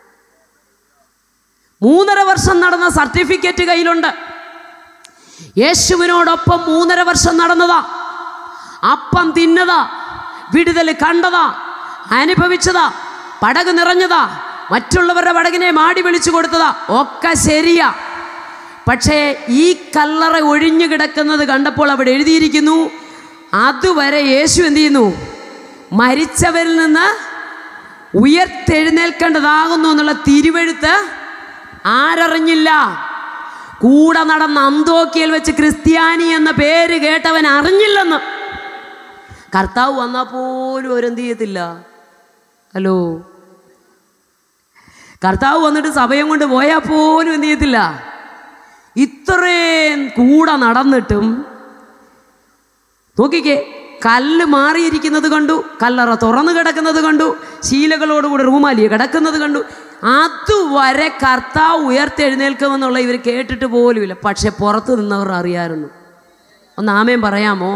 മൂന്നര വർഷം നടന്ന സർട്ടിഫിക്കറ്റ് കയ്യിലുണ്ട് യേശുവിനോടൊപ്പം മൂന്നര വർഷം നടന്നതാ അപ്പം തിന്നതാ വിടുതൽ കണ്ടതാ അനുഭവിച്ചതാ പടക് നിറഞ്ഞതാ മറ്റുള്ളവരുടെ പടകിനെ മാടി വിളിച്ചു കൊടുത്തതാ ഒക്കെ ശരിയാ പക്ഷേ ഈ കല്ലറ ഒഴിഞ്ഞു കിടക്കുന്നത് കണ്ടപ്പോൾ അവിടെ എഴുതിയിരിക്കുന്നു അതുവരെ യേശു എന്ത് ചെയ്യുന്നു മരിച്ചവരിൽ നിന്ന് ഉയർത്തെഴുന്നേൽക്കേണ്ടതാകുന്നു എന്നുള്ള തിരുവെഴുത്ത് ആരറിഞ്ഞില്ല കൂടെ നടന്ന അന്തോക്കിയിൽ വെച്ച് ക്രിസ്ത്യാനി എന്ന പേര് കേട്ടവൻ അറിഞ്ഞില്ലെന്ന് കർത്താവ് വന്നാൽ പോലും അവരെന്ത് ചെയ്യത്തില്ല ഹലോ കർത്താവ് വന്നിട്ട് സഭയം കൊണ്ട് പോയാൽ പോലും എന്ത് ചെയ്യത്തില്ല ഇത്രയും കൂടെ നടന്നിട്ടും നോക്കിക്കേ കല്ല് മാറിയിരിക്കുന്നത് കണ്ടു കല്ലറ തുറന്നു കിടക്കുന്നത് കണ്ടു ശീലകളോടുകൂടി റൂമാലിയ കിടക്കുന്നത് കണ്ടു അതുവരെ കർത്താവ് ഉയർത്തെഴുന്നേൽക്കുമെന്നുള്ള ഇവർ കേട്ടിട്ട് പോലുമില്ല പക്ഷെ പുറത്ത് നിന്നവർ അറിയായിരുന്നു ഒന്ന് ആമേൻ പറയാമോ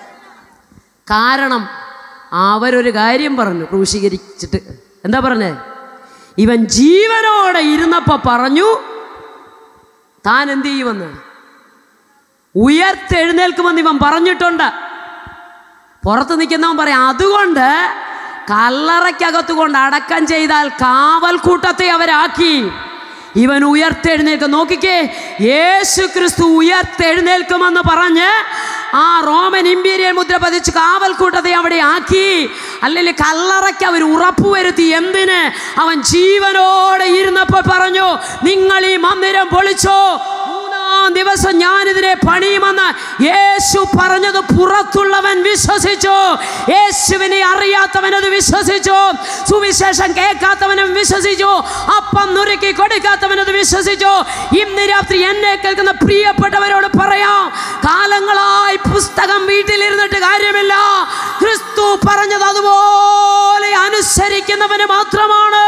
കാരണം അവരൊരു കാര്യം പറഞ്ഞു ക്രൂശീകരിച്ചിട്ട് എന്താ പറഞ്ഞേ ഇവൻ ജീവനോടെ ഇരുന്നപ്പോൾ പറഞ്ഞു താൻ എന്ത് ചെയ്യുമെന്ന് ഉയർത്തെഴുന്നേൽക്കുമെന്ന് ഇവൻ പറഞ്ഞിട്ടുണ്ട് പുറത്ത് നിൽക്കുന്നവൻ പറയാം അതുകൊണ്ട് കല്ലറയ്ക്കകത്ത് കൊണ്ട് അടക്കം ചെയ്താൽ കാവൽ കൂട്ടത്തെ അവരാക്കി ഇവൻ ഉയർത്തെഴുന്നേൽക്കും നോക്കിക്കേ യേശു ക്രിസ്തു ഉയർത്തെഴുന്നേൽക്കുമെന്ന് പറഞ്ഞ് ആ റോമൻ ഇമ്പീരിയൽ മുദ്ര പതിച്ച് കാവൽക്കൂട്ടത്തെ അവിടെ ആക്കി അല്ലെങ്കിൽ കല്ലറയ്ക്ക് അവർ ഉറപ്പുവരുത്തി എന്തിന് അവൻ ജീവനോടെ ഇരുന്നപ്പോൾ പറഞ്ഞു നിങ്ങൾ ഈ മന്ദിരം പൊളിച്ചോ മൂന്നാം മൂന്നാം ദിവസം ഞാനിതിനെ പണിയുമെന്ന് യേശു പറഞ്ഞത് പുറത്തുള്ളവൻ വിശ്വസിച്ചു യേശുവിനെ അറിയാത്തവൻ അത് വിശ്വസിച്ചു സുവിശേഷം കേൾക്കാത്തവനും വിശ്വസിച്ചു അപ്പം നുറുക്കി കൊടുക്കാത്തവൻ അത് വിശ്വസിച്ചു ഇന്ന് രാത്രി എന്നെ കേൾക്കുന്ന പ്രിയപ്പെട്ടവരോട് പറയാം കാലങ്ങളായി പുസ്തകം വീട്ടിലിരുന്നിട്ട് കാര്യമില്ല ക്രിസ്തു പറഞ്ഞത് അതുപോലെ അനുസരിക്കുന്നവന് മാത്രമാണ്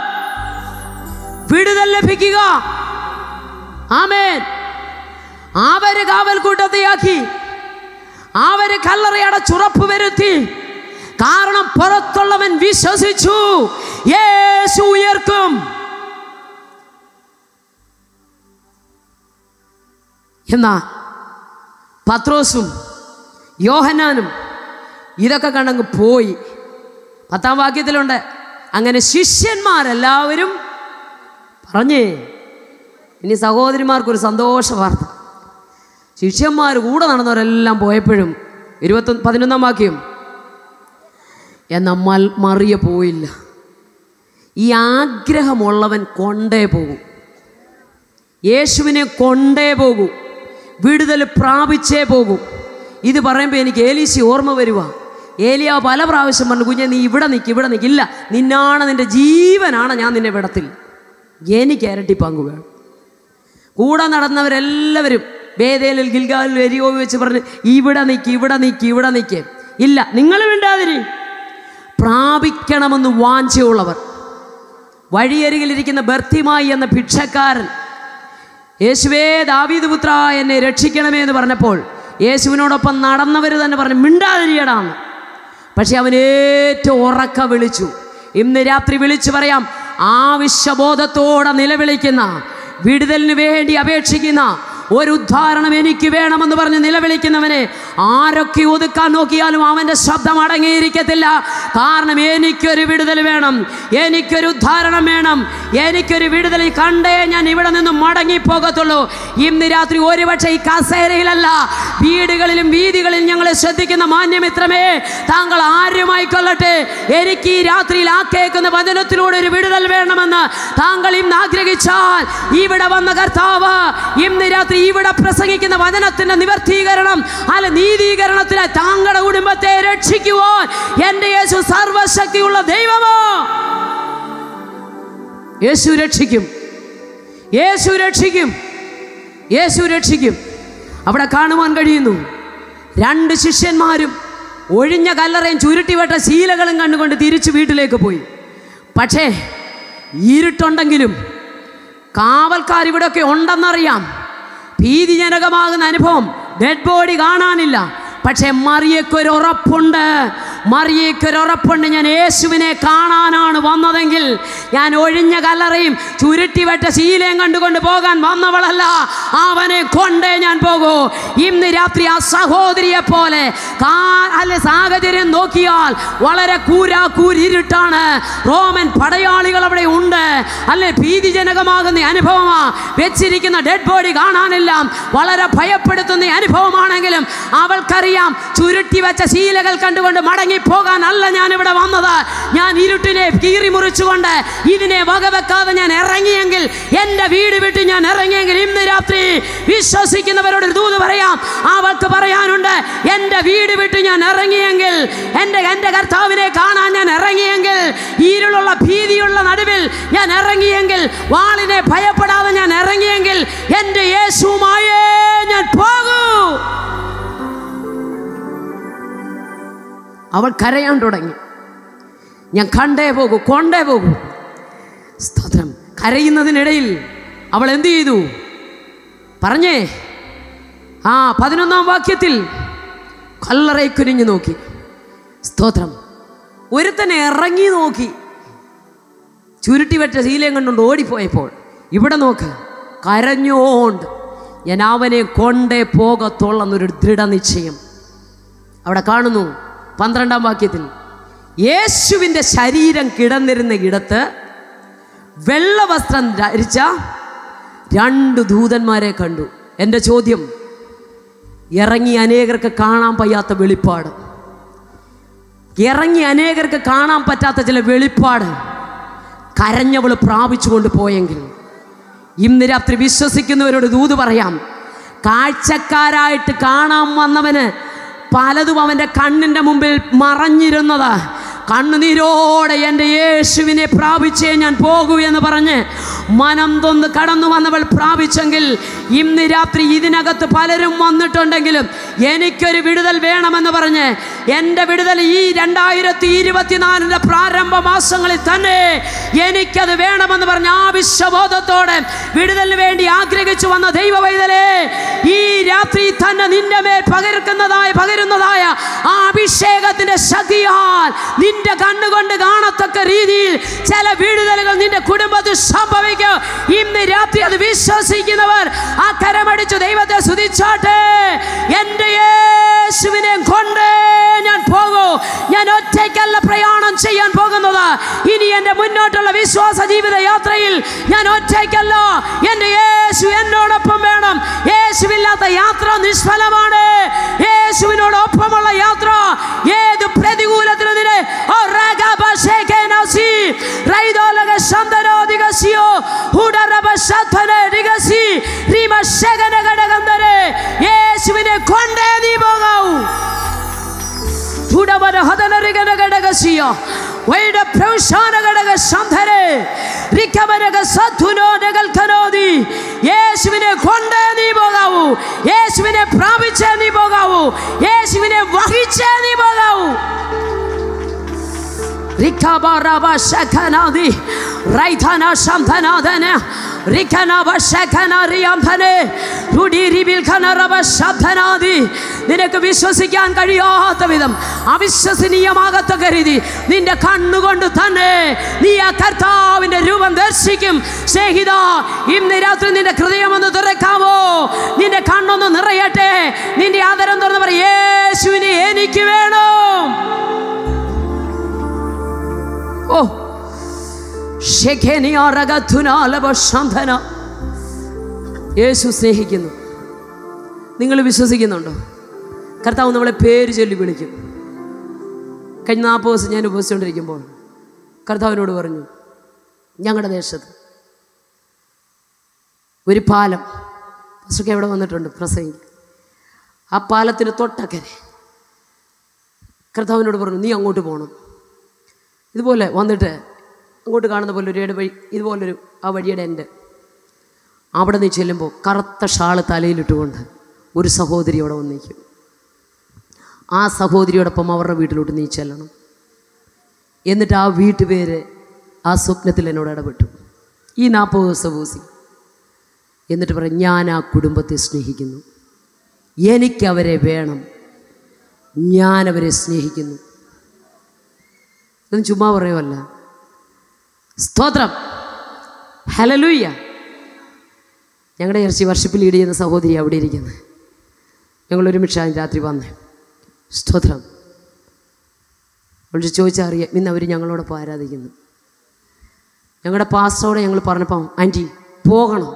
വിടുതൽ ലഭിക്കുക ആമേൻ അവര് കാവൽ കൂട്ടത്തെയാക്കി അവര് കല്ലറയടച്ചുറപ്പ് വരുത്തി കാരണം പുറത്തുള്ളവൻ വിശ്വസിച്ചു യേശു ഉയർക്കും എന്നാ പത്രോസും യോഹനാനും ഇതൊക്കെ കണ്ടങ്ങ് പോയി പത്താം വാക്യത്തിലുണ്ട് അങ്ങനെ ശിഷ്യന്മാരെല്ലാവരും പറഞ്ഞേ ഇനി സഹോദരിമാർക്കൊരു സന്തോഷ വാർത്ത ശിഷ്യന്മാർ കൂടെ നടന്നവരെല്ലാം പോയപ്പോഴും ഇരുപത്തൊന്ന് പതിനൊന്നാം വാക്യം എന്നാൽ മൽ മറിയ പോയില്ല ഈ ആഗ്രഹമുള്ളവൻ കൊണ്ടേ പോകും യേശുവിനെ കൊണ്ടേ പോകൂ വിടുതൽ പ്രാപിച്ചേ പോകൂ ഇത് പറയുമ്പോൾ എനിക്ക് ഏലീസി ഓർമ്മ വരുക ഏലിയ പല പ്രാവശ്യം പറഞ്ഞു കുഞ്ഞെ നീ ഇവിടെ നിൽക്ക് ഇവിടെ നിൽക്ക് ഇല്ല നിന്നാണ് നിൻ്റെ ജീവനാണ് ഞാൻ നിന്നെ വിടത്തിൽ എനിക്ക് ഇരട്ടി പങ്കു വേണം കൂടെ നടന്നവരെല്ലാവരും വേദയിലിൽ ഗിൽഗാലിൽ എരിയോ വെച്ച് പറഞ്ഞ് ഇവിടെ നിൽക്ക് ഇവിടെ നിൽക്ക് ഇവിടെ നിൽക്ക് ഇല്ല നിങ്ങൾ മിണ്ടാതിരി പ്രാപിക്കണമെന്ന് വാഞ്ചയുള്ളവർ വഴിയരികിലിരിക്കുന്ന ബർത്തിമായി എന്ന ഭിക്ഷക്കാരൻ യേശുവേ ദാവീദ് പുത്ര എന്നെ രക്ഷിക്കണമേ എന്ന് പറഞ്ഞപ്പോൾ യേശുവിനോടൊപ്പം നടന്നവർ തന്നെ പറഞ്ഞു മിണ്ടാതിരിയടാന്ന് പക്ഷെ അവൻ ഏറ്റവും ഉറക്ക വിളിച്ചു ഇന്ന് രാത്രി വിളിച്ചു പറയാം ആവശ്യബോധത്തോടെ നിലവിളിക്കുന്ന വിടുതലിന് വേണ്ടി അപേക്ഷിക്കുന്ന ഒരു ഉദ്ധാരണം എനിക്ക് വേണമെന്ന് പറഞ്ഞ് നിലവിളിക്കുന്നവനെ ആരൊക്കെ ഒതുക്കാൻ നോക്കിയാലും അവൻ്റെ ശബ്ദം അടങ്ങിയിരിക്കത്തില്ല കാരണം എനിക്കൊരു വിടുതൽ വേണം എനിക്കൊരു ഉദ്ധാരണം വേണം എനിക്കൊരു വിടുതൽ കണ്ടേ ഞാൻ ഇവിടെ നിന്ന് മടങ്ങിപ്പോകത്തുള്ളൂ ഇന്ന് രാത്രി ഒരുപക്ഷെ ഈ കസേരയിലല്ല വീടുകളിലും വീതികളിലും ഞങ്ങളെ ശ്രദ്ധിക്കുന്ന മാന്യമിത്രമേ താങ്കൾ ആരുമായി കൊള്ളട്ടെ എനിക്ക് ഈ രാത്രിയിൽ ആ കേൾക്കുന്ന വചനത്തിലൂടെ ഒരു വിടുതൽ വേണമെന്ന് താങ്കൾ ഇന്ന് ആഗ്രഹിച്ചാൽ ഇവിടെ വന്ന കർത്താവ് ഇന്ന് രാത്രി ഇവിടെ പ്രസംഗിക്കുന്ന വചനത്തിന്റെ നിവർത്തീകരണം അല്ല നീതീകരണത്തിന് താങ്കളുടെ കുടുംബത്തെ രക്ഷിക്കുവാൻ എൻ്റെ യേശു സർവശക്തിയുള്ള ദൈവമോ യേശു രക്ഷിക്കും യേശു രക്ഷിക്കും യേശു രക്ഷിക്കും അവിടെ കാണുവാൻ കഴിയുന്നു രണ്ട് ശിഷ്യന്മാരും ഒഴിഞ്ഞ കല്ലറയും ചുരുട്ടിവട്ട ശീലകളും കണ്ടുകൊണ്ട് തിരിച്ചു വീട്ടിലേക്ക് പോയി പക്ഷേ ഇരുട്ടുണ്ടെങ്കിലും കാവൽക്കാർ ഇവിടെയൊക്കെ ഉണ്ടെന്നറിയാം ഭീതിജനകമാകുന്ന അനുഭവം ഡെഡ് ബോഡി കാണാനില്ല പക്ഷേ മറിയക്കൊരു ഉറപ്പുണ്ട് മറിയക്കൊരു ഉറപ്പുണ്ട് ഞാൻ യേശുവിനെ കാണാനാണ് വന്നതെങ്കിൽ ഞാൻ ഒഴിഞ്ഞ കല്ലറയും ചുരുട്ടിവെട്ട ശീലയും കണ്ടുകൊണ്ട് പോകാൻ വന്നവളല്ല അവനെ കൊണ്ടേ ഞാൻ പോകൂ ഇന്ന് രാത്രി ആ സഹോദരിയെ പോലെ കാ- അല്ലെ സാഹചര്യം നോക്കിയാൽ വളരെ കൂരാ കൂരിരുട്ടാണ് റോമൻ പടയാളികൾ അവിടെ ഉണ്ട് അല്ലെ ഭീതിജനകമാകുന്ന അനുഭവമാ വെച്ചിരിക്കുന്ന ഡെഡ് ബോഡി കാണാനില്ല വളരെ ഭയപ്പെടുത്തുന്ന അനുഭവമാണെങ്കിലും അവൾക്കറിയാം ചുരുട്ടി വെച്ച ശീലകൾ കണ്ടുകൊണ്ട് മടങ്ങി പോകാനല്ല ഞാൻ ഇവിടെ വന്നത് ഞാൻ ഇരുട്ടിനെ കീറി മുറിച്ചുകൊണ്ട് ഇതിനെ വകവെക്കാതെ ഞാൻ ഇറങ്ങിയെങ്കിൽ എൻ്റെ വീട് വിട്ട് ഞാൻ ഇറങ്ങിയെങ്കിൽ ഇന്ന് രാത്രി വിശ്വസിക്കുന്നവരോട് ഒരു ദൂത് പറയാം അവൾക്ക് പറയാനുണ്ട് എൻ്റെ വീട് വിട്ട് ഞാൻ ഇറങ്ങിയെങ്കിൽ എൻ്റെ എൻ്റെ കർത്താവിനെ കാണാൻ ഞാൻ ഇറങ്ങിയെങ്കിൽ ഇരുളുള്ള ഭീതിയുള്ള നടുവിൽ ഞാൻ ഇറങ്ങിയെങ്കിൽ വാളിനെ ഭയപ്പെടാതെ ഞാൻ ഇറങ്ങിയെങ്കിൽ എൻ്റെ യേശുവുമായേ ഞാൻ പോകൂ അവൾ കരയാൻ തുടങ്ങി ഞാൻ കണ്ടേ പോകൂ കൊണ്ടേ പോകൂ സ്തോത്രം കരയുന്നതിനിടയിൽ അവൾ എന്ത് ചെയ്തു പറഞ്ഞേ ആ പതിനൊന്നാം വാക്യത്തിൽ കല്ലറയിൽ കുനിഞ്ഞു നോക്കി സ്തോത്രം ഒരുത്തനെ ഇറങ്ങി നോക്കി ചുരുട്ടി വെച്ച ശീലം കണ്ടുകൊണ്ട് ഓടിപ്പോയപ്പോൾ ഇവിടെ നോക്ക് കരഞ്ഞോണ്ട് ഞാൻ അവനെ കൊണ്ടേ പോകത്തുള്ളെന്നൊരു ദൃഢനിശ്ചയം അവിടെ കാണുന്നു പന്ത്രണ്ടാം വാക്യത്തിൽ യേശുവിൻ്റെ ശരീരം കിടന്നിരുന്ന ഇടത്ത് വെള്ള വസ്ത്രം ധരിച്ച രണ്ട് ദൂതന്മാരെ കണ്ടു എൻ്റെ ചോദ്യം ഇറങ്ങി അനേകർക്ക് കാണാൻ പയ്യാത്ത വെളിപ്പാട് ഇറങ്ങി അനേകർക്ക് കാണാൻ പറ്റാത്ത ചില വെളിപ്പാട് കരഞ്ഞവൾ പ്രാപിച്ചുകൊണ്ട് പോയെങ്കിൽ ഇന്ന് രാത്രി വിശ്വസിക്കുന്നവരോട് ദൂത് പറയാം കാഴ്ചക്കാരായിട്ട് കാണാൻ വന്നവന് പലതും അവൻ്റെ കണ്ണിൻ്റെ മുമ്പിൽ മറഞ്ഞിരുന്നത് കണ്ണുനീരോടെ എൻ്റെ യേശുവിനെ പ്രാപിച്ചേ ഞാൻ പോകൂ എന്ന് പറഞ്ഞ് മനം തൊന്ന് കടന്നു വന്നവൾ പ്രാപിച്ചെങ്കിൽ ഇന്ന് രാത്രി ഇതിനകത്ത് പലരും വന്നിട്ടുണ്ടെങ്കിലും എനിക്കൊരു വിടുതൽ വേണമെന്ന് പറഞ്ഞ് എൻ്റെ വിടുതൽ ഈ രണ്ടായിരത്തി ഇരുപത്തിനാലിൻ്റെ പ്രാരംഭ മാസങ്ങളിൽ തന്നെ എനിക്കത് വേണമെന്ന് പറഞ്ഞ ആവശ്യബോധത്തോടെ വിടുതലിന് വേണ്ടി ആഗ്രഹിച്ചു വന്ന ദൈവ വൈതലേ ഈ രാത്രി തന്നെ നിന്റെ മേൽ പകർക്കുന്നതായ പകരുന്നതായ ആ അഭിഷേകത്തിന്റെ ശക്തിയാൽ നിന്റെ കണ്ണുകൊണ്ട് കാണത്തക്ക രീതിയിൽ ചില വിടുതലുകൾ നിന്റെ കുടുംബത്തിൽ സംഭവിക്കും ഇന്ന് രാത്രി അത് വിശ്വസിക്കുന്നവർ ആ കരമടിച്ചു ദൈവത്തെ സ്തുതിച്ചാട്ടെ എൻ്റെ യേശുവിനെ കൊണ്ട് ഞാൻ പോകൂ ഞാൻ ഒറ്റയ്ക്കല്ല പ്രയാണം ചെയ്യാൻ പോകുന്നത് ഇനി എൻ്റെ മുന്നോട്ടുള്ള വിശ്വാസ ജീവിത യാത്രയിൽ ഞാൻ ഒറ്റയ്ക്കല്ല എൻ്റെ യേശു എന്നോടൊപ്പം വേണം യേശുവില്ലാത്ത യാത്ര നിഷ്ഫലമാണ് യേശുവിനോടൊപ്പമുള്ള യാത്ര ഏത് പ്രതികൂലത്തിലും നിന്നെ ഓ റഗബശേഖനസി റൈദോലക ശന്തരോദികസിയോ ഹുഡറബശധനരികസി റിമശഗനഗടകന്തരെ യേശുവിനെ കൊണ്ടേ നീ പോകാവൂ ഉടവന ഹതനരികന ഘടകസിയോ വൈഡ പ്രൗശാന ഘടക ശന്ധരെ റിക്കമനക സധുനോ നഗൽഖനോദി യേശുവിനെ കൊണ്ടേ നീ പോകാവൂ യേശുവിനെ പ്രാപിച്ചേ നീ പോകാവൂ യേശുവിനെ വഹിച്ചേ നീ പോകാവൂ Rikabaraba shakanadi, Raitana shampanadana, Rikanaba shakana riyampane, Rudi ribil kanaraba shampanadi. നിനക്ക് വിശ്വസിക്കാൻ കഴിയാത്ത വിധം അവിശ്വസനീയമാകത്തക്ക രീതി നിന്റെ കണ്ണുകൊണ്ട് തന്നെ നീ ആ കർത്താവിന്റെ രൂപം ദർശിക്കും സ്നേഹിത ഇന്ന് രാത്രി നിന്റെ ഹൃദയം ഒന്ന് തുറക്കാമോ നിന്റെ കണ്ണൊന്ന് നിറയട്ടെ നിന്റെ ആദരം തുറന്ന് പറ യേശുവിനെ എനിക്ക് വേണം ഓ ശഖേനിയാറകത്തുനാലവശാന്തന യേശു സ്നേഹിക്കുന്നു നിങ്ങൾ വിശ്വസിക്കുന്നുണ്ടോ കർത്താവ് നമ്മളെ പേര് ചൊല്ലി വിളിക്കും കഴിഞ്ഞ നാൽപ്പത് ദിവസം ഞാൻ ഉപസിച്ചുകൊണ്ടിരിക്കുമ്പോൾ കർത്താവിനോട് പറഞ്ഞു ഞങ്ങളുടെ ദേശത്ത് ഒരു പാലം ഫസ്റ്റൊക്കെ എവിടെ വന്നിട്ടുണ്ട് പ്രസംഗിക്ക് ആ പാലത്തിന് തൊട്ടക്കരെ കർത്താവിനോട് പറഞ്ഞു നീ അങ്ങോട്ട് പോകണം ഇതുപോലെ വന്നിട്ട് അങ്ങോട്ട് കാണുന്ന പോലെ ഒരു വഴി ഇതുപോലൊരു ആ വഴിയുടെ എൻ്റെ അവിടെ നീ ചെല്ലുമ്പോൾ കറുത്ത ഷാള് തലയിലിട്ടുകൊണ്ട് ഒരു സഹോദരി അവിടെ വന്നിരിക്കും ആ സഹോദരിയോടൊപ്പം അവരുടെ വീട്ടിലോട്ട് നീ ചെല്ലണം എന്നിട്ട് ആ വീട്ടുപേര് ആ സ്വപ്നത്തിൽ എന്നോട് ഇടപെട്ടു ഈ നാൽപ്പത് ദിവസം പൂസി എന്നിട്ട് പറയും ഞാൻ ആ കുടുംബത്തെ സ്നേഹിക്കുന്നു എനിക്കവരെ വേണം ഞാനവരെ സ്നേഹിക്കുന്നു ഇതൊന്നും ചുമ്മാ പറയുമല്ല സ്തോത്രം ഹലലൂയ്യ ഞങ്ങളുടെ ഇറച്ചി വർഷിപ്പ് ലീഡ് ചെയ്യുന്ന സഹോദരി അവിടെ ഇരിക്കുന്നത് ഞങ്ങൾ ഒരുമിച്ചാണ് രാത്രി വന്നേ സ്തോത്രം വിളിച്ച് ചോദിച്ചാൽ അറിയാം ഇന്ന് അവർ ഞങ്ങളോടൊപ്പം ആരാധിക്കുന്നു ഞങ്ങളുടെ പാസ്റ്ററോടെ ഞങ്ങൾ പറഞ്ഞപ്പം ആൻറ്റി പോകണം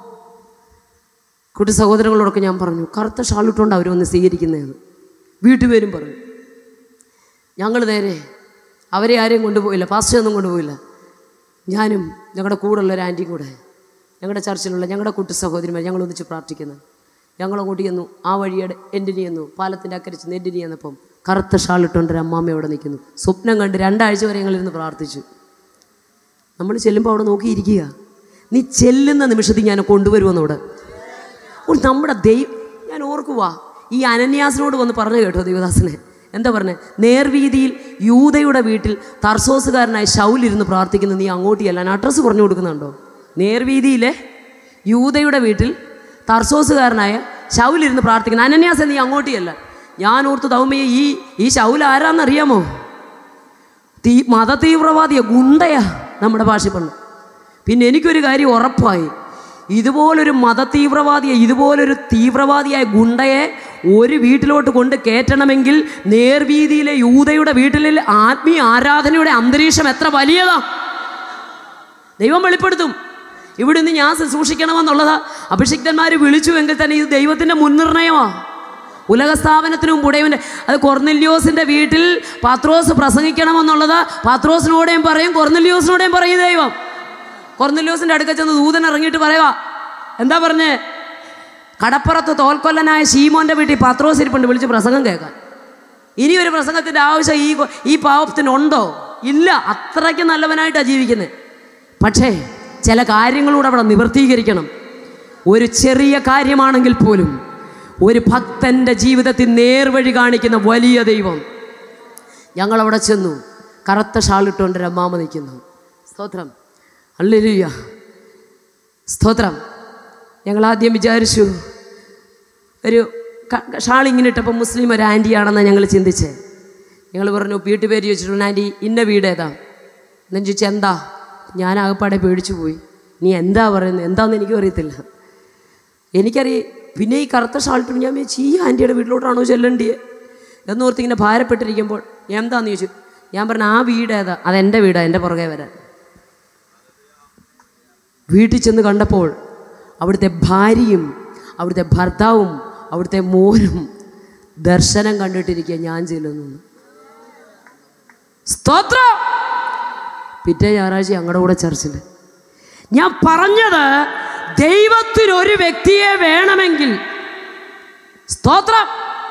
കുട്ടി സഹോദരങ്ങളോടൊക്കെ ഞാൻ പറഞ്ഞു കറുത്ത ഷാളിട്ടുകൊണ്ട് അവർ വന്ന് സ്വീകരിക്കുന്നതെന്ന് വീട്ടുപേരും പറഞ്ഞു ഞങ്ങൾ നേരെ അവരെ ആരെയും കൊണ്ടുപോയില്ല പാസ്റ്റൊന്നും കൊണ്ടുപോയില്ല ഞാനും ഞങ്ങളുടെ കൂടെയുള്ള ഒരു ആൻറ്റിയും കൂടെ ഞങ്ങളുടെ ചർച്ചിലുള്ള ഞങ്ങളുടെ കൂട്ടു സഹോദരിമാർ ഞങ്ങൾ ഒന്നിച്ച് പ്രാർത്ഥിക്കുന്നത് ഞങ്ങൾ അങ്ങോട്ട് ചെന്നു ആ വഴിയുടെ എൻഡിന് ചെന്നു പാലത്തിൻ്റെ അക്കരെ ചെന്ന് എൻഡിന് ചെന്നപ്പം കറുത്ത ഷാളിട്ടുകൊണ്ട് ഒരു അമ്മാമ്മ അവിടെ നിൽക്കുന്നു സ്വപ്നം കണ്ട് രണ്ടാഴ്ച വരെ ഞങ്ങളിരുന്ന് പ്രാർത്ഥിച്ചു നമ്മൾ ചെല്ലുമ്പോൾ അവിടെ നോക്കിയിരിക്കുക നീ ചെല്ലുന്ന നിമിഷത്തിൽ ഞാൻ കൊണ്ടുവരുമെന്ന് അവിടെ ഒരു നമ്മുടെ ദൈവം ഞാൻ ഓർക്കുവാ ഈ അനന്യാസിനോട് വന്ന് പറഞ്ഞു കേട്ടോ ദൈവദാസനെ എന്താ പറഞ്ഞത് നേർവീതിയിൽ യൂതയുടെ വീട്ടിൽ തർസോസുകാരനായ ശൗലിരുന്ന് പ്രാർത്ഥിക്കുന്ന നീ അങ്ങോട്ട് ചെല്ലാൻ അഡ്രസ്സ് പറഞ്ഞു കൊടുക്കുന്നുണ്ടോ നേർവീതിയിലെ യൂതയുടെ വീട്ടിൽ തർസോസുകാരനായ ശൗലിരുന്ന് പ്രാർത്ഥിക്കുന്ന അനന്യാസെ നീ അങ്ങോട്ട് ചെല്ലാൻ ഞാൻ ഓർത്ത് ദൗമയെ ഈ ഈ ശൗൽ ആരാന്നറിയാമോ തീ മത തീവ്രവാദിയ ഗുണ്ടയാ നമ്മുടെ ഭാഷ പറഞ്ഞു പിന്നെ എനിക്കൊരു കാര്യം ഉറപ്പായി ഇതുപോലൊരു മത തീവ്രവാദിയെ ഇതുപോലൊരു തീവ്രവാദിയായ ഗുണ്ടയെ ഒരു വീട്ടിലോട്ട് കൊണ്ട് കയറ്റണമെങ്കിൽ നേർവീതിയിലെ യൂതയുടെ വീട്ടിലെ ആത്മീയ ആരാധനയുടെ അന്തരീക്ഷം എത്ര വലിയതാ ദൈവം വെളിപ്പെടുത്തും ഇവിടെ നിന്ന് ഞാൻ ശുശ്രൂഷിക്കണമെന്നുള്ളതാ അഭിഷിക്തന്മാർ വിളിച്ചു എങ്കിൽ തന്നെ ഇത് ദൈവത്തിൻ്റെ മുൻനിർണയമാണ് ഉലകസ്ഥാപനത്തിന് മുമ്പ് ഉടയവൻ്റെ അത് കൊർനെല്യോസിൻ്റെ വീട്ടിൽ പാത്രോസ് പ്രസംഗിക്കണമെന്നുള്ളത് പാത്രോസിനോടെയും പറയും കൊർനെല്യോസിനോടെയും പറയും ദൈവം കൊർന്നല്യോസിൻ്റെ അടുക്ക ചെന്ന് ദൂതൻ ഇറങ്ങിയിട്ട് പറയുക എന്താ പറഞ്ഞേ കടപ്പുറത്ത് തോൽക്കൊല്ലനായ ശീമോൻ്റെ വീട്ടിൽ പത്രോസ് ഇരിപ്പുണ്ട് വിളിച്ച് പ്രസംഗം കേൾക്കാൻ ഇനി ഒരു പ്രസംഗത്തിൻ്റെ ആവശ്യം ഈ കൊ- ഈ പാവത്തിനുണ്ടോ ഇല്ല അത്രയ്ക്ക് നല്ലവനായിട്ടാണ് ജീവിക്കുന്നത് പക്ഷേ ചില കാര്യങ്ങളൂടെ അവിടെ നിവർത്തീകരിക്കണം ഒരു ചെറിയ കാര്യമാണെങ്കിൽ പോലും ഒരു ഭക്തൻ്റെ ജീവിതത്തിൽ നേർവഴി കാണിക്കുന്ന വലിയ ദൈവം ഞങ്ങളവിടെ ചെന്നു കറുത്ത ഷാളിട്ടുകൊണ്ട് ഒരു അമ്മാമ നിൽക്കുന്നു സ്തോത്രം അല്ലേലൂയ്യ സ്തോത്രം ഞങ്ങൾ ആദ്യം വിചാരിച്ചു ഒരു ക- ഷാൾ ഇങ്ങനെ ഇട്ടപ്പോൾ മുസ്ലിം ഒരു ആൻറ്റിയാണെന്ന് ഞങ്ങൾ ചിന്തിച്ചേ ഞങ്ങൾ പറഞ്ഞു വീട്ടു പേര് ചോദിച്ചിട്ടുണ്ട് ആൻറ്റി ഇന്ന വീട് ഏതാ എന്നു ചോദിച്ചാൽ എന്താ ഞാൻ ആകപ്പാടെ പേടിച്ചു പോയി നീ എന്താ പറയുന്നത് എന്താണെന്ന് എനിക്കും അറിയത്തില്ല എനിക്കറിയാം പിന്നെ ഈ കറുത്ത ഷാൾട്ടും ഞാൻ വിചാരിച്ചു ഈ ആൻറ്റിയുടെ വീട്ടിലോട്ടാണോ ചെല്ലേണ്ടിയത് എന്നോർത്ത് ഇങ്ങനെ ഭാരപ്പെട്ടിരിക്കുമ്പോൾ എന്താന്ന് ചോദിച്ചു ഞാൻ പറഞ്ഞു ആ വീട് ഏതാ അതെൻ്റെ വീടാ എൻ്റെ പുറകെ വരാൻ വീട്ടിൽ ചെന്ന് കണ്ടപ്പോൾ അവിടുത്തെ ഭാര്യയും അവിടുത്തെ ഭർത്താവും അവിടുത്തെ മോനും ദർശനം കണ്ടിട്ടിരിക്കുക ഞാൻ ചെല്ലുന്നു സ്തോത്രം പിറ്റേ ഞായറാഴ്ച ഞങ്ങളുടെ കൂടെ ചർച്ചിൽ ഞാൻ പറഞ്ഞത് ദൈവത്തിന് ഒരു വ്യക്തിയെ വേണമെങ്കിൽ സ്തോത്രം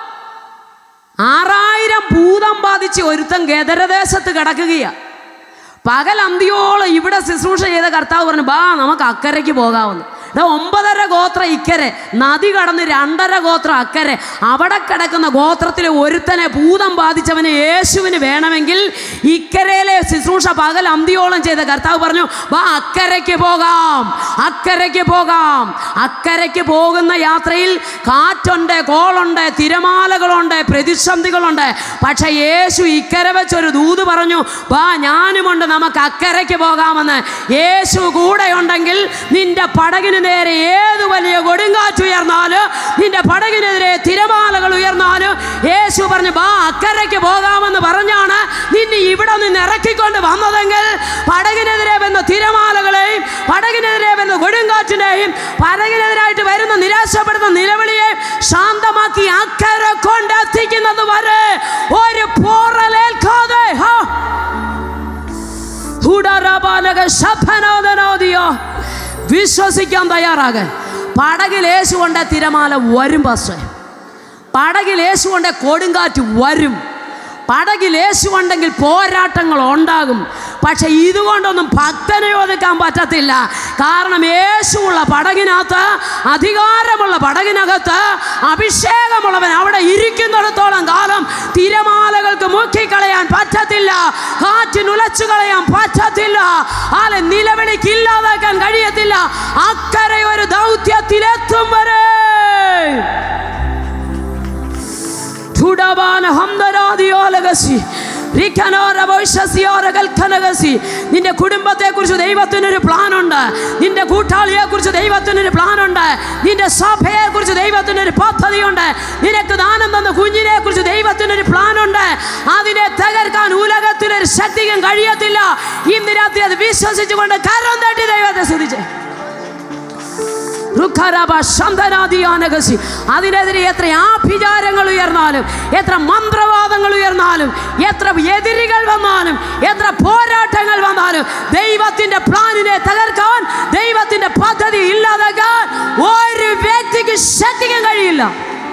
ആറായിരം ഭൂതം ബാധിച്ച് ഒരുത്തൻ ഗദരദേശത്ത് കിടക്കുകയാണ് പകൽ അന്തിയോളം ഇവിടെ ശുശ്രൂഷ ചെയ്ത കർത്താവ് പറഞ്ഞു ബാ നമുക്ക് അക്കരയ്ക്ക് പോകാമെന്ന് എടാ ഒമ്പതര ഗോത്രം ഇക്കരെ നദി കടന്ന് രണ്ടര ഗോത്രം അക്കരെ അവിടെ കിടക്കുന്ന ഗോത്രത്തിലെ ഒരുത്തനെ ഭൂതം ബാധിച്ചവന് യേശുവിന് വേണമെങ്കിൽ ഇക്കരയിലെ ശുശ്രൂഷ പകൽ അന്തിയോളം ചെയ്ത കർത്താവ് പറഞ്ഞു വാ അക്കരയ്ക്ക് പോകാം അക്കരയ്ക്ക് പോകാം അക്കരയ്ക്ക് പോകുന്ന യാത്രയിൽ കാറ്റുണ്ട് കോളുണ്ട് തിരമാലകളുണ്ട് പ്രതിസന്ധികളുണ്ട് പക്ഷെ യേശു ഇക്കരെ വെച്ചൊരു ദൂത് പറഞ്ഞു വാ ഞാനുമുണ്ട് നമുക്ക് അക്കരയ്ക്ക് പോകാമെന്ന് യേശു കൂടെയുണ്ടെങ്കിൽ നിന്റെ പടകിന് നേരെ ഏത് വലിയ കൊടുങ്കാറ്റ് ഉയർന്നാലും നിന്റെ പടകിനെതിരെ തിരമാലകൾ ഉയർന്നാലും യേശു പറഞ്ഞു വാ അക്കരയ്ക്ക് പോകാമെന്ന് പറഞ്ഞാണ് നിന്നെ ഇവിടെ നിന്ന് ഇറക്കിക്കൊണ്ട് വന്നതെങ്കിൽ പടകിനെതിരെ വന്ന തിരമാലകളെയും പടകിനെതിരെ വന്ന കൊടുങ്കാറ്റിനെയും പടകിനെതിരായിട്ട് വരുന്ന നിരാശപ്പെടുന്ന നിലവിളിയെയും ശാന്തമാക്കി അക്കരെ കൊണ്ടെത്തിക്കുന്നത് വരെ ഒരു പോറലേൽക്കാതെ ഹാ ഹുഡറബാലക ശഫനോദനോദിയോ. വിശ്വസിക്കാൻ തയ്യാറാക പടകിൽ യേശു കൊണ്ട് തിരമാല വരും പക്ഷേ പടകിൽ യേശു കൊണ്ട് കൊടുങ്കാറ്റ് വരും പടകിൽ യേശു ഉണ്ടെങ്കിൽ പോരാട്ടങ്ങൾ ഉണ്ടാകും പക്ഷെ ഇതുകൊണ്ടൊന്നും ഭക്തനെ ഒതുക്കാൻ പറ്റത്തില്ല കാരണം യേശുവുള്ള പടകിനകത്ത് അധികാരമുള്ള പടകിനകത്ത് അഭിഷേകമുള്ളവൻ അവിടെ ഇരിക്കുന്നിടത്തോളം കാലം തിരമാലകൾക്ക് മുക്കിക്കളയാൻ പറ്റത്തില്ല കാറ്റിനുലച്ചു കളയാൻ പറ്റത്തില്ല ആലെ നിലവിളിക്ക് ഇല്ലാതാക്കാൻ കഴിയത്തില്ല അക്കരെ ഒരു ദൗത്യത്തിലെത്തും വരെ ചുടബാന ഹംദരാദിയോലകസി റിഖനോരവോഷസിയോരകൽക്കനകസി. നിന്റെ കുടുംബത്തെ കുറിച്ച് ദൈവത്തിനൊരു പ്ലാനുണ്ട് നിന്റെ കൂട്ടാളിയെ കുറിച്ച് ദൈവത്തിനൊരു പ്ലാനുണ്ട് നിന്റെ സഭയെ കുറിച്ച് ദൈവത്തിനൊരു പദ്ധതിയുണ്ട് നിനക്ക് ദാനം തന്ന കുഞ്ഞിനെ കുറിച്ച് ദൈവത്തിനൊരു പ്ലാനുണ്ട് അതിനെ തകർക്കാൻ ഉലകത്തിനൊരു ശക്തിക്കും കഴിയത്തില്ല ഇന്ന് രാത്രി അത് വിശ്വസിച്ചുകൊണ്ട് കരം തട്ടി ദൈവത്തെ ശ്രദ്ധിച്ചേ റുഖരബ ശന്തനാദിയാനകസി. അതിനെതിരെ എത്ര ആഭിചാരങ്ങൾ ഉയർന്നാലും എത്ര മന്ത്രവാദങ്ങൾ ഉയർന്നാലും എത്ര എതിരികൾ വന്നാലും എത്ര പോരാട്ടങ്ങൾ വന്നാലും ദൈവത്തിന്റെ പ്ലാനിനെ തകർക്കാൻ ദൈവത്തിന്റെ പദ്ധതി ഇല്ലാതാക്കാൻ ഒരു വ്യക്തിക്ക് ശക്തിക്കാൻ കഴിയില്ല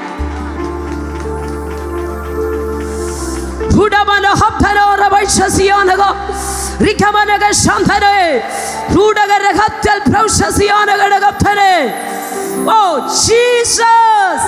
ഭുടമന ഹബ്ബനോര വൈശ്വസിയാനക റിഖമനക ശാന്തനെ ഭൂടകരഹത്യൽ പ്രൗശസിയാനകടകപ്പനെ ഓ ജീസസ്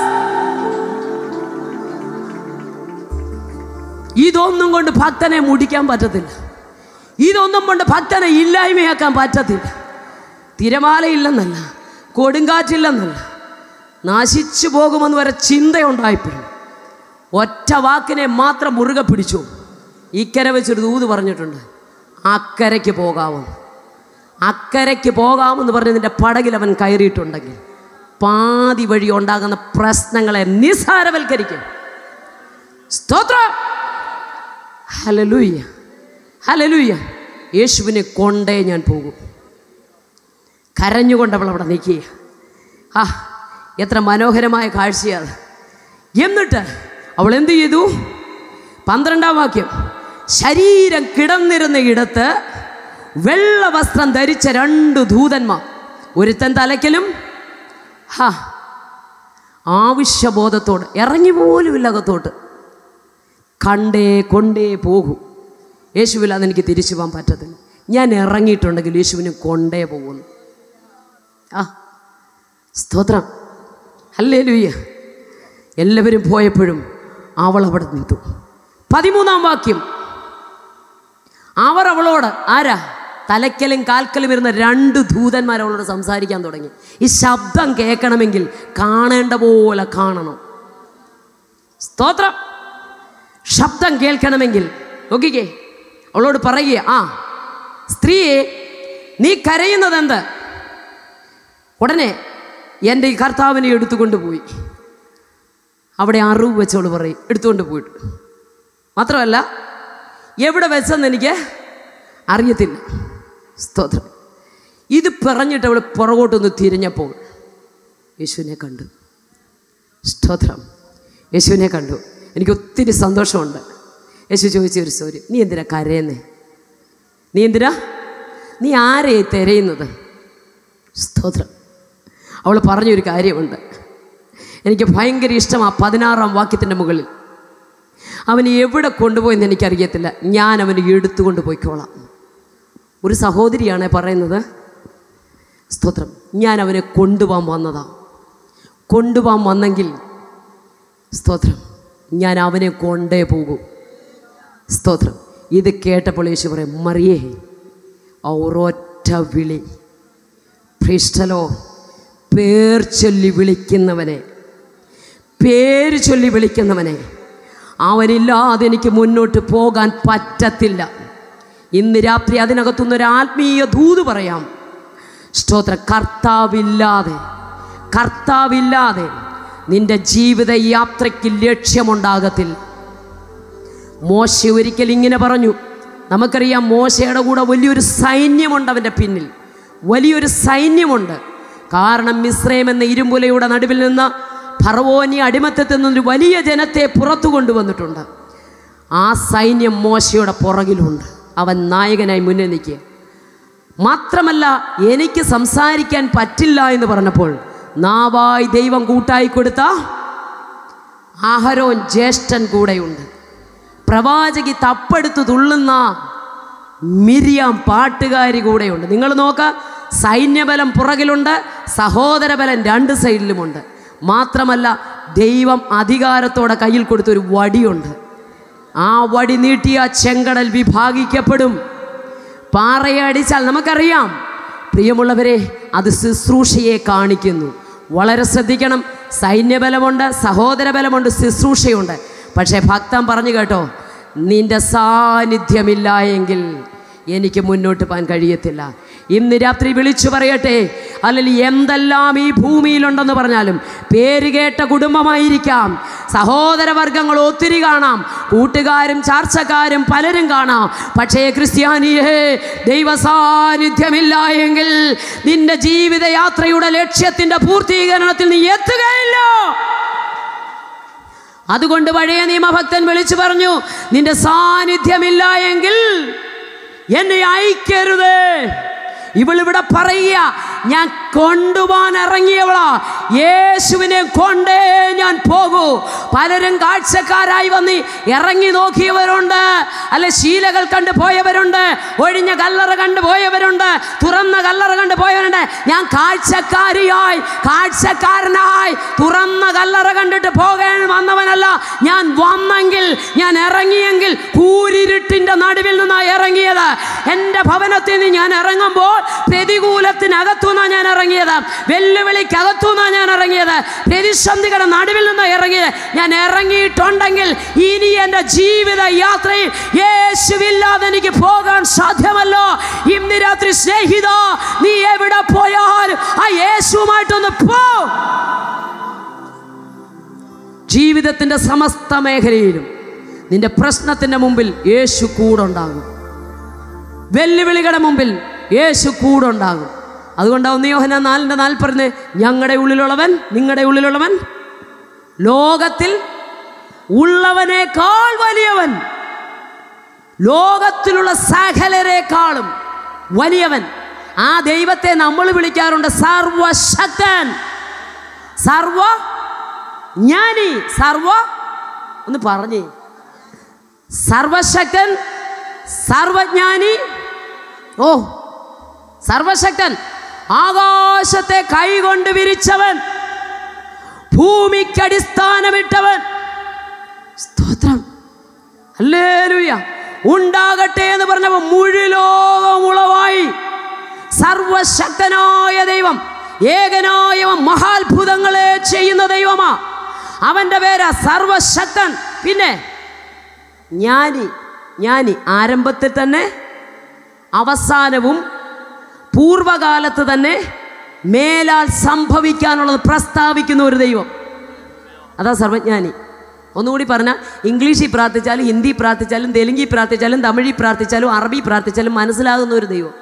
ഇതൊന്നും കൊണ്ട് ഭക്തനെ മുടിക്കാൻ പറ്റത്തില്ല ഇതൊന്നും കൊണ്ട് ഭക്തനെ ഇല്ലായ്മയാക്കാൻ പറ്റത്തില്ല തിരമാലയില്ലെന്നല്ല കൊടുങ്കാറ്റില്ലെന്നല്ല നശിച്ചു പോകുമെന്ന് വരെ ചിന്തയുണ്ടായപ്പോഴും ഒറ്റ വാക്കിനെ മാത്രം മുറുകെ പിടിച്ചു ഇക്കരെ വെച്ചൊരു ദൂത് പറഞ്ഞിട്ടുണ്ട് അക്കരയ്ക്ക് പോകാമെന്ന് അക്കരയ്ക്ക് പോകാമെന്ന് പറഞ്ഞ് നിന്റെ പടകിൽ അവൻ കയറിയിട്ടുണ്ടെങ്കിൽ പാതി വഴി ഉണ്ടാകുന്ന പ്രശ്നങ്ങളെ നിസ്സാരവൽക്കരിക്കും സ്തോത്രം ഹലലൂയ്യ ഹലലൂയ്യ യേശുവിനെ കൊണ്ടേ ഞാൻ പോകും കരഞ്ഞുകൊണ്ട് അവൾ അവിടെ നിൽക്കുക ആ എത്ര മനോഹരമായ കാഴ്ചയാണ് എന്നിട്ട് അവൾ എന്ത് ചെയ്തു പന്ത്രണ്ടാം വാക്യം ശരീരം കിടന്നിരുന്ന ഇടത്ത് വെള്ള വസ്ത്രം ധരിച്ച രണ്ട് ദൂതന്മാർ ഒരുത്തൻ തലയ്ക്കലും ഹാ ആവശ്യബോധത്തോട് ഇറങ്ങി പോലുമില്ല അകത്തോട്ട് കണ്ടേ കൊണ്ടേ പോകൂ യേശുവില്ലാതെ എനിക്ക് തിരിച്ചു പോകാൻ പറ്റത്തില്ല ഞാൻ ഇറങ്ങിയിട്ടുണ്ടെങ്കിൽ യേശുവിനെ കൊണ്ടേ പോകുന്നു ആ സ്തോത്രം അല്ലേ ലൂയ്യ എല്ലാവരും പോയപ്പോഴും അവൾ അവിടെ നിന്നു പതിമൂന്നാം വാക്യം അവർ അവളോട് ആരാ തലയ്ക്കലും കാൽക്കലും വരുന്ന രണ്ട് ദൂതന്മാർ അവളോട് സംസാരിക്കാൻ തുടങ്ങി ഈ ശബ്ദം കേൾക്കണമെങ്കിൽ കാണേണ്ട പോലെ കാണണം സ്തോത്രം ശബ്ദം കേൾക്കണമെങ്കിൽ നോക്കിക്കേ അവളോട് പറയുക ആ സ്ത്രീയെ നീ കരയുന്നത് എന്ത് ഉടനെ എൻ്റെ ഈ കർത്താവിനെ എടുത്തുകൊണ്ട് പോയി അവിടെ അറിവ് വെച്ചോള് പറയും എടുത്തുകൊണ്ട് പോയിട്ട് മാത്രമല്ല എവിടെ വെച്ചെന്ന് എനിക്ക് അറിയത്തില്ല സ്തോത്രം ഇത് പറഞ്ഞിട്ട് അവൾ പുറകോട്ടൊന്ന് തിരിഞ്ഞപ്പോൾ യേശുവിനെ കണ്ടു സ്തോത്രം യേശുവിനെ കണ്ടു എനിക്ക് ഒത്തിരി സന്തോഷമുണ്ട് യേശു ചോദിച്ച ഒരു സോരി നീ എന്തിനാ കരയുന്നേ നീ എന്തിനാ നീ ആരെയെ തിരയുന്നത് സ്തോത്രം അവൾ പറഞ്ഞൊരു കാര്യമുണ്ട് എനിക്ക് ഭയങ്കര ഇഷ്ടം ആ പതിനാറാം വാക്യത്തിൻ്റെ മുകളിൽ അവന് എവിടെ കൊണ്ടുപോയെന്ന് എനിക്കറിയത്തില്ല ഞാൻ അവന് എടുത്തുകൊണ്ട് പോയിക്കോളാം ഒരു സഹോദരിയാണ് പറയുന്നത് സ്തോത്രം ഞാൻ അവനെ കൊണ്ടുപോകാൻ വന്നതാ കൊണ്ടുപോകാൻ വന്നെങ്കിൽ സ്തോത്രം ഞാൻ അവനെ കൊണ്ടേ പോകൂ സ്തോത്രം ഇത് കേട്ടപ്പോൾ യേശു പറയും മറിയേ ആ ഒരൊറ്റ വിളി ഭ്രിഷ്ടലോ പേർ ചൊല്ലി വിളിക്കുന്നവനെ പേര് ചൊല്ലി വിളിക്കുന്നവനെ അവനില്ലാതെ എനിക്ക് മുന്നോട്ട് പോകാൻ പറ്റത്തില്ല ഇന്ന് രാത്രി അതിനകത്തുനിന്ന് ഒരു ആത്മീയ ദൂത് പറയാം സ്തോത്ര കർത്താവില്ലാതെ കർത്താവില്ലാതെ നിന്റെ ജീവിത യാത്രയ്ക്ക് ലക്ഷ്യമുണ്ടാകത്തില്ല മോശ ഒരിക്കൽ ഇങ്ങനെ പറഞ്ഞു നമുക്കറിയാം മോശയുടെ കൂടെ വലിയൊരു സൈന്യമുണ്ട് അവൻ്റെ പിന്നിൽ വലിയൊരു സൈന്യമുണ്ട് കാരണം മിശ്രയം എന്ന ഇരുമ്പുലയുടെ നടുവിൽ നിന്ന് ഫറവോനി അടിമത്തത്തിൽ നിന്നൊരു വലിയ ജനത്തെ പുറത്തു കൊണ്ടുവന്നിട്ടുണ്ട് ആ സൈന്യം മോശയുടെ പുറകിലുണ്ട് അവൻ നായകനായി മുന്നിൽ നിൽക്കുക മാത്രമല്ല എനിക്ക് സംസാരിക്കാൻ പറ്റില്ല എന്ന് പറഞ്ഞപ്പോൾ നാവായി ദൈവം കൂട്ടായി കൊടുത്ത ആഹരോൻ ജ്യേഷ്ഠൻ കൂടെയുണ്ട് പ്രവാചകി തപ്പെടുത്ത് തുള്ളുന്ന മിരിയാം പാട്ടുകാരി കൂടെയുണ്ട് നിങ്ങൾ നോക്ക സൈന്യബലം പുറകിലുണ്ട് സഹോദരബലം രണ്ട് സൈഡിലുമുണ്ട് മാത്രമല്ല ദൈവം അധികാരത്തോടെ കയ്യിൽ കൊടുത്തൊരു വടിയുണ്ട് ആ വടി നീട്ടിയ ചെങ്കടൽ വിഭാഗിക്കപ്പെടും പാറയെ അടിച്ചാൽ നമുക്കറിയാം പ്രിയമുള്ളവരെ അത് ശുശ്രൂഷയെ കാണിക്കുന്നു വളരെ ശ്രദ്ധിക്കണം സൈന്യബലമുണ്ട് സഹോദരബലമുണ്ട് ശുശ്രൂഷയുണ്ട് പക്ഷേ ഭക്തൻ പറഞ്ഞു കേട്ടോ നിന്റെ സാന്നിധ്യമില്ല എങ്കിൽ എനിക്ക് മുന്നോട്ട് പോകാൻ കഴിയത്തില്ല ഇന്ന് രാത്രി വിളിച്ചു പറയട്ടെ അല്ലെങ്കിൽ എന്തെല്ലാം ഈ ഭൂമിയിലുണ്ടെന്ന് പറഞ്ഞാലും പേര് കേട്ട കുടുംബമായിരിക്കാം സഹോദരവർഗങ്ങൾ ഒത്തിരി കാണാം കൂട്ടുകാരും ചാർച്ചക്കാരും പലരും കാണാം പക്ഷേ ക്രിസ്ത്യാനിയെ ദൈവ സാന്നിധ്യമില്ല എങ്കിൽ നിന്റെ ജീവിതയാത്രയുടെ ലക്ഷ്യത്തിൻ്റെ പൂർത്തീകരണത്തിൽ നീ എത്തുകയില്ല അതുകൊണ്ട് പഴയ നിയമഭക്തൻ വിളിച്ചു പറഞ്ഞു നിന്റെ സാന്നിധ്യമില്ല എങ്കിൽ എന്നെ അയക്കരുത് ഇവളിവിടെ പറയുക ഞാൻ കൊണ്ടുപോകാൻ ഇറങ്ങിയവളാ യേശുവിനെ കൊണ്ടേ ഞാൻ പോകൂ പലരും കാഴ്ചക്കാരായി വന്ന് ഇറങ്ങി നോക്കിയവരുണ്ട് അല്ലെ ശീലകൾ കണ്ട് പോയവരുണ്ട് ഒഴിഞ്ഞ കല്ലറ കണ്ട് പോയവരുണ്ട് തുറന്ന കല്ലറ കണ്ട് പോയവരുണ്ട് ഞാൻ കാഴ്ചക്കാരിയായി കാഴ്ചക്കാരനായി തുറന്ന കല്ലറ കണ്ടിട്ട് പോകാൻ വന്നവനല്ല ഞാൻ വന്നെങ്കിൽ ഞാൻ ഇറങ്ങിയെങ്കിൽ കൂരിരുട്ടിൻ്റെ നടുവിൽ നിന്നാണ് ഇറങ്ങിയത് എൻ്റെ ഭവനത്തിൽ നിന്ന് ഞാൻ ഇറങ്ങുമ്പോൾ പ്രതികൂലത്തിനകത്തുനിന്നാണ് ഞാൻ ഇറങ്ങിയത് വെല്ലുവിളിക്കകത്തുനിന്നാണ് ഞാൻ ഇറങ്ങിയത് പ്രതിസന്ധികളുടെ നടുവിൽ നിന്ന് ഇറങ്ങിയത് ഞാൻ ഇറങ്ങിയിട്ടുണ്ടെങ്കിൽ ഇനി എൻ്റെ ജീവിത യാത്രയിൽ യേശുവില്ലാതെ എനിക്ക് പോകാൻ സാധ്യമല്ലോ ഇന്ന് രാത്രി സ്നേഹിത നീ എവിടെ പോയാലും ആ യേശുവുമായിട്ടൊന്ന് പോ ജീവിതത്തിൻ്റെ സമസ്ത മേഖലയിലും നിന്റെ പ്രശ്നത്തിൻ്റെ മുമ്പിൽ യേശു കൂടുണ്ടാകും വെല്ലുവിളികളുടെ മുമ്പിൽ യേശു കൂടുണ്ടാകും അതുകൊണ്ടാവും നിയോഹന നാലിൻ്റെ നാല് പറഞ്ഞ് ഞങ്ങളുടെ ഉള്ളിലുള്ളവൻ നിങ്ങളുടെ ഉള്ളിലുള്ളവൻ ലോകത്തിൽ ഉള്ളവനേക്കാൾ വലിയവൻ ലോകത്തിലുള്ള സകലരെക്കാളും വലിയവൻ ആ ദൈവത്തെ നമ്മൾ വിളിക്കാറുണ്ട് സർവശക്തൻ സർവ ജ്ഞാനി സർവ ഒന്ന് പറഞ്ഞേ സർവശക്തൻ സർവജ്ഞാനി ഓ സർവശക്തൻ ആകാശത്തെ കൈകൊണ്ട് വിരിച്ചവൻ ഭൂമിക്കടിസ്ഥാനമിട്ടവൻ സ്തോത്രം അല്ലേലൂയ ഉണ്ടാകട്ടെ എന്ന് പറഞ്ഞപ്പോൾ മുഴുലോകം ഉളവായി സർവശക്തനായ ദൈവം ഏകനായവൻ മഹാത്ഭുതങ്ങളെ ചെയ്യുന്ന ദൈവമാ അവൻ്റെ പേരാ സർവശക്തൻ പിന്നെ ജ്ഞാനി ജ്ഞാനി ആരംഭത്തിൽ തന്നെ അവസാനവും പൂർവകാലത്ത് തന്നെ മേലാൽ സംഭവിക്കാനുള്ളത് പ്രസ്താവിക്കുന്ന ഒരു ദൈവം അതാ സർവജ്ഞാനി ഒന്നുകൂടി പറഞ്ഞാൽ ഇംഗ്ലീഷിൽ പ്രാർത്ഥിച്ചാലും ഹിന്ദി പ്രാർത്ഥിച്ചാലും തെലുങ്കിൽ പ്രാർത്ഥിച്ചാലും തമിഴിൽ പ്രാർത്ഥിച്ചാലും അറബി പ്രാർത്ഥിച്ചാലും മനസ്സിലാകുന്ന ഒരു ദൈവം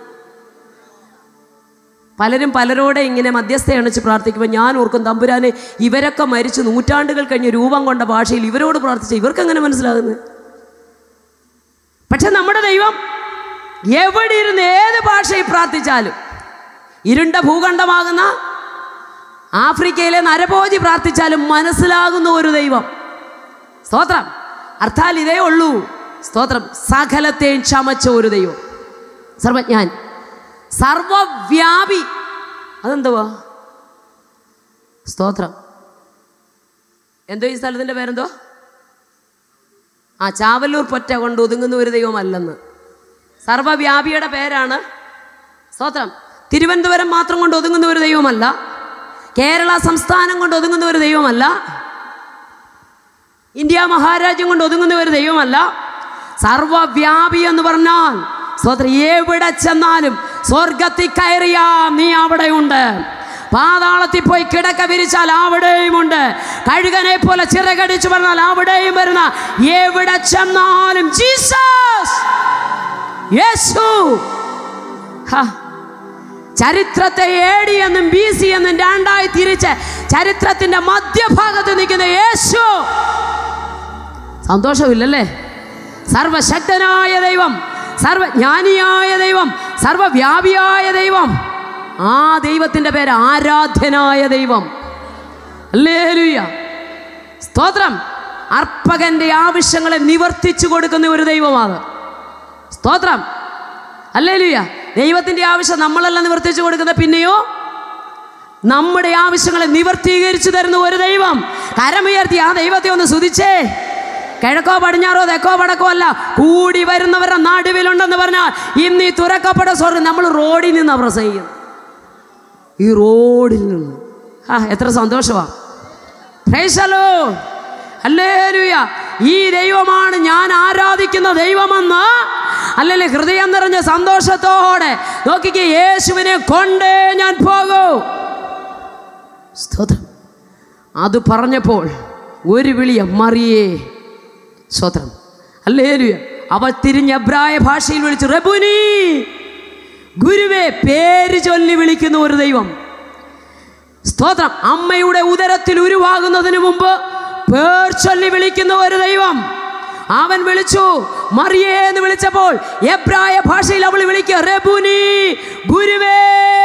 പലരും പലരോടെ ഇങ്ങനെ മധ്യസ്ഥ അണിച്ച് പ്രാർത്ഥിക്കുമ്പോൾ ഞാൻ ഓർക്കും തമ്പുരാനെ ഇവരൊക്കെ മരിച്ച് നൂറ്റാണ്ടുകൾ കഴിഞ്ഞ് രൂപം കൊണ്ട ഭാഷയിൽ ഇവരോട് പ്രാർത്ഥിച്ച ഇവർക്കെങ്ങനെ മനസ്സിലാകുന്നത് പക്ഷെ നമ്മുടെ ദൈവം എവിടെ ഇരുന്ന് ഏത് ഭാഷയിൽ പ്രാർത്ഥിച്ചാലും ഇരുണ്ട ഭൂഖണ്ഡമാകുന്ന ആഫ്രിക്കയിലെ നരഭോജി പ്രാർത്ഥിച്ചാലും മനസ്സിലാകുന്ന ഒരു ദൈവം സ്തോത്രം അർത്ഥാൽ ഇതേ ഉള്ളൂ സ്തോത്രം സകലത്തെയും ചമച്ച ഒരു ദൈവം സർവജ്ഞാൻ സർവവ്യാപി അതെന്തുവാ സ്തോത്രം എന്തോ ഈ സ്ഥലത്തിൻ്റെ പേരെന്തോ ആ ചാവല്ലൂർ പൊറ്റ കൊണ്ട് ഒതുങ്ങുന്ന ഒരു ദൈവമല്ലെന്ന് സർവവ്യാപിയുടെ പേരാണ് സ്തോത്രം തിരുവനന്തപുരം മാത്രം കൊണ്ട് ഒതുങ്ങുന്ന ഒരു ദൈവമല്ല കേരള സംസ്ഥാനം കൊണ്ട് ഒതുങ്ങുന്ന ഒരു ദൈവമല്ല ഇന്ത്യ മഹാരാജ്യം കൊണ്ട് ഒതുങ്ങുന്ന ഒരു ദൈവമല്ല സർവവ്യാപി എന്ന് പറഞ്ഞാൽ സ്തോത്രം എവിടെ ചെന്നാലും സ്വർഗത്തിൽ കയറിയാ നീ അവിടെയുണ്ട് പാതാളത്തിൽ പോയി കിടക്ക വിരിച്ചാൽ അവിടെയുമുണ്ട് കഴുകനെ പോലെ ചിറകടിച്ചു പറഞ്ഞാൽ അവിടെയും വരുന്ന എവിടെ ചെന്നാലും ജീസസ് യേശു ഹാ ചരിത്രത്തെ എ ഡി എന്നും ബി സി എന്നും രണ്ടായി തിരിച്ച് ചരിത്രത്തിന്റെ മധ്യഭാഗത്ത് നിൽക്കുന്ന യേശു സന്തോഷമില്ലല്ലേ സർവശക്തനായ ദൈവം സർവജ്ഞാനിയായ ദൈവം സർവവ്യാപിയായ ദൈവം ആ ദൈവത്തിൻ്റെ പേര് ആരാധ്യനായ ദൈവം അല്ലേലുയ്യ സ്തോത്രം അർപ്പകന്റെ ആവശ്യങ്ങളെ നിവർത്തിച്ചു കൊടുക്കുന്ന ഒരു ദൈവമാണ് സ്തോത്രം അല്ലേലുയ്യ ദൈവത്തിൻ്റെ ആവശ്യം നമ്മളല്ല നിവർത്തിച്ചു കൊടുക്കുന്ന പിന്നെയോ നമ്മുടെ ആവശ്യങ്ങളെ നിവർത്തീകരിച്ചു തരുന്ന ഒരു ദൈവം കരമുയർത്തി ആ ദൈവത്തെ ഒന്ന് സ്തുതിച്ചേ കിഴക്കോ പടിഞ്ഞാറോ തെക്കോ വടക്കോ അല്ല കൂടി വരുന്നവരുടെ നടുവിലുണ്ടെന്ന് പറഞ്ഞാൽ ഇന്ന് ഈ തുറക്കപ്പെട്ട സ്വർഗം നമ്മൾ റോഡിൽ നിന്ന് പ്രസംഗിക്കുന്നു ഈ റോഡിൽ നിന്ന് ആ എത്ര സന്തോഷമാണ് പ്രൈസലോ അല്ലേലുയ ഈ ദൈവമാണ് ഞാൻ ആരാധിക്കുന്ന ദൈവമെന്ന് അല്ലെങ്കിൽ ഹൃദയം നിറഞ്ഞ സന്തോഷത്തോടെ നോക്കിക്കേ യേശുവിനെ കൊണ്ടേ ഞാൻ പോകൂ സ്തോത്രം അത് പറഞ്ഞപ്പോൾ ഒരു വിളിയ മറിയേ സ്തോത്രം അല്ലേലുയ അവൾ തിരിഞ്ഞ അബ്രായ ഭാഷയിൽ വിളിച്ചു റബുനി ഗുരുവെ പേര് ചൊല്ലി വിളിക്കുന്ന ഒരു ദൈവം സ്തോത്രം അമ്മയുടെ ഉദരത്തിൽ ഉരുവാകുന്നതിന് മുമ്പ് പേർ ചൊല്ലി വിളിക്കുന്ന ഒരു ദൈവം അവൻ വിളിച്ചു മറിയേ എന്ന് വിളിച്ചപ്പോൾ എബ്രായ ഭാഷയിൽ അവൾ വിളിക്കുക റബുനി ഗുരുവേ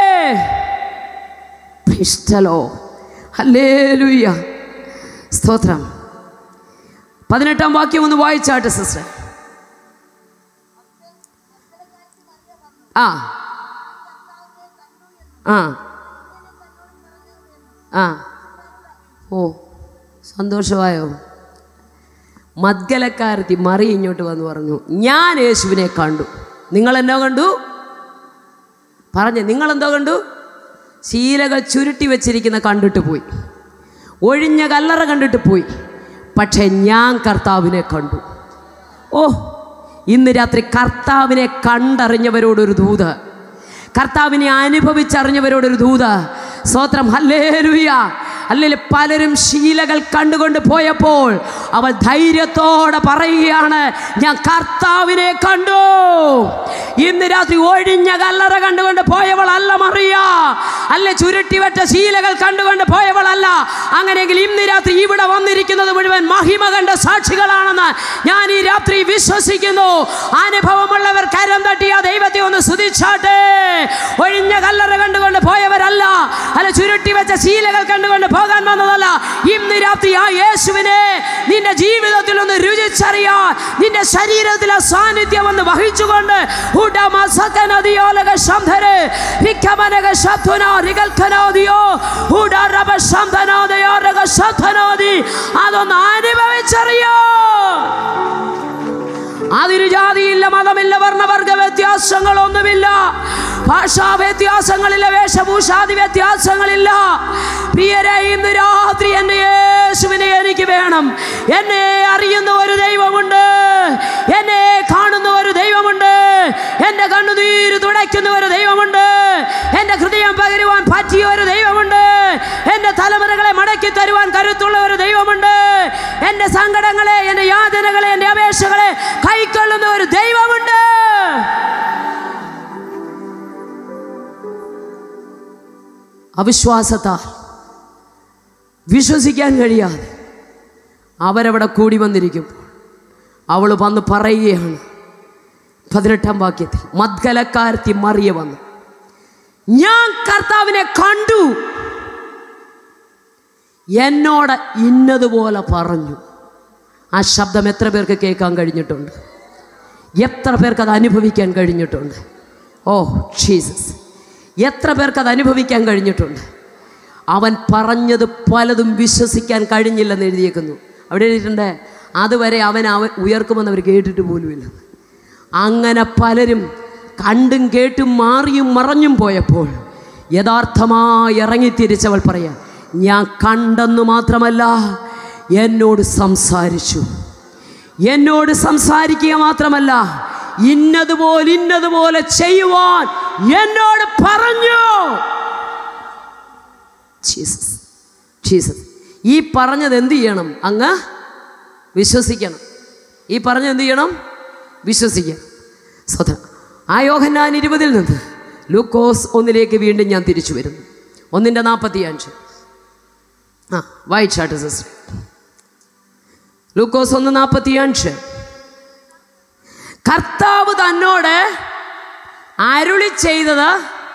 ഇഷ്ടലോ ഹല്ലേലൂയ സ്തോത്രം പതിനെട്ടാം വാക്യം ഒന്ന് വായിച്ചാട്ടെ സിസ്റ്റർ ആ ആ ആ ഓ സന്തോഷമായോ മദ്ഗലക്കാരത്തി മറി ഇങ്ങോട്ട് വന്ന് പറഞ്ഞു ഞാൻ യേശുവിനെ കണ്ടു നിങ്ങൾ എന്നോ കണ്ടു പറഞ്ഞേ നിങ്ങളെന്തോ കണ്ടു ശീലകൾ ചുരുട്ടി വെച്ചിരിക്കുന്ന കണ്ടിട്ട് പോയി ഒഴിഞ്ഞ കല്ലറ കണ്ടിട്ട് പോയി പക്ഷേ ഞാൻ കർത്താവിനെ കണ്ടു ഓ ഇന്ന് രാത്രി കർത്താവിനെ കണ്ടറിഞ്ഞവരോടൊരു ദൂത് കർത്താവിനെ അനുഭവിച്ചറിഞ്ഞവരോടൊരു ദൂത് സ്വത്രം ഹല്ലേലുയ അല്ലെങ്കിൽ പലരും ശീലകൾ കണ്ടുകൊണ്ട് പോയപ്പോൾ അവൾ ധൈര്യത്തോടെ പറയുകയാണ് ഞാൻ കർത്താവിനെ കണ്ടു ഇന്ന് രാത്രി ഒഴിഞ്ഞ കല്ലറ കണ്ടുകൊണ്ട് പോയവളല്ല മറിയ അല്ല ചുരുട്ടിവെച്ച ശീലകൾ കണ്ടുകൊണ്ട് പോയവളല്ല അങ്ങനെയെങ്കിൽ ഇന്ന് രാത്രി ഇവിടെ വന്നിരിക്കുന്നത് മുഴുവൻ മഹിമ കണ്ട സാക്ഷികളാണെന്ന് ഞാൻ ഈ രാത്രി വിശ്വസിക്കുന്നു അനുഭവമുള്ളവർ കരം തട്ടി ആ ദൈവത്തെ ഒന്ന് സ്തുതിച്ചാട്ടെ ഒഴിഞ്ഞ കല്ലറ കണ്ടുകൊണ്ട് പോയവരല്ല അല്ല ചുരുട്ടി വെച്ച ശീലകൾ കണ്ടുകൊണ്ട് പോകാൻ വന്നതല്ല ഇന്ന് രാത്രി ആ യേശുവിനെ നിന്റെ ജീവിതത്തിൽ ഒന്ന് രുചിച്ചറിയാൻ നിന്റെ ശരീരത്തിലെ സാന്നിധ്യം ഒന്ന് വഹിച്ചുകൊണ്ട് ഉടമസകനദിയോലക ശംധരെ രിക്കമനക ശബ്ദനോ റികൽക്കനോദിയോ ഉടറബ ശബ്ദനോദയോരക ശബ്ദനോദി അതൊന്ന് അനുഭവിച്ചറിയോ അതിന് ജാതിയില്ല മതമില്ല വർണ്ണവർഗ വ്യത്യാസങ്ങളൊന്നുമില്ല ഭാഷാ വ്യത്യാസങ്ങളില്ല വേഷഭൂഷാദി വ്യത്യാസങ്ങളില്ല പ്രിയരെ ഇന്ന് രാത്രി എൻ്റെ യേശുവിനെ എനിക്ക് വേണം എന്നെ അറിയുന്ന ഒരു ദൈവമുണ്ട് എന്നെ കാണുന്ന ഒരു ദൈവമുണ്ട് എൻ്റെ കണ്ണുനീര് തുടയ്ക്കുന്ന ഒരു ദൈവമുണ്ട് എൻ്റെ ഹൃദയം പകരുവാൻ പറ്റിയ ഒരു ദൈവമുണ്ട് എൻ്റെ തലമുറകളെ മടക്കി തരുവാൻ കരുത്തുള്ള ഒരു ദൈവമുണ്ട് എൻ്റെ സങ്കടങ്ങളെ എൻ്റെ യാതനകളെ എൻ്റെ അപേക്ഷകളെ കൈക്കൊള്ളുന്ന ഒരു ദൈവമുണ്ട് അവിശ്വാസത്താൽ വിശ്വസിക്കാൻ കഴിയാതെ അവരവിടെ കൂടി വന്നിരിക്കുമ്പോൾ അവൾ വന്ന് പറയുകയാണ് പതിനെട്ടാം വാക്യത്തിൽ മദ്ഗലക്കാരത്തി മറിയ വന്നു ഞാൻ കർത്താവിനെ കണ്ടു എന്നോട് ഇന്നതുപോലെ പറഞ്ഞു ആ ശബ്ദം എത്ര പേർക്ക് കേൾക്കാൻ കഴിഞ്ഞിട്ടുണ്ട് എത്ര പേർക്ക് അത് അനുഭവിക്കാൻ കഴിഞ്ഞിട്ടുണ്ട് ഓ ജീസസ് എത്ര പേർക്ക് അത് അനുഭവിക്കാൻ കഴിഞ്ഞിട്ടുണ്ട് അവൻ പറഞ്ഞത് പലതും വിശ്വസിക്കാൻ കഴിഞ്ഞില്ലെന്ന് എഴുതിയേക്കുന്നു അവിടെ എഴുതിയിട്ടുണ്ട് അതുവരെ അവൻ അവൻ ഉയർക്കുമെന്ന് അവർ കേട്ടിട്ട് പോലുമില്ല അങ്ങനെ പലരും കണ്ടും കേട്ടും മാറിയും മറഞ്ഞും പോയപ്പോൾ യഥാർത്ഥമായി ഇറങ്ങിത്തിരിച്ചവൾ പറയാം ഞാൻ കണ്ടെന്നു മാത്രമല്ല എന്നോട് സംസാരിച്ചു എന്നോട് സംസാരിക്കുക മാത്രമല്ല ഇന്നതുപോലെ ഇന്നതുപോലെ ചെയ്യുവാൻ എന്നോട് പറഞ്ഞു ജീസസ് ജീസസ് ഈ പറഞ്ഞത് എന്ത് ചെയ്യണം അങ്ങ് വിശ്വസിക്കണം ഈ പറഞ്ഞത് എന്ത് ചെയ്യണം വിശ്വസിക്കണം സ്വത ആ യോഹന്നാൻ ഇരുപതിൽ നിന്ന് ലൂക്കോസ് ഒന്നിലേക്ക് വീണ്ടും ഞാൻ തിരിച്ചു വരുന്നു ഒന്നിൻ്റെ നാൽപ്പത്തി അഞ്ച് ആ വായിച്ചാട്ട് സിസ്റ്റർ ലൂക്കോസ് ഒന്ന് നാൽപ്പത്തി അഞ്ച് കർത്താവ് തന്നോട് അരുളി ചെയ്തത്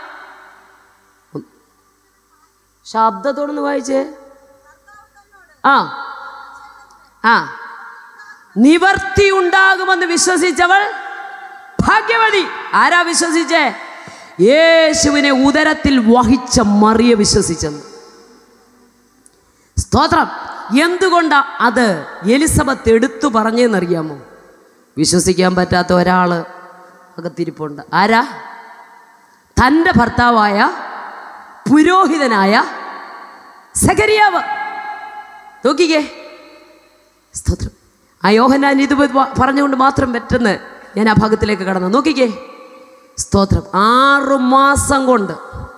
ശബ്ദത്തോടൊന്ന് വായിച്ചേ ആ ആ നിവർത്തി ഉണ്ടാകുമെന്ന് വിശ്വസിച്ചവൾ ഭാഗ്യവതി ആരാ വിശ്വസിച്ചേ യേശുവിനെ ഉദരത്തിൽ വഹിച്ച മറിയ വിശ്വസിച്ചെന്ന് സ്തോത്രം എന്തുകൊണ്ടാ അത് എലിസബത്ത് എടുത്തു പറഞ്ഞെന്നറിയാമോ വിശ്വസിക്കാൻ പറ്റാത്ത ഒരാൾ അകത്തിരിപ്പുണ്ട് ആരാ തൻ്റെ ഭർത്താവായ പുരോഹിതനായ സകരിയാവ് നോക്കിക്കേ സ്തോത്രം ആ യോഹനാൻ ഇത് പറഞ്ഞുകൊണ്ട് മാത്രം പറ്റുന്ന ഞാൻ ആ ഭാഗത്തിലേക്ക് കടന്നു നോക്കിക്കേ സ്തോത്രം ആറു മാസം കൊണ്ട്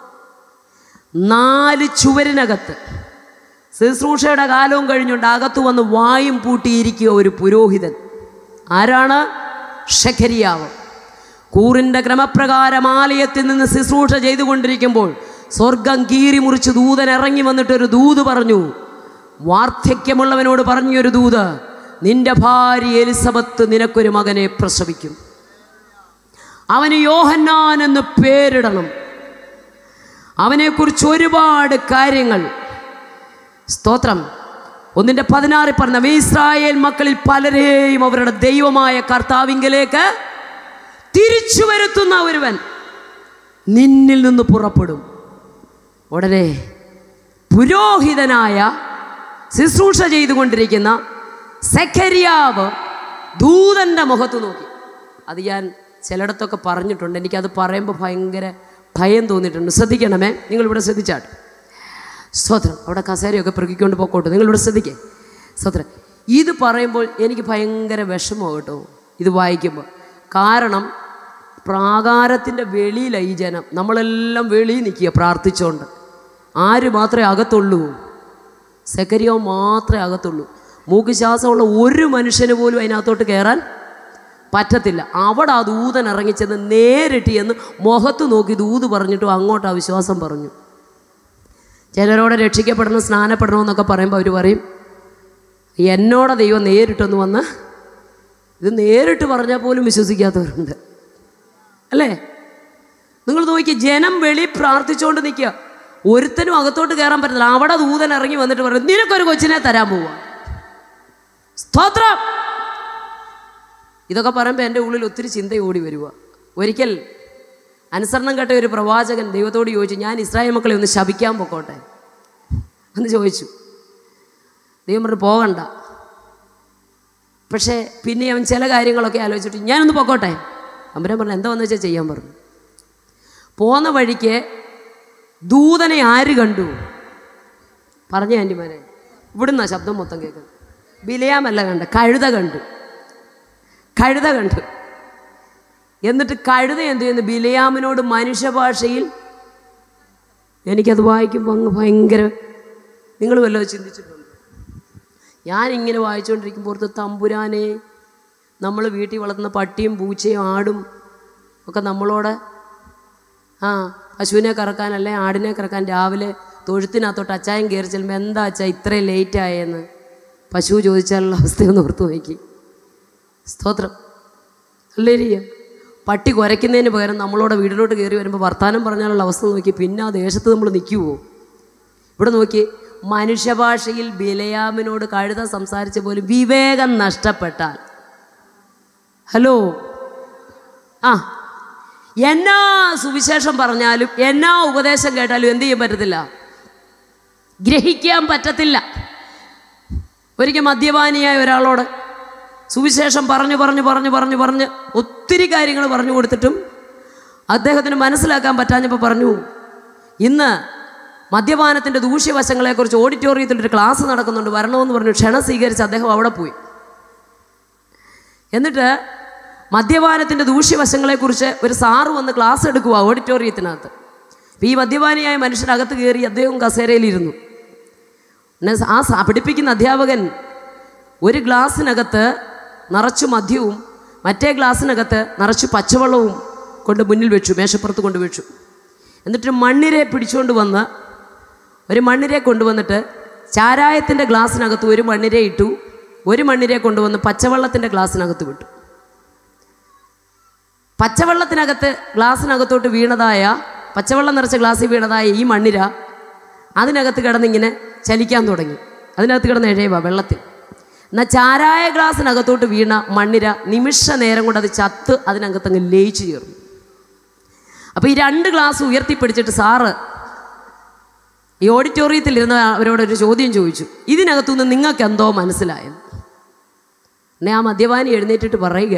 നാല് ചുവരിനകത്ത് ശുശ്രൂഷയുടെ കാലവും കഴിഞ്ഞുകൊണ്ട് അകത്തു വന്ന് വായും പൂട്ടിയിരിക്കുക ഒരു പുരോഹിതൻ ആരാണ് ഷഖരിയാവ് കൂറിൻ്റെ ക്രമപ്രകാരം ആലയത്തിൽ നിന്ന് ശുശ്രൂഷ ചെയ്തുകൊണ്ടിരിക്കുമ്പോൾ സ്വർഗം കീറി മുറിച്ച് ദൂതൻ ഇറങ്ങി വന്നിട്ടൊരു ദൂത് പറഞ്ഞു വാർദ്ധക്യമുള്ളവനോട് പറഞ്ഞൊരു ദൂത് നിന്റെ ഭാര്യ എലിസബത്ത് നിനക്കൊരു മകനെ പ്രസവിക്കും അവന് യോഹന്നാൻ എന്ന് പേരിടണം അവനെക്കുറിച്ച് ഒരുപാട് കാര്യങ്ങൾ സ്തോത്രം ഒന്നിൻ്റെ പതിനാറിൽ പറഞ്ഞ ഇസ്രായേൽ മക്കളിൽ പലരെയും അവരുടെ ദൈവമായ കർത്താവിങ്കലേക്ക് തിരിച്ചു വരുത്തുന്ന ഒരുവൻ നിന്നിൽ നിന്ന് പുറപ്പെടും ഉടനെ പുരോഹിതനായ ശുശ്രൂഷ ചെയ്തുകൊണ്ടിരിക്കുന്ന സെഖരിയാവ് ദൂതൻ്റെ മുഖത്ത് നോക്കി അത് ഞാൻ ചിലയിടത്തൊക്കെ പറഞ്ഞിട്ടുണ്ട് എനിക്കത് പറയുമ്പോൾ ഭയങ്കര ഭയം തോന്നിയിട്ടുണ്ട് ശ്രദ്ധിക്കണമേ നിങ്ങളിവിടെ ശ്രദ്ധിച്ചാട്ടെ സ്തോത്രം അവിടെ കസേരയൊക്കെ പെറുക്കിക്കൊണ്ട് പോക്കോട്ടെ നിങ്ങളിവിടെ ശ്രദ്ധിക്കേ സ്തോത്രം ഇത് പറയുമ്പോൾ എനിക്ക് ഭയങ്കര വിഷമോ കേട്ടോ ഇത് വായിക്കുമ്പോൾ കാരണം പ്രാകാരത്തിൻ്റെ വെളിയിലാണ് ഈ ജനം നമ്മളെല്ലാം വെളിയിൽ നിൽക്കുക പ്രാർത്ഥിച്ചുകൊണ്ട് ആര് മാത്രമേ അകത്തുള്ളൂ സെക്കരിയോ മാത്രമേ അകത്തുള്ളൂ മൂക്ക് ശ്വാസമുള്ള ഒരു മനുഷ്യന് പോലും അതിനകത്തോട്ട് കയറാൻ പറ്റത്തില്ല അവിടെ ആ ദൂതൻ ഇറങ്ങിച്ചെന്ന് നേരിട്ട് എന്ന് മുഖത്ത് നോക്കി ദൂത് പറഞ്ഞിട്ടും അങ്ങോട്ട് ആ വിശ്വാസം പറഞ്ഞു ചിലരോട് രക്ഷിക്കപ്പെടണം സ്നാനപ്പെടണമെന്നൊക്കെ പറയുമ്പോൾ അവർ പറയും എന്നോടെ ദൈവം നേരിട്ടൊന്ന് വന്ന് ഇത് നേരിട്ട് പറഞ്ഞാൽ പോലും വിശ്വസിക്കാത്തവരുണ്ട് അല്ലേ നിങ്ങൾ നോക്കി ജനം വെളി പ്രാർത്ഥിച്ചുകൊണ്ട് നിൽക്കുക ഒരുത്തനും അകത്തോട്ട് കയറാൻ പറ്റത്തില്ല അവിടെ ദൂതൻ ഇറങ്ങി വന്നിട്ട് പറയും നിനക്കൊരു കൊച്ചിനെ തരാൻ പോവാ സ്തോത്രം ഇതൊക്കെ പറയുമ്പോൾ എൻ്റെ ഉള്ളിൽ ഒത്തിരി ചിന്ത ഓടി വരിക ഒരിക്കൽ അനുസരണം കേട്ട ഒരു പ്രവാചകൻ ദൈവത്തോട് ചോദിച്ചു ഞാൻ ഇസ്രായേൽ മക്കളെ ഒന്ന് ശപിക്കാൻ പൊക്കോട്ടെ എന്ന് ചോദിച്ചു ദൈവം പറഞ്ഞു പോകണ്ട പക്ഷേ പിന്നെ അവൻ ചില കാര്യങ്ങളൊക്കെ ആലോചിച്ചിട്ട് ഞാനൊന്ന് പൊക്കോട്ടെ അമ്പരം പറഞ്ഞു എന്താ വന്നു വെച്ചാൽ ചെയ്യാൻ പറഞ്ഞു പോന്ന വഴിക്ക് ദൂതനെ ആര് കണ്ടു പറഞ്ഞ ആൻറ്റിമാരെ ഇവിടുന്ന ശബ്ദം മൊത്തം കേൾക്കുന്നത് ബിലയാമല്ല കണ്ട കഴുത കണ്ടു കഴുത കണ്ടു എന്നിട്ട് കഴുത എന്ത് ചെയ്യുന്നു ബിലയാമിനോട് മനുഷ്യഭാഷയിൽ എനിക്കത് വായിക്കുമ്പോൾ അങ്ങ് ഭയങ്കര നിങ്ങൾ വല്ലതും ചിന്തിച്ചിട്ടുണ്ടോ ഞാനിങ്ങനെ വായിച്ചുകൊണ്ടിരിക്കുമ്പോൾ ഓർത്ത് തമ്പുരാനെ നമ്മൾ വീട്ടിൽ വളർത്തുന്ന പട്ടിയും പൂച്ചയും ആടും ഒക്കെ നമ്മളോട് ആ പശുവിനെ കറക്കാനല്ലേ ആടിനെ കറക്കാൻ രാവിലെ തൊഴുത്തിനകത്തോട്ട് അച്ചായം കയറി ചെല്ലുമ്പോൾ എന്താ അച്ഛാ ഇത്രയും ലേറ്റ് ആയെന്ന് പശു ചോദിച്ചാലുള്ള അവസ്ഥയൊന്ന് ഓർത്ത് നോക്കി സ്തോത്രം അല്ലേരിയ പട്ടി കുരയ്ക്കുന്നതിന് പകരം നമ്മളോട് വീടിലോട്ട് കയറി വരുമ്പോൾ വർത്തമാനം പറഞ്ഞാലുള്ള അവസ്ഥ നോക്കി പിന്നെ ആ ദേശത്ത് നമ്മൾ നിൽക്കുമോ ഇവിടെ നോക്കി മനുഷ്യഭാഷയിൽ ബിലയാമിനോട് കഴുത സംസാരിച്ച പോലും വിവേകം നഷ്ടപ്പെട്ടാൽ ഹലോ ആ എന്നാ സുവിശേഷം പറഞ്ഞാലും എന്നാ ഉപദേശം കേട്ടാലും എന്ത് ചെയ്യാൻ പറ്റത്തില്ല ഗ്രഹിക്കാൻ പറ്റത്തില്ല ഒരിക്കൽ മദ്യപാനിയായ ഒരാളോട് സുവിശേഷം പറഞ്ഞു പറഞ്ഞു പറഞ്ഞു പറഞ്ഞു പറഞ്ഞ് ഒത്തിരി കാര്യങ്ങൾ പറഞ്ഞു കൊടുത്തിട്ടും അദ്ദേഹത്തിന് മനസ്സിലാക്കാൻ പറ്റാഞ്ഞപ്പോൾ പറഞ്ഞു ഇന്ന് മദ്യപാനത്തിൻ്റെ ദൂഷ്യവശങ്ങളെക്കുറിച്ച് ഓഡിറ്റോറിയത്തിൽ ഒരു ക്ലാസ് നടക്കുന്നുണ്ട് വരണമെന്ന് പറഞ്ഞു ക്ഷണം സ്വീകരിച്ച് അദ്ദേഹം അവിടെ പോയി എന്നിട്ട് മദ്യപാനത്തിൻ്റെ ദൂഷ്യവശങ്ങളെക്കുറിച്ച് ഒരു സാറ് വന്ന് ക്ലാസ് എടുക്കുക ഓഡിറ്റോറിയത്തിനകത്ത് അപ്പോൾ ഈ മദ്യപാനിയായ മനുഷ്യനകത്ത് കയറി അദ്ദേഹം കസേരയിലിരുന്നു പിന്നെ ആ സ- പഠിപ്പിക്കുന്ന അധ്യാപകൻ ഒരു ഗ്ലാസ്സിനകത്ത് നിറച്ചു മദ്യവും മറ്റേ ഗ്ലാസ്സിനകത്ത് നിറച്ചു പച്ചവെള്ളവും കൊണ്ട് മുന്നിൽ വെച്ചു മേശപ്പുറത്ത് കൊണ്ട് വെച്ചു എന്നിട്ട് മണ്ണിരെ പിടിച്ചുകൊണ്ട് വന്ന് ഒരു മണ്ണിരെ കൊണ്ടുവന്നിട്ട് ചാരായത്തിൻ്റെ ഗ്ലാസ്സിനകത്ത് ഒരു മണ്ണിരെ ഇട്ടു ഒരു മണ്ണിരെ കൊണ്ടുവന്ന് പച്ചവെള്ളത്തിൻ്റെ ഗ്ലാസ്സിനകത്ത് വിട്ടു പച്ചവെള്ളത്തിനകത്ത് ഗ്ലാസ്സിനകത്തോട്ട് വീണതായ പച്ചവെള്ളം നിറച്ച ഗ്ലാസ്സിൽ വീണതായ ഈ മണ്ണിര അതിനകത്ത് കിടന്നിങ്ങനെ ചലിക്കാൻ തുടങ്ങി അതിനകത്ത് കിടന്ന് എഴയുക വെള്ളത്തിൽ എന്നാൽ ചാരായ ഗ്ലാസ്സിനകത്തോട്ട് വീണ മണ്ണിര നിമിഷ നേരം കൊണ്ട് അത് ചത്ത് അതിനകത്ത് അങ്ങ് ലയിച്ചു ചേർന്നു അപ്പോൾ ഈ രണ്ട് ഗ്ലാസ് ഉയർത്തിപ്പിടിച്ചിട്ട് സാറ് ഈ ഓഡിറ്റോറിയത്തിൽ ഇരുന്ന അവരോടൊരു ചോദ്യം ചോദിച്ചു ഇതിനകത്തുനിന്ന് നിങ്ങൾക്ക് എന്തോ മനസ്സിലായെന്ന് എന്നെ ആ മദ്യപാനി എഴുന്നേറ്റിട്ട് പറയുക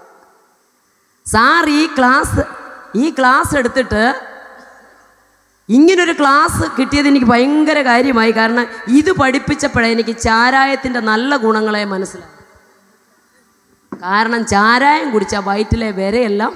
സാർ ഈ ക്ലാസ് ഈ ക്ലാസ് എടുത്തിട്ട് ഇങ്ങനൊരു ക്ലാസ് കിട്ടിയത് എനിക്ക് ഭയങ്കര കാര്യമായി കാരണം ഇത് പഠിപ്പിച്ചപ്പോഴേ എനിക്ക് ചാരായത്തിൻ്റെ നല്ല ഗുണങ്ങളെ മനസ്സിലായി കാരണം ചാരായം കുടിച്ച വയറ്റിലെ വരെയെല്ലാം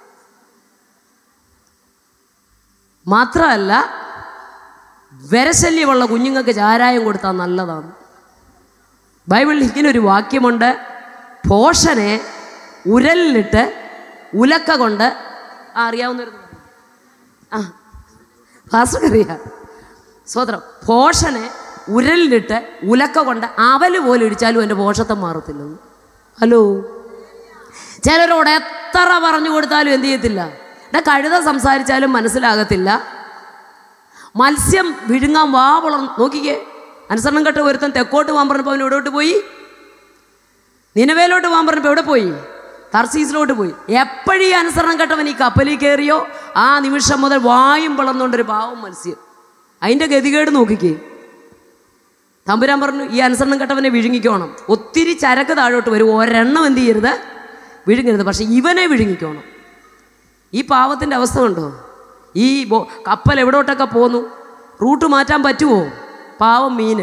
മാത്രമല്ല വരശല്യമുള്ള കുഞ്ഞുങ്ങൾക്ക് ചാരായം കൊടുത്താൽ നല്ലതാണ് ബൈബിളിൽ ഇങ്ങനൊരു വാക്യമുണ്ട് പോഷനെ ഉരലിലിട്ട് ഉലക്ക കൊണ്ട് ആ അറിയാവുന്നൊരു ആ ഭാസ്കറിയാം സ്വതന്ത്രം പോഷനെ ഉരലിലിട്ട് ഉലക്ക കൊണ്ട് അവല് പോലെ ഇടിച്ചാലും എൻ്റെ പോഷത്വം മാറത്തില്ല ഹലോ ചിലരോട് എത്ര പറഞ്ഞു കൊടുത്താലും എന്ത് ചെയ്യത്തില്ല എടാ കഴുത സംസാരിച്ചാലും മനസ്സിലാകത്തില്ല മത്സ്യം വിഴുങ്ങാൻ വാ വളർന്ന് നോക്കിക്കേ അനുസരണം കെട്ട ഒരുത്തൻ തെക്കോട്ട് പോകാൻ പറഞ്ഞപ്പോൾ അവൻ എവിടോട്ട് പോയി നിലവേലോട്ട് പോകാൻ പറഞ്ഞപ്പോൾ എവിടെ പോയി തർസീസിലോട്ട് പോയി എപ്പോഴീ അനുസരണം കെട്ടവൻ ഈ കപ്പലിൽ കയറിയോ ആ നിമിഷം മുതൽ വായും വളർന്നുകൊണ്ടൊരു പാവം മത്സ്യം അതിൻ്റെ ഗതികേട് നോക്കിക്കേ തമ്പുരാൻ പറഞ്ഞു ഈ അനുസരണം കെട്ടവനെ വിഴുങ്ങിക്കോണം ഒത്തിരി ചരക്ക് താഴോട്ട് വരും ഒരെണ്ണം എന്ത് ചെയ്യരുത് വിഴുങ്ങരുത് പക്ഷെ ഇവനെ വിഴുങ്ങിക്കോണം ഈ പാവത്തിൻ്റെ അവസ്ഥ കണ്ടോ ഈ ബോ- കപ്പൽ എവിടോട്ടൊക്കെ പോന്നു റൂട്ട് മാറ്റാൻ പറ്റുമോ പാവം മീന്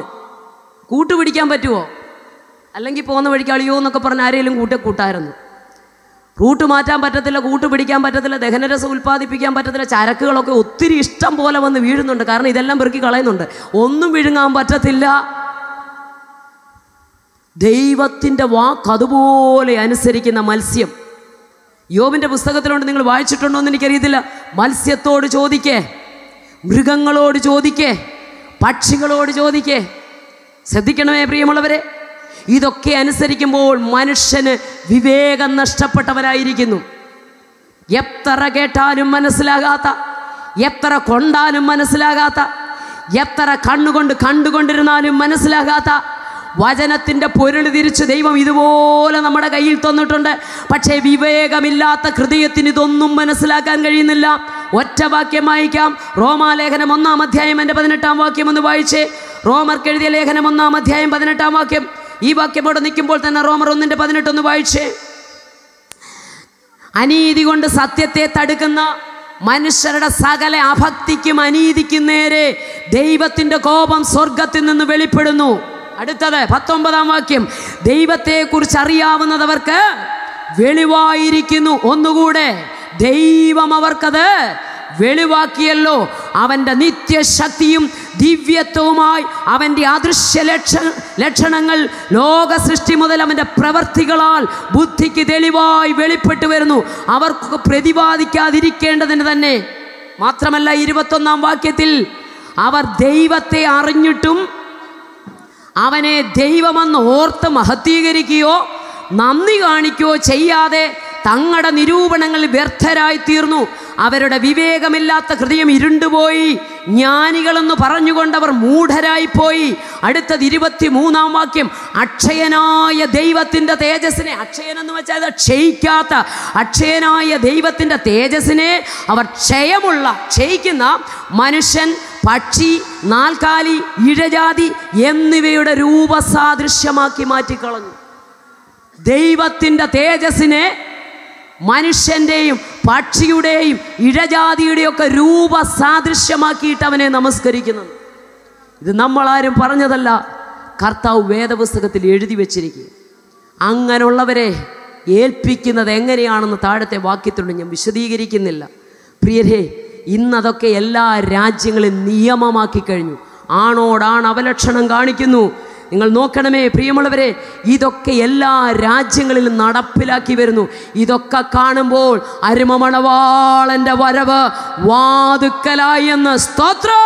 കൂട്ടുപിടിക്കാൻ പറ്റുമോ അല്ലെങ്കിൽ പോകുന്ന വഴിക്ക് അളിയോ എന്നൊക്കെ പറഞ്ഞ് ആരെങ്കിലും കൂട്ടെ കൂട്ടായിരുന്നു റൂട്ട് മാറ്റാൻ പറ്റത്തില്ല കൂട്ട് പിടിക്കാൻ പറ്റത്തില്ല ദഹനരസം ഉൽപ്പാദിപ്പിക്കാൻ പറ്റത്തില്ല ചരക്കുകളൊക്കെ ഒത്തിരി ഇഷ്ടം പോലെ വന്ന് വീഴുന്നുണ്ട് കാരണം ഇതെല്ലാം പെറുക്കി കളയുന്നുണ്ട് ഒന്നും വിഴുങ്ങാൻ പറ്റത്തില്ല ദൈവത്തിൻ്റെ വാക്ക് അതുപോലെ അനുസരിക്കുന്ന മത്സ്യം യോബിൻ്റെ പുസ്തകത്തിലുണ്ട് നിങ്ങൾ വായിച്ചിട്ടുണ്ടോ എന്ന് എനിക്കറിയത്തില്ല മത്സ്യത്തോട് ചോദിക്കേ മൃഗങ്ങളോട് ചോദിക്കേ പക്ഷികളോട് ചോദിക്കേ ശ്രദ്ധിക്കണമേ പ്രിയമുള്ളവരെ ഇതൊക്കെ അനുസരിക്കുമ്പോൾ മനുഷ്യന് വിവേകം നഷ്ടപ്പെട്ടവരായിരിക്കുന്നു എത്ര കേട്ടാലും മനസ്സിലാകാത്ത എത്ര കൊണ്ടാലും മനസ്സിലാകാത്ത എത്ര കണ്ണുകൊണ്ട് കണ്ടുകൊണ്ടിരുന്നാലും മനസ്സിലാകാത്ത വചനത്തിൻ്റെ പൊരുൾ തിരിച്ച് ദൈവം ഇതുപോലെ നമ്മുടെ കയ്യിൽ തന്നിട്ടുണ്ട് പക്ഷേ വിവേകമില്ലാത്ത ഹൃദയത്തിന് ഇതൊന്നും മനസ്സിലാക്കാൻ കഴിയുന്നില്ല ഒറ്റ വാക്യം വായിക്കാം റോമാലേഖനം ഒന്നാം അധ്യായം എൻ്റെ പതിനെട്ടാം വാക്യം ഒന്ന് വായിച്ചേ റോമർക്ക് എഴുതിയ ലേഖനം ഒന്നാം അധ്യായം പതിനെട്ടാം വാക്യം ഈ വാക്യം അവിടെ നിൽക്കുമ്പോൾ തന്നെ റോമർ ഒന്നിൻ്റെ പതിനെട്ടൊന്ന് വായിച്ചേ അനീതി കൊണ്ട് സത്യത്തെ തടുക്കുന്ന മനുഷ്യരുടെ സകല അഭക്തിക്കും അനീതിക്കും നേരെ ദൈവത്തിൻ്റെ കോപം സ്വർഗത്തിൽ നിന്ന് വെളിപ്പെടുന്നു അടുത്തത് പത്തൊമ്പതാം വാക്യം ദൈവത്തെക്കുറിച്ച് അറിയാവുന്നതവർക്ക് വെളിവായിരിക്കുന്നു ഒന്നുകൂടെ ദൈവം അവർക്കത് വെളിവാക്കിയല്ലോ അവൻ്റെ നിത്യശക്തിയും ദിവ്യത്വവുമായി അവൻ്റെ അദൃശ്യ ലക്ഷ ലക്ഷണങ്ങൾ ലോക സൃഷ്ടി മുതൽ അവൻ്റെ പ്രവർത്തികളാൽ ബുദ്ധിക്ക് തെളിവായി വെളിപ്പെട്ടു വരുന്നു അവർക്ക് പ്രതിപാദിക്കാതിരിക്കേണ്ടതിന് തന്നെ മാത്രമല്ല ഇരുപത്തൊന്നാം വാക്യത്തിൽ അവർ ദൈവത്തെ അറിഞ്ഞിട്ടും അവനെ ദൈവമെന്ന് ഓർത്ത് മഹത്വീകരിക്കുകയോ നന്ദി കാണിക്കുകയോ ചെയ്യാതെ തങ്ങളുടെ നിരൂപണങ്ങളിൽ വ്യർത്ഥരായി തീർന്നു അവരുടെ വിവേകമില്ലാത്ത ഹൃദയം ഇരുണ്ടുപോയി ജ്ഞാനികളെന്ന് പറഞ്ഞുകൊണ്ട് അവർ മൂഢരായിപ്പോയി അടുത്തത് ഇരുപത്തി മൂന്നാം വാക്യം അക്ഷയനായ ദൈവത്തിൻ്റെ തേജസ്സിനെ അക്ഷയനെന്ന് വെച്ചാൽ അത് ക്ഷയിക്കാത്ത അക്ഷയനായ ദൈവത്തിൻ്റെ തേജസ്സിനെ അവർ ക്ഷയമുള്ള ക്ഷയിക്കുന്ന മനുഷ്യൻ പക്ഷി നാൽക്കാലി ഇഴജാതി എന്നിവയുടെ രൂപസാദൃശ്യമാക്കി മാറ്റിക്കളഞ്ഞു ദൈവത്തിൻ്റെ തേജസ്സിനെ മനുഷ്യൻ്റെയും പക്ഷിയുടെയും ഇഴജാതിയുടെയും ഒക്കെ രൂപസാദൃശ്യമാക്കിയിട്ട് അവനെ നമസ്കരിക്കുന്നു ഇത് നമ്മളാരും പറഞ്ഞതല്ല കർത്താവ് വേദപുസ്തകത്തിൽ എഴുതി വച്ചിരിക്കുക അങ്ങനെയുള്ളവരെ ഏൽപ്പിക്കുന്നത് എങ്ങനെയാണെന്ന് താഴത്തെ വാക്യത്തിലുണ്ട് ഞാൻ വിശദീകരിക്കുന്നില്ല പ്രിയരേ ഇന്നതൊക്കെ എല്ലാ രാജ്യങ്ങളും നിയമമാക്കി കഴിഞ്ഞു ആണോടാണ് അവലക്ഷണം കാണിക്കുന്നു നിങ്ങൾ നോക്കണമേ പ്രിയമുള്ളവരെ ഇതൊക്കെ എല്ലാ രാജ്യങ്ങളിലും നടപ്പിലാക്കി വരുന്നു ഇതൊക്കെ കാണുമ്പോൾ അരുമമണവാളൻ്റെ വരവ് വാതുക്കലായി എന്ന് സ്തോത്രം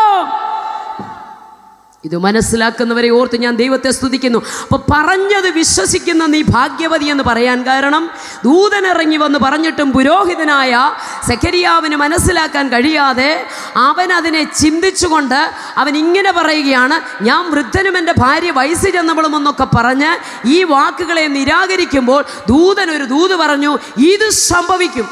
ഇത് മനസ്സിലാക്കുന്നവരെ ഓർത്ത് ഞാൻ ദൈവത്തെ സ്തുതിക്കുന്നു അപ്പോൾ പറഞ്ഞത് വിശ്വസിക്കുന്ന നീ ഭാഗ്യവതി എന്ന് പറയാൻ കാരണം ദൂതനിറങ്ങി വന്ന് പറഞ്ഞിട്ടും പുരോഹിതനായ സെക്കരിയാവിന് മനസ്സിലാക്കാൻ കഴിയാതെ അവൻ അതിനെ ചിന്തിച്ചുകൊണ്ട് അവൻ ഇങ്ങനെ പറയുകയാണ് ഞാൻ വൃദ്ധനും എൻ്റെ ഭാര്യ വയസ്സ് ചെന്നവളും എന്നൊക്കെ പറഞ്ഞ് ഈ വാക്കുകളെ നിരാകരിക്കുമ്പോൾ ദൂതൻ ഒരു ദൂത് പറഞ്ഞു ഇത് സംഭവിക്കും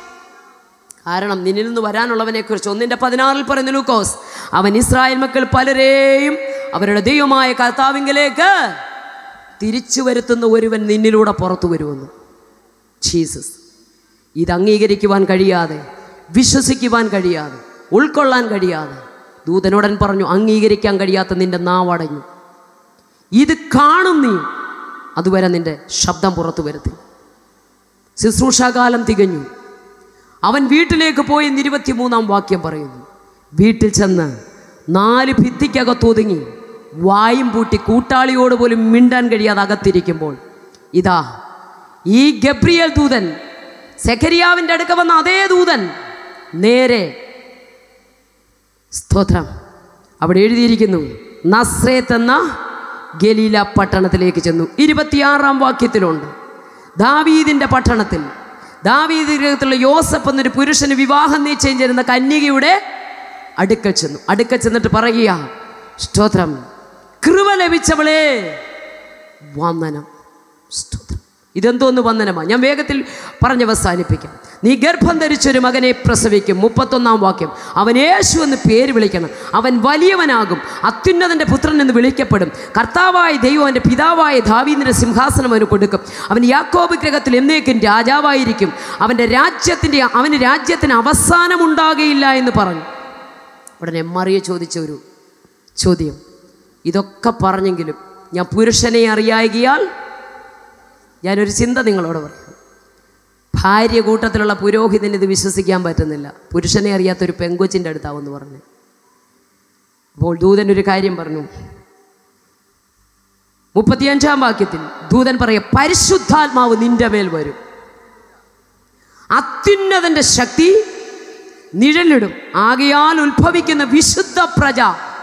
കാരണം നിന്നിൽ നിന്ന് വരാനുള്ളവനെക്കുറിച്ച് ഒന്നിൻ്റെ പതിനാറിൽ പറയുന്ന ലൂക്കോസ് അവൻ ഇസ്രായേൽ മക്കൾ പലരെയും അവരുടെ ദൈവമായ കർത്താവിങ്കലേക്ക് തിരിച്ചു വരുത്തുന്ന ഒരുവൻ നിന്നിലൂടെ പുറത്തു വരുമെന്ന് ജീസസ് ഇത് അംഗീകരിക്കുവാൻ കഴിയാതെ വിശ്വസിക്കുവാൻ കഴിയാതെ ഉൾക്കൊള്ളാൻ കഴിയാതെ ദൂതനോടൻ പറഞ്ഞു അംഗീകരിക്കാൻ കഴിയാത്ത നിന്റെ നാവടഞ്ഞു ഇത് കാണും നീ അതുവരെ നിന്റെ ശബ്ദം പുറത്തു വരുത്തി ശുശ്രൂഷാകാലം തികഞ്ഞു അവൻ വീട്ടിലേക്ക് പോയി എന്ന് ഇരുപത്തിമൂന്നാം വാക്യം പറയുന്നു വീട്ടിൽ ചെന്ന് നാല് ഭിത്തിക്കകത്ത് ഒതുങ്ങി വായും പൂട്ടി കൂട്ടാളിയോട് പോലും മിണ്ടാൻ കഴിയാതെ അകത്തിരിക്കുമ്പോൾ ഇതാ ഈ ഗബ്രിയേൽ ദൂതൻ സെഖരിയാവിൻ്റെ അടുക്ക വന്ന അതേ ദൂതൻ നേരെ സ്തോത്രം അവിടെ എഴുതിയിരിക്കുന്നു നസ്രേത്ത് എന്ന ഗലീല പട്ടണത്തിലേക്ക് ചെന്നു ഇരുപത്തിയാറാം വാക്യത്തിലുണ്ട് ദാവീദിൻ്റെ പട്ടണത്തിൽ ദാവീദ് ഗൃഹത്തിലുള്ള യോസഫ് എന്നൊരു പുരുഷന് വിവാഹം നിശ്ചയം ചെയ്യുന്ന കന്യകയുടെ അടുക്കൽ ചെന്നു അടുക്കൽ ചെന്നിട്ട് പറയുക സ്തോത്രം കൃപ ലഭിച്ചവളെ വന്ദനം സ്തോത്രം ഇതെന്തോന്ന് വന്ദനമാണ് ഞാൻ വേഗത്തിൽ പറഞ്ഞ് അവസാനിപ്പിക്കാം നീ ഗർഭം ധരിച്ചൊരു മകനെ പ്രസവിക്കും മുപ്പത്തൊന്നാം വാക്യം അവൻ യേശു എന്ന് പേര് വിളിക്കണം അവൻ വലിയവനാകും അത്യുന്നതൻ്റെ പുത്രൻ എന്ന് വിളിക്കപ്പെടും കർത്താവായ ദൈവം അവൻ്റെ പിതാവായ ദാവീദിൻ്റെ സിംഹാസനം അവന് കൊടുക്കും അവൻ യാക്കോബ് ഗ്രഹത്തിൽ എന്നേക്കും രാജാവായിരിക്കും അവൻ്റെ രാജ്യത്തിൻ്റെ അവന് രാജ്യത്തിന് അവസാനമുണ്ടാകുകയില്ല എന്ന് പറഞ്ഞു ഉടനെ മറിയ ചോദിച്ച ഒരു ചോദ്യം ഇതൊക്കെ പറഞ്ഞെങ്കിലും ഞാൻ പുരുഷനെ അറിയായികയാൽ ഞാനൊരു ചിന്ത നിങ്ങളോട് പറയാം ഭാര്യ കൂട്ടത്തിലുള്ള പുരോഹിതന് ഇത് വിശ്വസിക്കാൻ പറ്റുന്നില്ല പുരുഷനെ അറിയാത്തൊരു പെങ്കൊച്ചിൻ്റെ അടുത്താവെന്ന് പറഞ്ഞു അപ്പോൾ ദൂതൻ ഒരു കാര്യം പറഞ്ഞു മുപ്പത്തിയഞ്ചാം വാക്യത്തിൽ ദൂതൻ പറയ പരിശുദ്ധാത്മാവ് നിന്റെ മേൽ വരും അത്യുന്നതന്റെ ശക്തി നിഴലിടും ആകയാൽ ഉത്ഭവിക്കുന്ന വിശുദ്ധ പ്രജ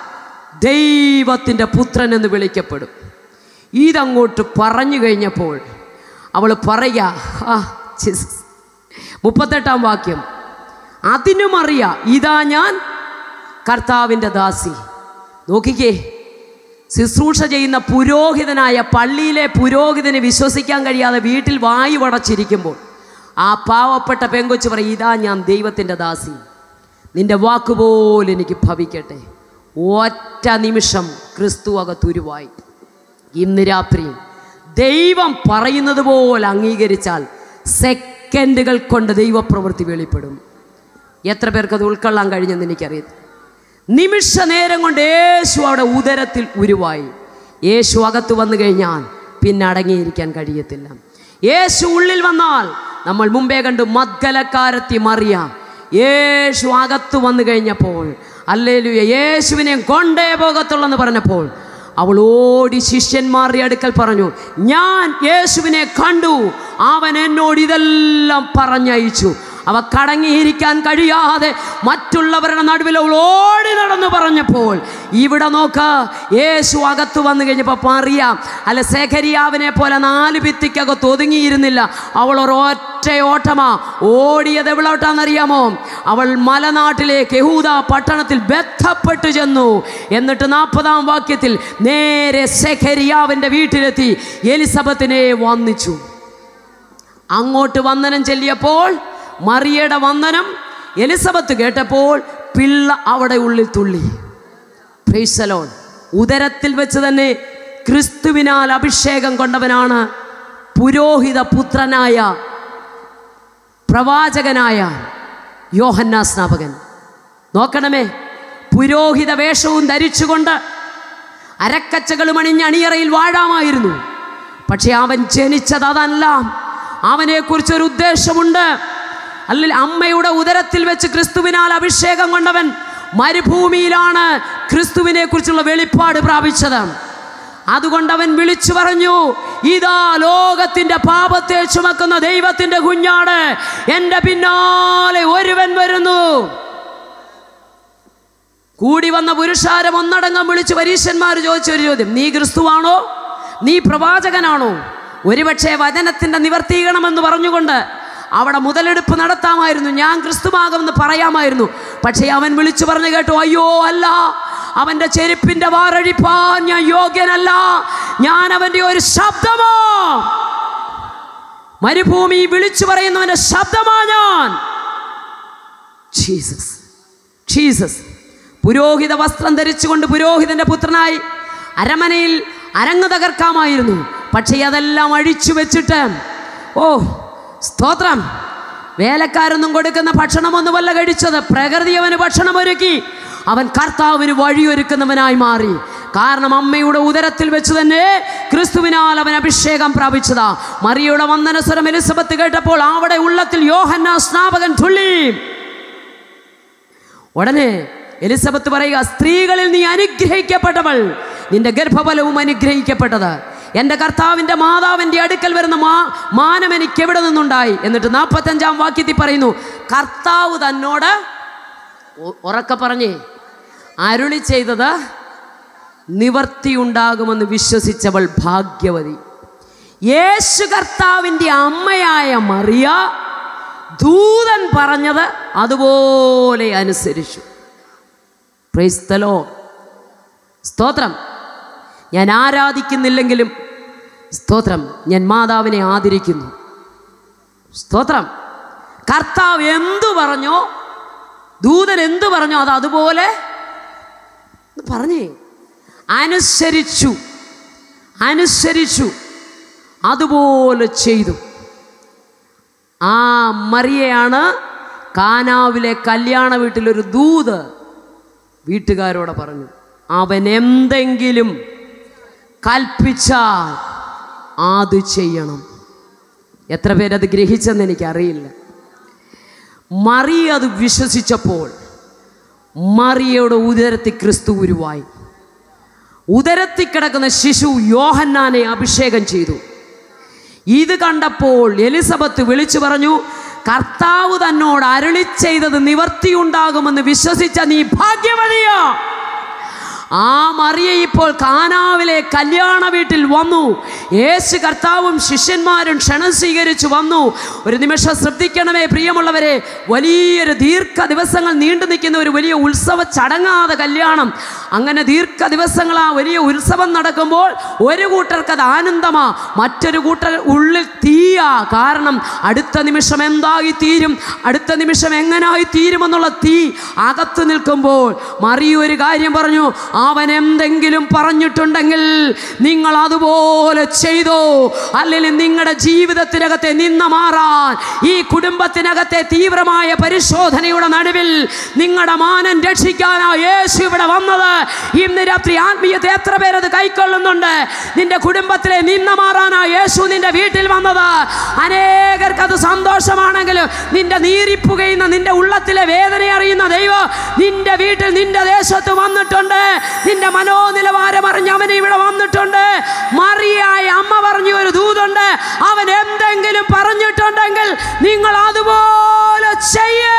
ദൈവത്തിൻ്റെ പുത്രൻ എന്ന് വിളിക്കപ്പെടും ഇതങ്ങോട്ട് പറഞ്ഞു കഴിഞ്ഞപ്പോൾ അവൾ പറയാ ആ ജീസസ്. മുപ്പത്തെട്ടാം വാക്യം അതിനും അറിയാം ഇതാ ഞാൻ കർത്താവിൻ്റെ ദാസി നോക്കിക്കേ ശുശ്രൂഷ ചെയ്യുന്ന പുരോഹിതനായ പള്ളിയിലെ പുരോഹിതന് വിശ്വസിക്കാൻ കഴിയാതെ വീട്ടിൽ വായു വടച്ചിരിക്കുമ്പോൾ ആ പാവപ്പെട്ട പെങ്കൊച്ച് പറയും ഇതാ ഞാൻ ദൈവത്തിൻ്റെ ദാസി നിന്റെ വാക്കുപോലെ എനിക്ക് ഭവിക്കട്ടെ ഒറ്റ നിമിഷം ക്രിസ്തു അകത്തുരുവായി ഇന്ന് രാത്രി ദൈവം പറയുന്നത് പോലെ അംഗീകരിച്ചാൽ സെക്കൻഡുകൾ കൊണ്ട് ദൈവപ്രവൃത്തി വെളിപ്പെടും എത്ര പേർക്ക് അത് ഉൾക്കൊള്ളാൻ കഴിഞ്ഞെന്ന് എനിക്കറിയാം നിമിഷ നേരം കൊണ്ട് യേശു അവിടെ ഉദരത്തിൽ ഉരുവായി യേശു അകത്ത് വന്നു കഴിഞ്ഞാൽ പിന്നെ അടങ്ങിയിരിക്കാൻ കഴിയത്തില്ല യേശു ഉള്ളിൽ വന്നാൽ നമ്മൾ മുമ്പേ കണ്ടു മദ്ഗലക്കാരത്തി മറിയ യേശു അകത്ത് വന്നു കഴിഞ്ഞപ്പോൾ അല്ലേലുയ യേശുവിനെ കൊണ്ടേ പോകത്തുള്ളെന്ന് പറഞ്ഞപ്പോൾ അവൾ ഓടി ശിഷ്യന്മാരുടെ അടുക്കൽ പറഞ്ഞു ഞാൻ യേശുവിനെ കണ്ടു അവൻ എന്നോട് ഇതെല്ലാം പറഞ്ഞയച്ചു അവ കടങ്ങിയിരിക്കാൻ കഴിയാതെ മറ്റുള്ളവരുടെ നടുവിൽ അവൾ ഓടി നടന്നു പറഞ്ഞപ്പോൾ ഇവിടെ നോക്ക യേശു അകത്ത് വന്നു കഴിഞ്ഞപ്പോൾ പറയാം അല്ല സെഖരിയാവിനെ പോലെ നാല് ഭിത്തിക്കകത്ത് ഒതുങ്ങിയിരുന്നില്ല അവൾ ഒരൊറ്റ ഓട്ടമാ ഓടിയത് എവിടോട്ടാണെന്നറിയാമോ അവൾ മലനാട്ടിലേക്ക് യഹൂദ പട്ടണത്തിൽ ബന്ധപ്പെട്ട് ചെന്നു എന്നിട്ട് നാൽപ്പതാം വാക്യത്തിൽ നേരെ സെഖരിയാവിൻ്റെ വീട്ടിലെത്തി എലിസബത്തിനെ വന്നിച്ചു അങ്ങോട്ട് വന്ദനം ചെല്ലിയപ്പോൾ മറിയയുടെ വന്ദനം എലിസബത്ത് കേട്ടപ്പോൾ പിള്ള അവിടെ ഉള്ളിൽ തുള്ളി പ്രൈസലോൺ ഉദരത്തിൽ വെച്ച് തന്നെ ക്രിസ്തുവിനാൽ അഭിഷേകം കൊണ്ടവനാണ് പുരോഹിത പുത്രനായ പ്രവാചകനായ യോഹന്നാ സ്നാപകൻ നോക്കണമേ പുരോഹിത വേഷവും ധരിച്ചുകൊണ്ട് അരക്കച്ചകളും അണിഞ്ഞ് അണിയറയിൽ വാഴാമായിരുന്നു പക്ഷെ അവൻ ജനിച്ചത് അതല്ല അവനെക്കുറിച്ചൊരു ഉദ്ദേശമുണ്ട് അല്ലെങ്കിൽ അമ്മയുടെ ഉദരത്തിൽ വെച്ച് ക്രിസ്തുവിനാൽ അഭിഷേകം കൊണ്ടവൻ മരുഭൂമിയിലാണ് ക്രിസ്തുവിനെ കുറിച്ചുള്ള വെളിപ്പാട് പ്രാപിച്ചത് അതുകൊണ്ട് അവൻ വിളിച്ചു പറഞ്ഞു ഇതാ ലോകത്തിന്റെ പാപത്തെ ചുമക്കുന്ന ദൈവത്തിന്റെ കുഞ്ഞാട് എൻ്റെ പിന്നാലെ ഒരുവൻ വരുന്നു കൂടി വന്ന പുരുഷാരം ഒന്നടങ്കം വിളിച്ച് പരീശന്മാർ ചോദിച്ച ഒരു ചോദ്യം നീ ക്രിസ്തുവാണോ നീ പ്രവാചകനാണോ ഒരുപക്ഷെ വചനത്തിൻ്റെ നിവർത്തീകരണമെന്ന് പറഞ്ഞുകൊണ്ട് അവിടെ മുതലെടുപ്പ് നടത്താമായിരുന്നു ഞാൻ ക്രിസ്തുവാകുമെന്ന് പറയാമായിരുന്നു പക്ഷേ അവൻ വിളിച്ചു പറഞ്ഞു കേട്ടു അയ്യോ അല്ല അവൻ്റെ ചെരുപ്പിൻ്റെ വാറഴിപ്പാൻ ഞാൻ യോഗ്യനല്ല ഞാൻ അവൻ്റെ ഒരു ശബ്ദമോ മരുഭൂമി വിളിച്ചു പറയുന്നവൻ്റെ ശബ്ദമാ ഞാൻ ജീസസ് ജീസസ് പുരോഹിത വസ്ത്രം ധരിച്ചുകൊണ്ട് പുരോഹിതന്റെ പുത്രനായി അരമനയിൽ അരങ്ങ് തകർക്കാമായിരുന്നു പക്ഷേ അതെല്ലാം അഴിച്ചു വെച്ചിട്ട് ഓ സ്തോത്രം വേലക്കാരൊന്നും കൊടുക്കുന്ന ഭക്ഷണമൊന്നുമല്ല കഴിച്ചത് പ്രകൃതി അവന് ഭക്ഷണം ഒരുക്കി അവൻ കർത്താവിന് വഴിയൊരുക്കുന്നവനായി മാറി കാരണം അമ്മയുടെ ഉദരത്തിൽ വെച്ച് തന്നെ ക്രിസ്തുവിനാൽ അവൻ അഭിഷേകം പ്രാപിച്ചതാ മറിയുടെ വന്ദനസ്വരം എലിസബത്ത് കേട്ടപ്പോൾ അവിടെ ഉള്ളത്തിൽ യോഹന്ന സ്നാപകൻ തുള്ളി ഉടനെ എലിസബത്ത് പറയുക സ്ത്രീകളിൽ നീ അനുഗ്രഹിക്കപ്പെട്ടവൾ നിന്റെ ഗർഭഫലവും അനുഗ്രഹിക്കപ്പെട്ടത് എൻ്റെ കർത്താവിൻ്റെ മാതാവിൻ്റെ അടുക്കൽ വരുന്ന മാ മാനം എനിക്ക് എവിടെ നിന്നുണ്ടായി എന്നിട്ട് നാൽപ്പത്തഞ്ചാം വാക്യത്തിൽ പറയുന്നു കർത്താവ് തന്നോട് ഉ- ഉറക്കെ പറഞ്ഞേ അരുളി ചെയ്തത് നിവർത്തിയുണ്ടാകുമെന്ന് വിശ്വസിച്ചവൾ ഭാഗ്യവതി യേശു കർത്താവിൻ്റെ അമ്മയായ മറിയ ദൂതൻ പറഞ്ഞത് അതുപോലെ അനുസരിച്ചു പ്രൈസ്തലോ സ്തോത്രം ഞാൻ ആരാധിക്കുന്നില്ലെങ്കിലും സ്തോത്രം ഞാൻ മാതാവിനെ ആദരിക്കുന്നു സ്തോത്രം കർത്താവ് എന്തു പറഞ്ഞോ ദൂതൻ എന്തു പറഞ്ഞോ അത് അതുപോലെ ഒന്ന് പറഞ്ഞേ അനുസരിച്ചു അനുസരിച്ചു അതുപോലെ ചെയ്തു ആ മറിയയാണ് കാനാവിലെ കല്യാണ വീട്ടിലൊരു ദൂത് വീട്ടുകാരോട് പറഞ്ഞു അവൻ എന്തെങ്കിലും കൽപ്പിച്ചാൽ അത് ചെയ്യണം എത്ര പേരത് ഗ്രഹിച്ചെന്ന് എനിക്കറിയില്ല മറിയ അത് വിശ്വസിച്ചപ്പോൾ മറിയയുടെ ഉദരത്തിൽ ക്രിസ്തു ഉരുവായി ഉദരത്തിൽ കിടക്കുന്ന ശിശു യോഹന്നാനെ അഭിഷേകം ചെയ്തു ഇത് കണ്ടപ്പോൾ എലിസബത്ത് വിളിച്ചു പറഞ്ഞു കർത്താവ് തന്നോട് അരുളി ചെയ്തത് നിവർത്തിയുണ്ടാകുമെന്ന് വിശ്വസിച്ച നീ ഭാഗ്യവതിയോ ആ മറിയ ഇപ്പോൾ കാനാവിലെ കല്യാണ വീട്ടിൽ വന്നു യേശു കർത്താവും ശിഷ്യന്മാരും ക്ഷണം സ്വീകരിച്ചു വന്നു ഒരു നിമിഷം ശ്രദ്ധിക്കണമേ പ്രിയമുള്ളവരെ വലിയൊരു ദീർഘ ദിവസങ്ങൾ നീണ്ടു നിൽക്കുന്ന ഒരു വലിയ ഉത്സവ ചടങ്ങാതെ കല്യാണം അങ്ങനെ ദീർഘ ദിവസങ്ങൾ ആ വലിയ ഉത്സവം നടക്കുമ്പോൾ ഒരു കൂട്ടർക്ക് അത് ആനന്ദമാ മറ്റൊരു കൂട്ടർ ഉള്ളിൽ തീയാ കാരണം അടുത്ത നിമിഷം എന്തായി തീരും അടുത്ത നിമിഷം എങ്ങനായി തീരുമെന്നുള്ള തീ അകത്ത് നിൽക്കുമ്പോൾ മറിയ ഒരു കാര്യം പറഞ്ഞു അവൻ എന്തെങ്കിലും പറഞ്ഞിട്ടുണ്ടെങ്കിൽ നിങ്ങൾ അതുപോലെ ചെയ്തോ അല്ലെങ്കിൽ നിങ്ങളുടെ ജീവിതത്തിനകത്തെ നിന്ന മാറാൻ ഈ കുടുംബത്തിനകത്തെ തീവ്രമായ പരിശോധനയുടെ നടുവിൽ നിങ്ങളുടെ മാനം രക്ഷിക്കാനാ യേശു ഇവിടെ വന്നത് ഇന്ന് രാത്രി ആത്മീയത്തെ എത്ര പേരത് കൈക്കൊള്ളുന്നുണ്ട് നിന്റെ കുടുംബത്തിലെ നിന്ന മാറാനാ യേശു നിന്റെ വീട്ടിൽ വന്നത് അനേകർക്ക് അത് സന്തോഷമാണെങ്കിലും നിന്റെ നീരിപ്പുകയുന്ന നിന്റെ ഉള്ളത്തിലെ വേദന അറിയുന്ന ദൈവം നിന്റെ വീട്ടിൽ നിന്റെ ദേശത്ത് വന്നിട്ടുണ്ട് നിന്റെ മനോനിലവാരം അറിഞ്ഞ് അവൻ ഇവിടെ വന്നിട്ടുണ്ട് മറിയായ അമ്മ പറഞ്ഞു ഒരു ദൂതുണ്ട് അവൻ എന്തെങ്കിലും പറഞ്ഞിട്ടുണ്ടെങ്കിൽ നിങ്ങൾ അതുപോലെ ചെയ്യേ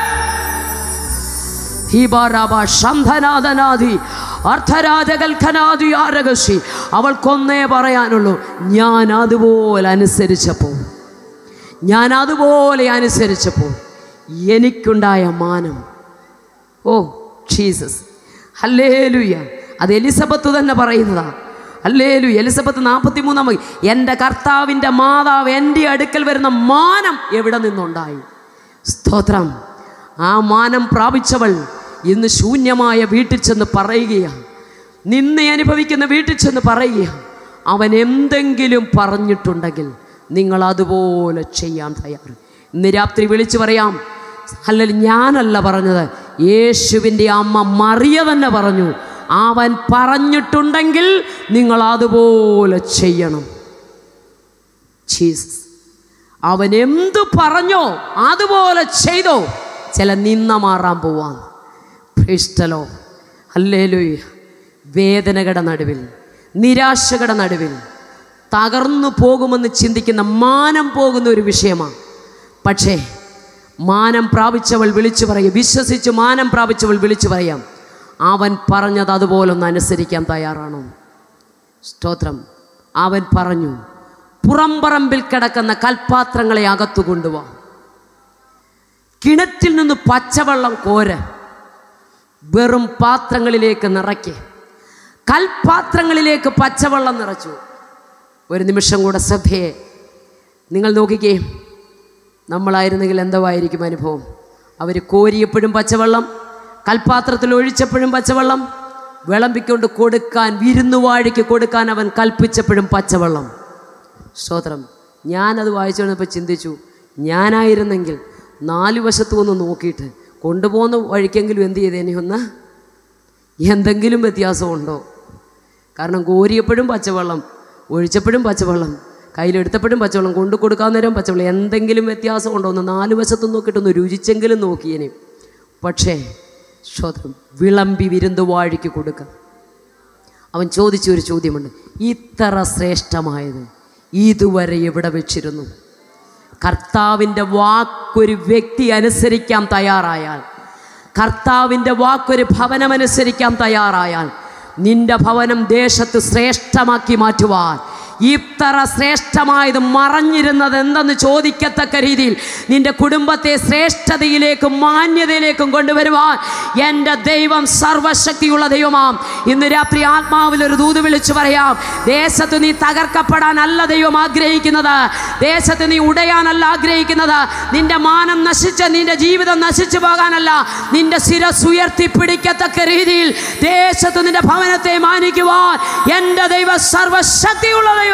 ഹിബാറാബ ശംഭനാഥനാദി അർത്ഥരാജകൽഖനാദി ആരകശി അവൾക്കൊന്നേ പറയാനുള്ളൂ ഞാൻ അതുപോലെ അനുസരിച്ചപ്പോൾ ഞാൻ അതുപോലെ അനുസരിച്ചപ്പോൾ എനിക്കുണ്ടായ മാനം ഓ ജീസസ് ഹല്ലേലുയ അത് എലിസബത്ത് തന്നെ പറയുന്നതാ ഹല്ലേലു എലിസബത്ത് നാൽപ്പത്തി മൂന്നാം എൻ്റെ കർത്താവിൻ്റെ മാതാവ് എൻ്റെ അടുക്കൽ വരുന്ന മാനം എവിടെ നിന്നുണ്ടായി സ്തോത്രം ആ മാനം പ്രാപിച്ചവൾ ഇന്ന് ശൂന്യമായ വീട്ടിൽ ചെന്ന് പറയുകയാണ് നിന്നെ അനുഭവിക്കുന്ന വീട്ടിൽ ചെന്ന് പറയുകയാണ് അവൻ എന്തെങ്കിലും പറഞ്ഞിട്ടുണ്ടെങ്കിൽ നിങ്ങൾ അതുപോലെ ചെയ്യാൻ തയ്യാറ് ഇന്ന് രാത്രി വിളിച്ചു പറയാം അല്ലെങ്കിൽ ഞാനല്ല പറഞ്ഞത് യേശുവിൻ്റെ അമ്മ മറിയ തന്നെ പറഞ്ഞു അവൻ പറഞ്ഞിട്ടുണ്ടെങ്കിൽ നിങ്ങൾ അതുപോലെ ചെയ്യണം ജീസസ് അവൻ എന്തു പറഞ്ഞോ അതുപോലെ ചെയ്തോ ചില നിന്ന മാറാൻ പോവാൻ ഭ്രഷ്ടലോ അല്ലേലുയ വേദനകളുടെ നടുവിൽ നിരാശകളുടെ നടുവിൽ തകർന്നു പോകുമെന്ന് ചിന്തിക്കുന്ന മാനം പോകുന്ന ഒരു വിഷയമാണ് പക്ഷേ മാനം പ്രാപിച്ചവൾ വിളിച്ചു പറയും വിശ്വസിച്ച് മാനം പ്രാപിച്ചവൾ വിളിച്ചു പറയാം അവൻ പറഞ്ഞത് അതുപോലെ ഒന്ന് അനുസരിക്കാൻ തയ്യാറാണോ സ്തോത്രം അവൻ പറഞ്ഞു പുറംപറമ്പിൽ കിടക്കുന്ന കൽപ്പാത്രങ്ങളെ അകത്തു കൊണ്ടുവാ കിണറ്റിൽ നിന്ന് പച്ചവെള്ളം കോര വെറും പാത്രങ്ങളിലേക്ക് നിറയ്ക്ക് കൽപാത്രങ്ങളിലേക്ക് പച്ചവെള്ളം നിറച്ചു ഒരു നിമിഷം കൂടെ ശ്രദ്ധയെ നിങ്ങൾ നോക്കിക്കേ നമ്മളായിരുന്നെങ്കിൽ എന്തുമായിരിക്കും അനുഭവം അവർ കോരിയപ്പോഴും പച്ചവെള്ളം കൽപാത്രത്തിൽ ഒഴിച്ചപ്പോഴും പച്ചവെള്ളം വിളമ്പിക്കൊണ്ട് കൊടുക്കാൻ വിരുന്നുവാഴിക്ക് കൊടുക്കാൻ അവൻ കൽപ്പിച്ചപ്പോഴും പച്ചവെള്ളം സ്തോത്രം ഞാനത് വായിച്ചു വന്നപ്പോൾ ചിന്തിച്ചു ഞാനായിരുന്നെങ്കിൽ നാല് വശത്തും ഒന്ന് നോക്കിയിട്ട് കൊണ്ടുപോകുന്ന വഴിക്കെങ്കിലും എന്ത് ചെയ്തേനെ ഒന്ന് എന്തെങ്കിലും വ്യത്യാസമുണ്ടോ കാരണം കോരിയപ്പോഴും പച്ചവെള്ളം ഒഴിച്ചപ്പോഴും പച്ചവെള്ളം കയ്യിലെടുത്തപ്പോഴും പച്ചവെള്ളം കൊണ്ടു കൊടുക്കാൻ നേരം പച്ചവെള്ളം എന്തെങ്കിലും വ്യത്യാസം ഉണ്ടോ ഒന്ന് നാല് വശത്തും നോക്കിയിട്ടൊന്ന് രുചിച്ചെങ്കിലും നോക്കിയേനെ പക്ഷേ ശ്രോത്രം വിളമ്പി വിരുന്ന് വാഴിക്ക് കൊടുക്കുക അവൻ ചോദിച്ച ഒരു ചോദ്യമുണ്ട് ഇത്ര ശ്രേഷ്ഠമായത് ഇതുവരെ എവിടെ വെച്ചിരുന്നു കർത്താവിൻ്റെ വാക്കൊരു വ്യക്തി അനുസരിക്കാൻ തയ്യാറായാൽ കർത്താവിൻ്റെ വാക്കൊരു ഭവനം അനുസരിക്കാൻ തയ്യാറായാൽ നിന്റെ ഭവനം ദേശത്ത് ശ്രേഷ്ഠമാക്കി മാറ്റുവാൻ ഇത്ര ശ്രേഷ്ഠമായത് മറഞ്ഞിരുന്നത് എന്തെന്ന് ചോദിക്കത്തക്ക രീതിയിൽ നിന്റെ കുടുംബത്തെ ശ്രേഷ്ഠതയിലേക്കും മാന്യതയിലേക്കും കൊണ്ടുവരുവാൻ എൻ്റെ ദൈവം സർവശക്തിയുള്ള ദൈവമാം ഇന്ന് രാത്രി ആത്മാവിൽ ഒരു ദൂത് വിളിച്ചു പറയാം ദേശത്ത് നീ തകർക്കപ്പെടാനല്ല ദൈവം ആഗ്രഹിക്കുന്നത് ദേശത്ത് നീ ഉടയാനല്ല ആഗ്രഹിക്കുന്നത് നിന്റെ മാനം നശിച്ച് നിന്റെ ജീവിതം നശിച്ചു പോകാനല്ല നിന്റെ ശിരസ് ഉയർത്തിപ്പിടിക്കത്തക്ക രീതിയിൽ ദേശത്ത് നിന്റെ ഭവനത്തെ മാനിക്കുവാൻ എൻ്റെ ദൈവം സർവശക്തിയുള്ള ദൈവമാ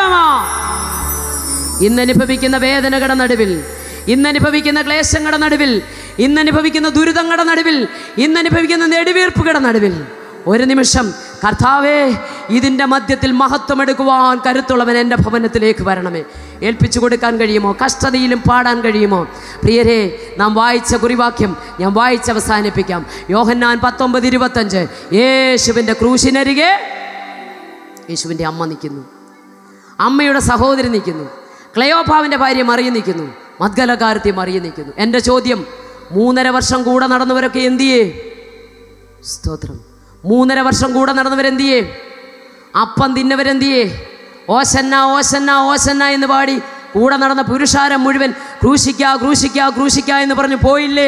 ഇന്നനുഭവിക്കുന്ന വേദനകളുടെ നടുവിൽ ഇന്നനുഭവിക്കുന്ന ക്ലേശങ്ങളുടെ നടുവിൽ ഇന്നനുഭവിക്കുന്ന ദുരിതങ്ങളുടെ നടുവിൽ ഇന്നനുഭവിക്കുന്ന നെടുവീർപ്പുകളുടെ നടുവിൽ ഒരു നിമിഷം കർത്താവേ ഇതിൻ്റെ മധ്യത്തിൽ മഹത്വം എടുക്കുവാൻ കരുത്തുള്ളവൻ എൻ്റെ ഭവനത്തിലേക്ക് വരണമേ ഏൽപ്പിച്ചു കൊടുക്കാൻ കഴിയുമോ കഷ്ടതയിലും പാടാൻ കഴിയുമോ പ്രിയരെ നാം വായിച്ച കുറിവാക്യം ഞാൻ വായിച്ച് അവസാനിപ്പിക്കാം യോഹന്നാൻ പത്തൊമ്പത് ഇരുപത്തഞ്ച് യേശുവിൻ്റെ ക്രൂശിനരികെ യേശുവിൻ്റെ അമ്മ നിൽക്കുന്നു അമ്മയുടെ സഹോദരി നിൽക്കുന്നു ക്ലയോപാവിൻ്റെ ഭാര്യ മറിയ നിൽക്കുന്നു മദ്ഗലകാരത്തി മറിയ നിൽക്കുന്നു എൻ്റെ ചോദ്യം മൂന്നര വർഷം കൂടെ നടന്നവരൊക്കെ എന്തിയേ സ്തോത്രം മൂന്നര വർഷം കൂടെ നടന്നവരെന്തിയേ അപ്പം തിന്നവരെന്തിയേ ഓശന്ന ഓശന്ന ഓശന്ന എന്ന് പാടി കൂടെ നടന്ന പുരുഷാരം മുഴുവൻ ക്രൂശിക്ക ക്രൂശിക്ക ക്രൂശിക്ക എന്ന് പറഞ്ഞു പോയില്ലേ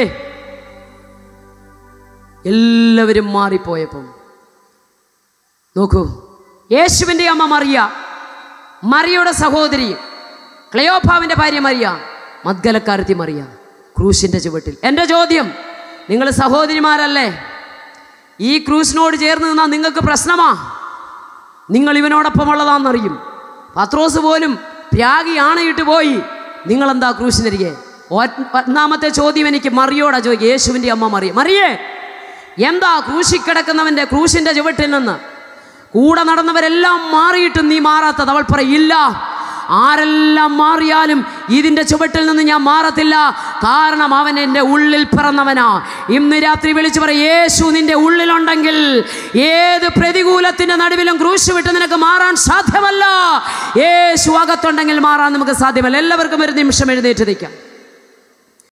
എല്ലാവരും മാറിപ്പോയപ്പം നോക്കൂ യേശുവിൻ്റെ അമ്മ മറിയ മറിയുടെ സഹോദരി ക്ലയോഭാവിൻ്റെ ഭാര്യ മറിയ മദ്ഗലക്കാരത്തി മറിയ ക്രൂശിൻ്റെ ചുവട്ടിൽ എൻ്റെ ചോദ്യം നിങ്ങൾ സഹോദരിമാരല്ലേ ഈ ക്രൂസിനോട് ചേർന്ന് നിന്നാൽ നിങ്ങൾക്ക് പ്രശ്നമാ നിങ്ങൾ ഇവനോടൊപ്പമുള്ളതാണെന്നറിയും പത്രോസ് പോലും ത്യാഗി ആണയിട്ട് പോയി നിങ്ങളെന്താ ക്രൂശിനരികെ ഒ- ഒന്നാമത്തെ ചോദ്യം എനിക്ക് മറിയോടാ ചോദിക്കുക യേശുവിൻ്റെ അമ്മ മറിയ മറിയേ എന്താ ക്രൂശി കിടക്കുന്നവൻ്റെ ക്രൂശിൻ്റെ ചുവട്ടിൽ നിന്ന് കൂടെ നടന്നവരെല്ലാം മാറിയിട്ടും നീ മാറാത്തത് അവൾ പറയില്ല ആരെല്ലാം മാറിയാലും ഇതിൻ്റെ ചുവട്ടിൽ നിന്ന് ഞാൻ മാറത്തില്ല കാരണം അവൻ എൻ്റെ ഉള്ളിൽ പിറന്നവനാ ഇന്ന് രാത്രി വിളിച്ചു പറ യേശു നിന്റെ ഉള്ളിലുണ്ടെങ്കിൽ ഏത് പ്രതികൂലത്തിൻ്റെ നടുവിലും ക്രൂശ് വിട്ട് നിനക്ക് മാറാൻ സാധ്യമല്ല യേശു അകത്തുണ്ടെങ്കിൽ മാറാൻ നമുക്ക് സാധ്യമല്ല എല്ലാവർക്കും ഒരു നിമിഷം എഴുന്നേറ്റ് നിൽക്കാം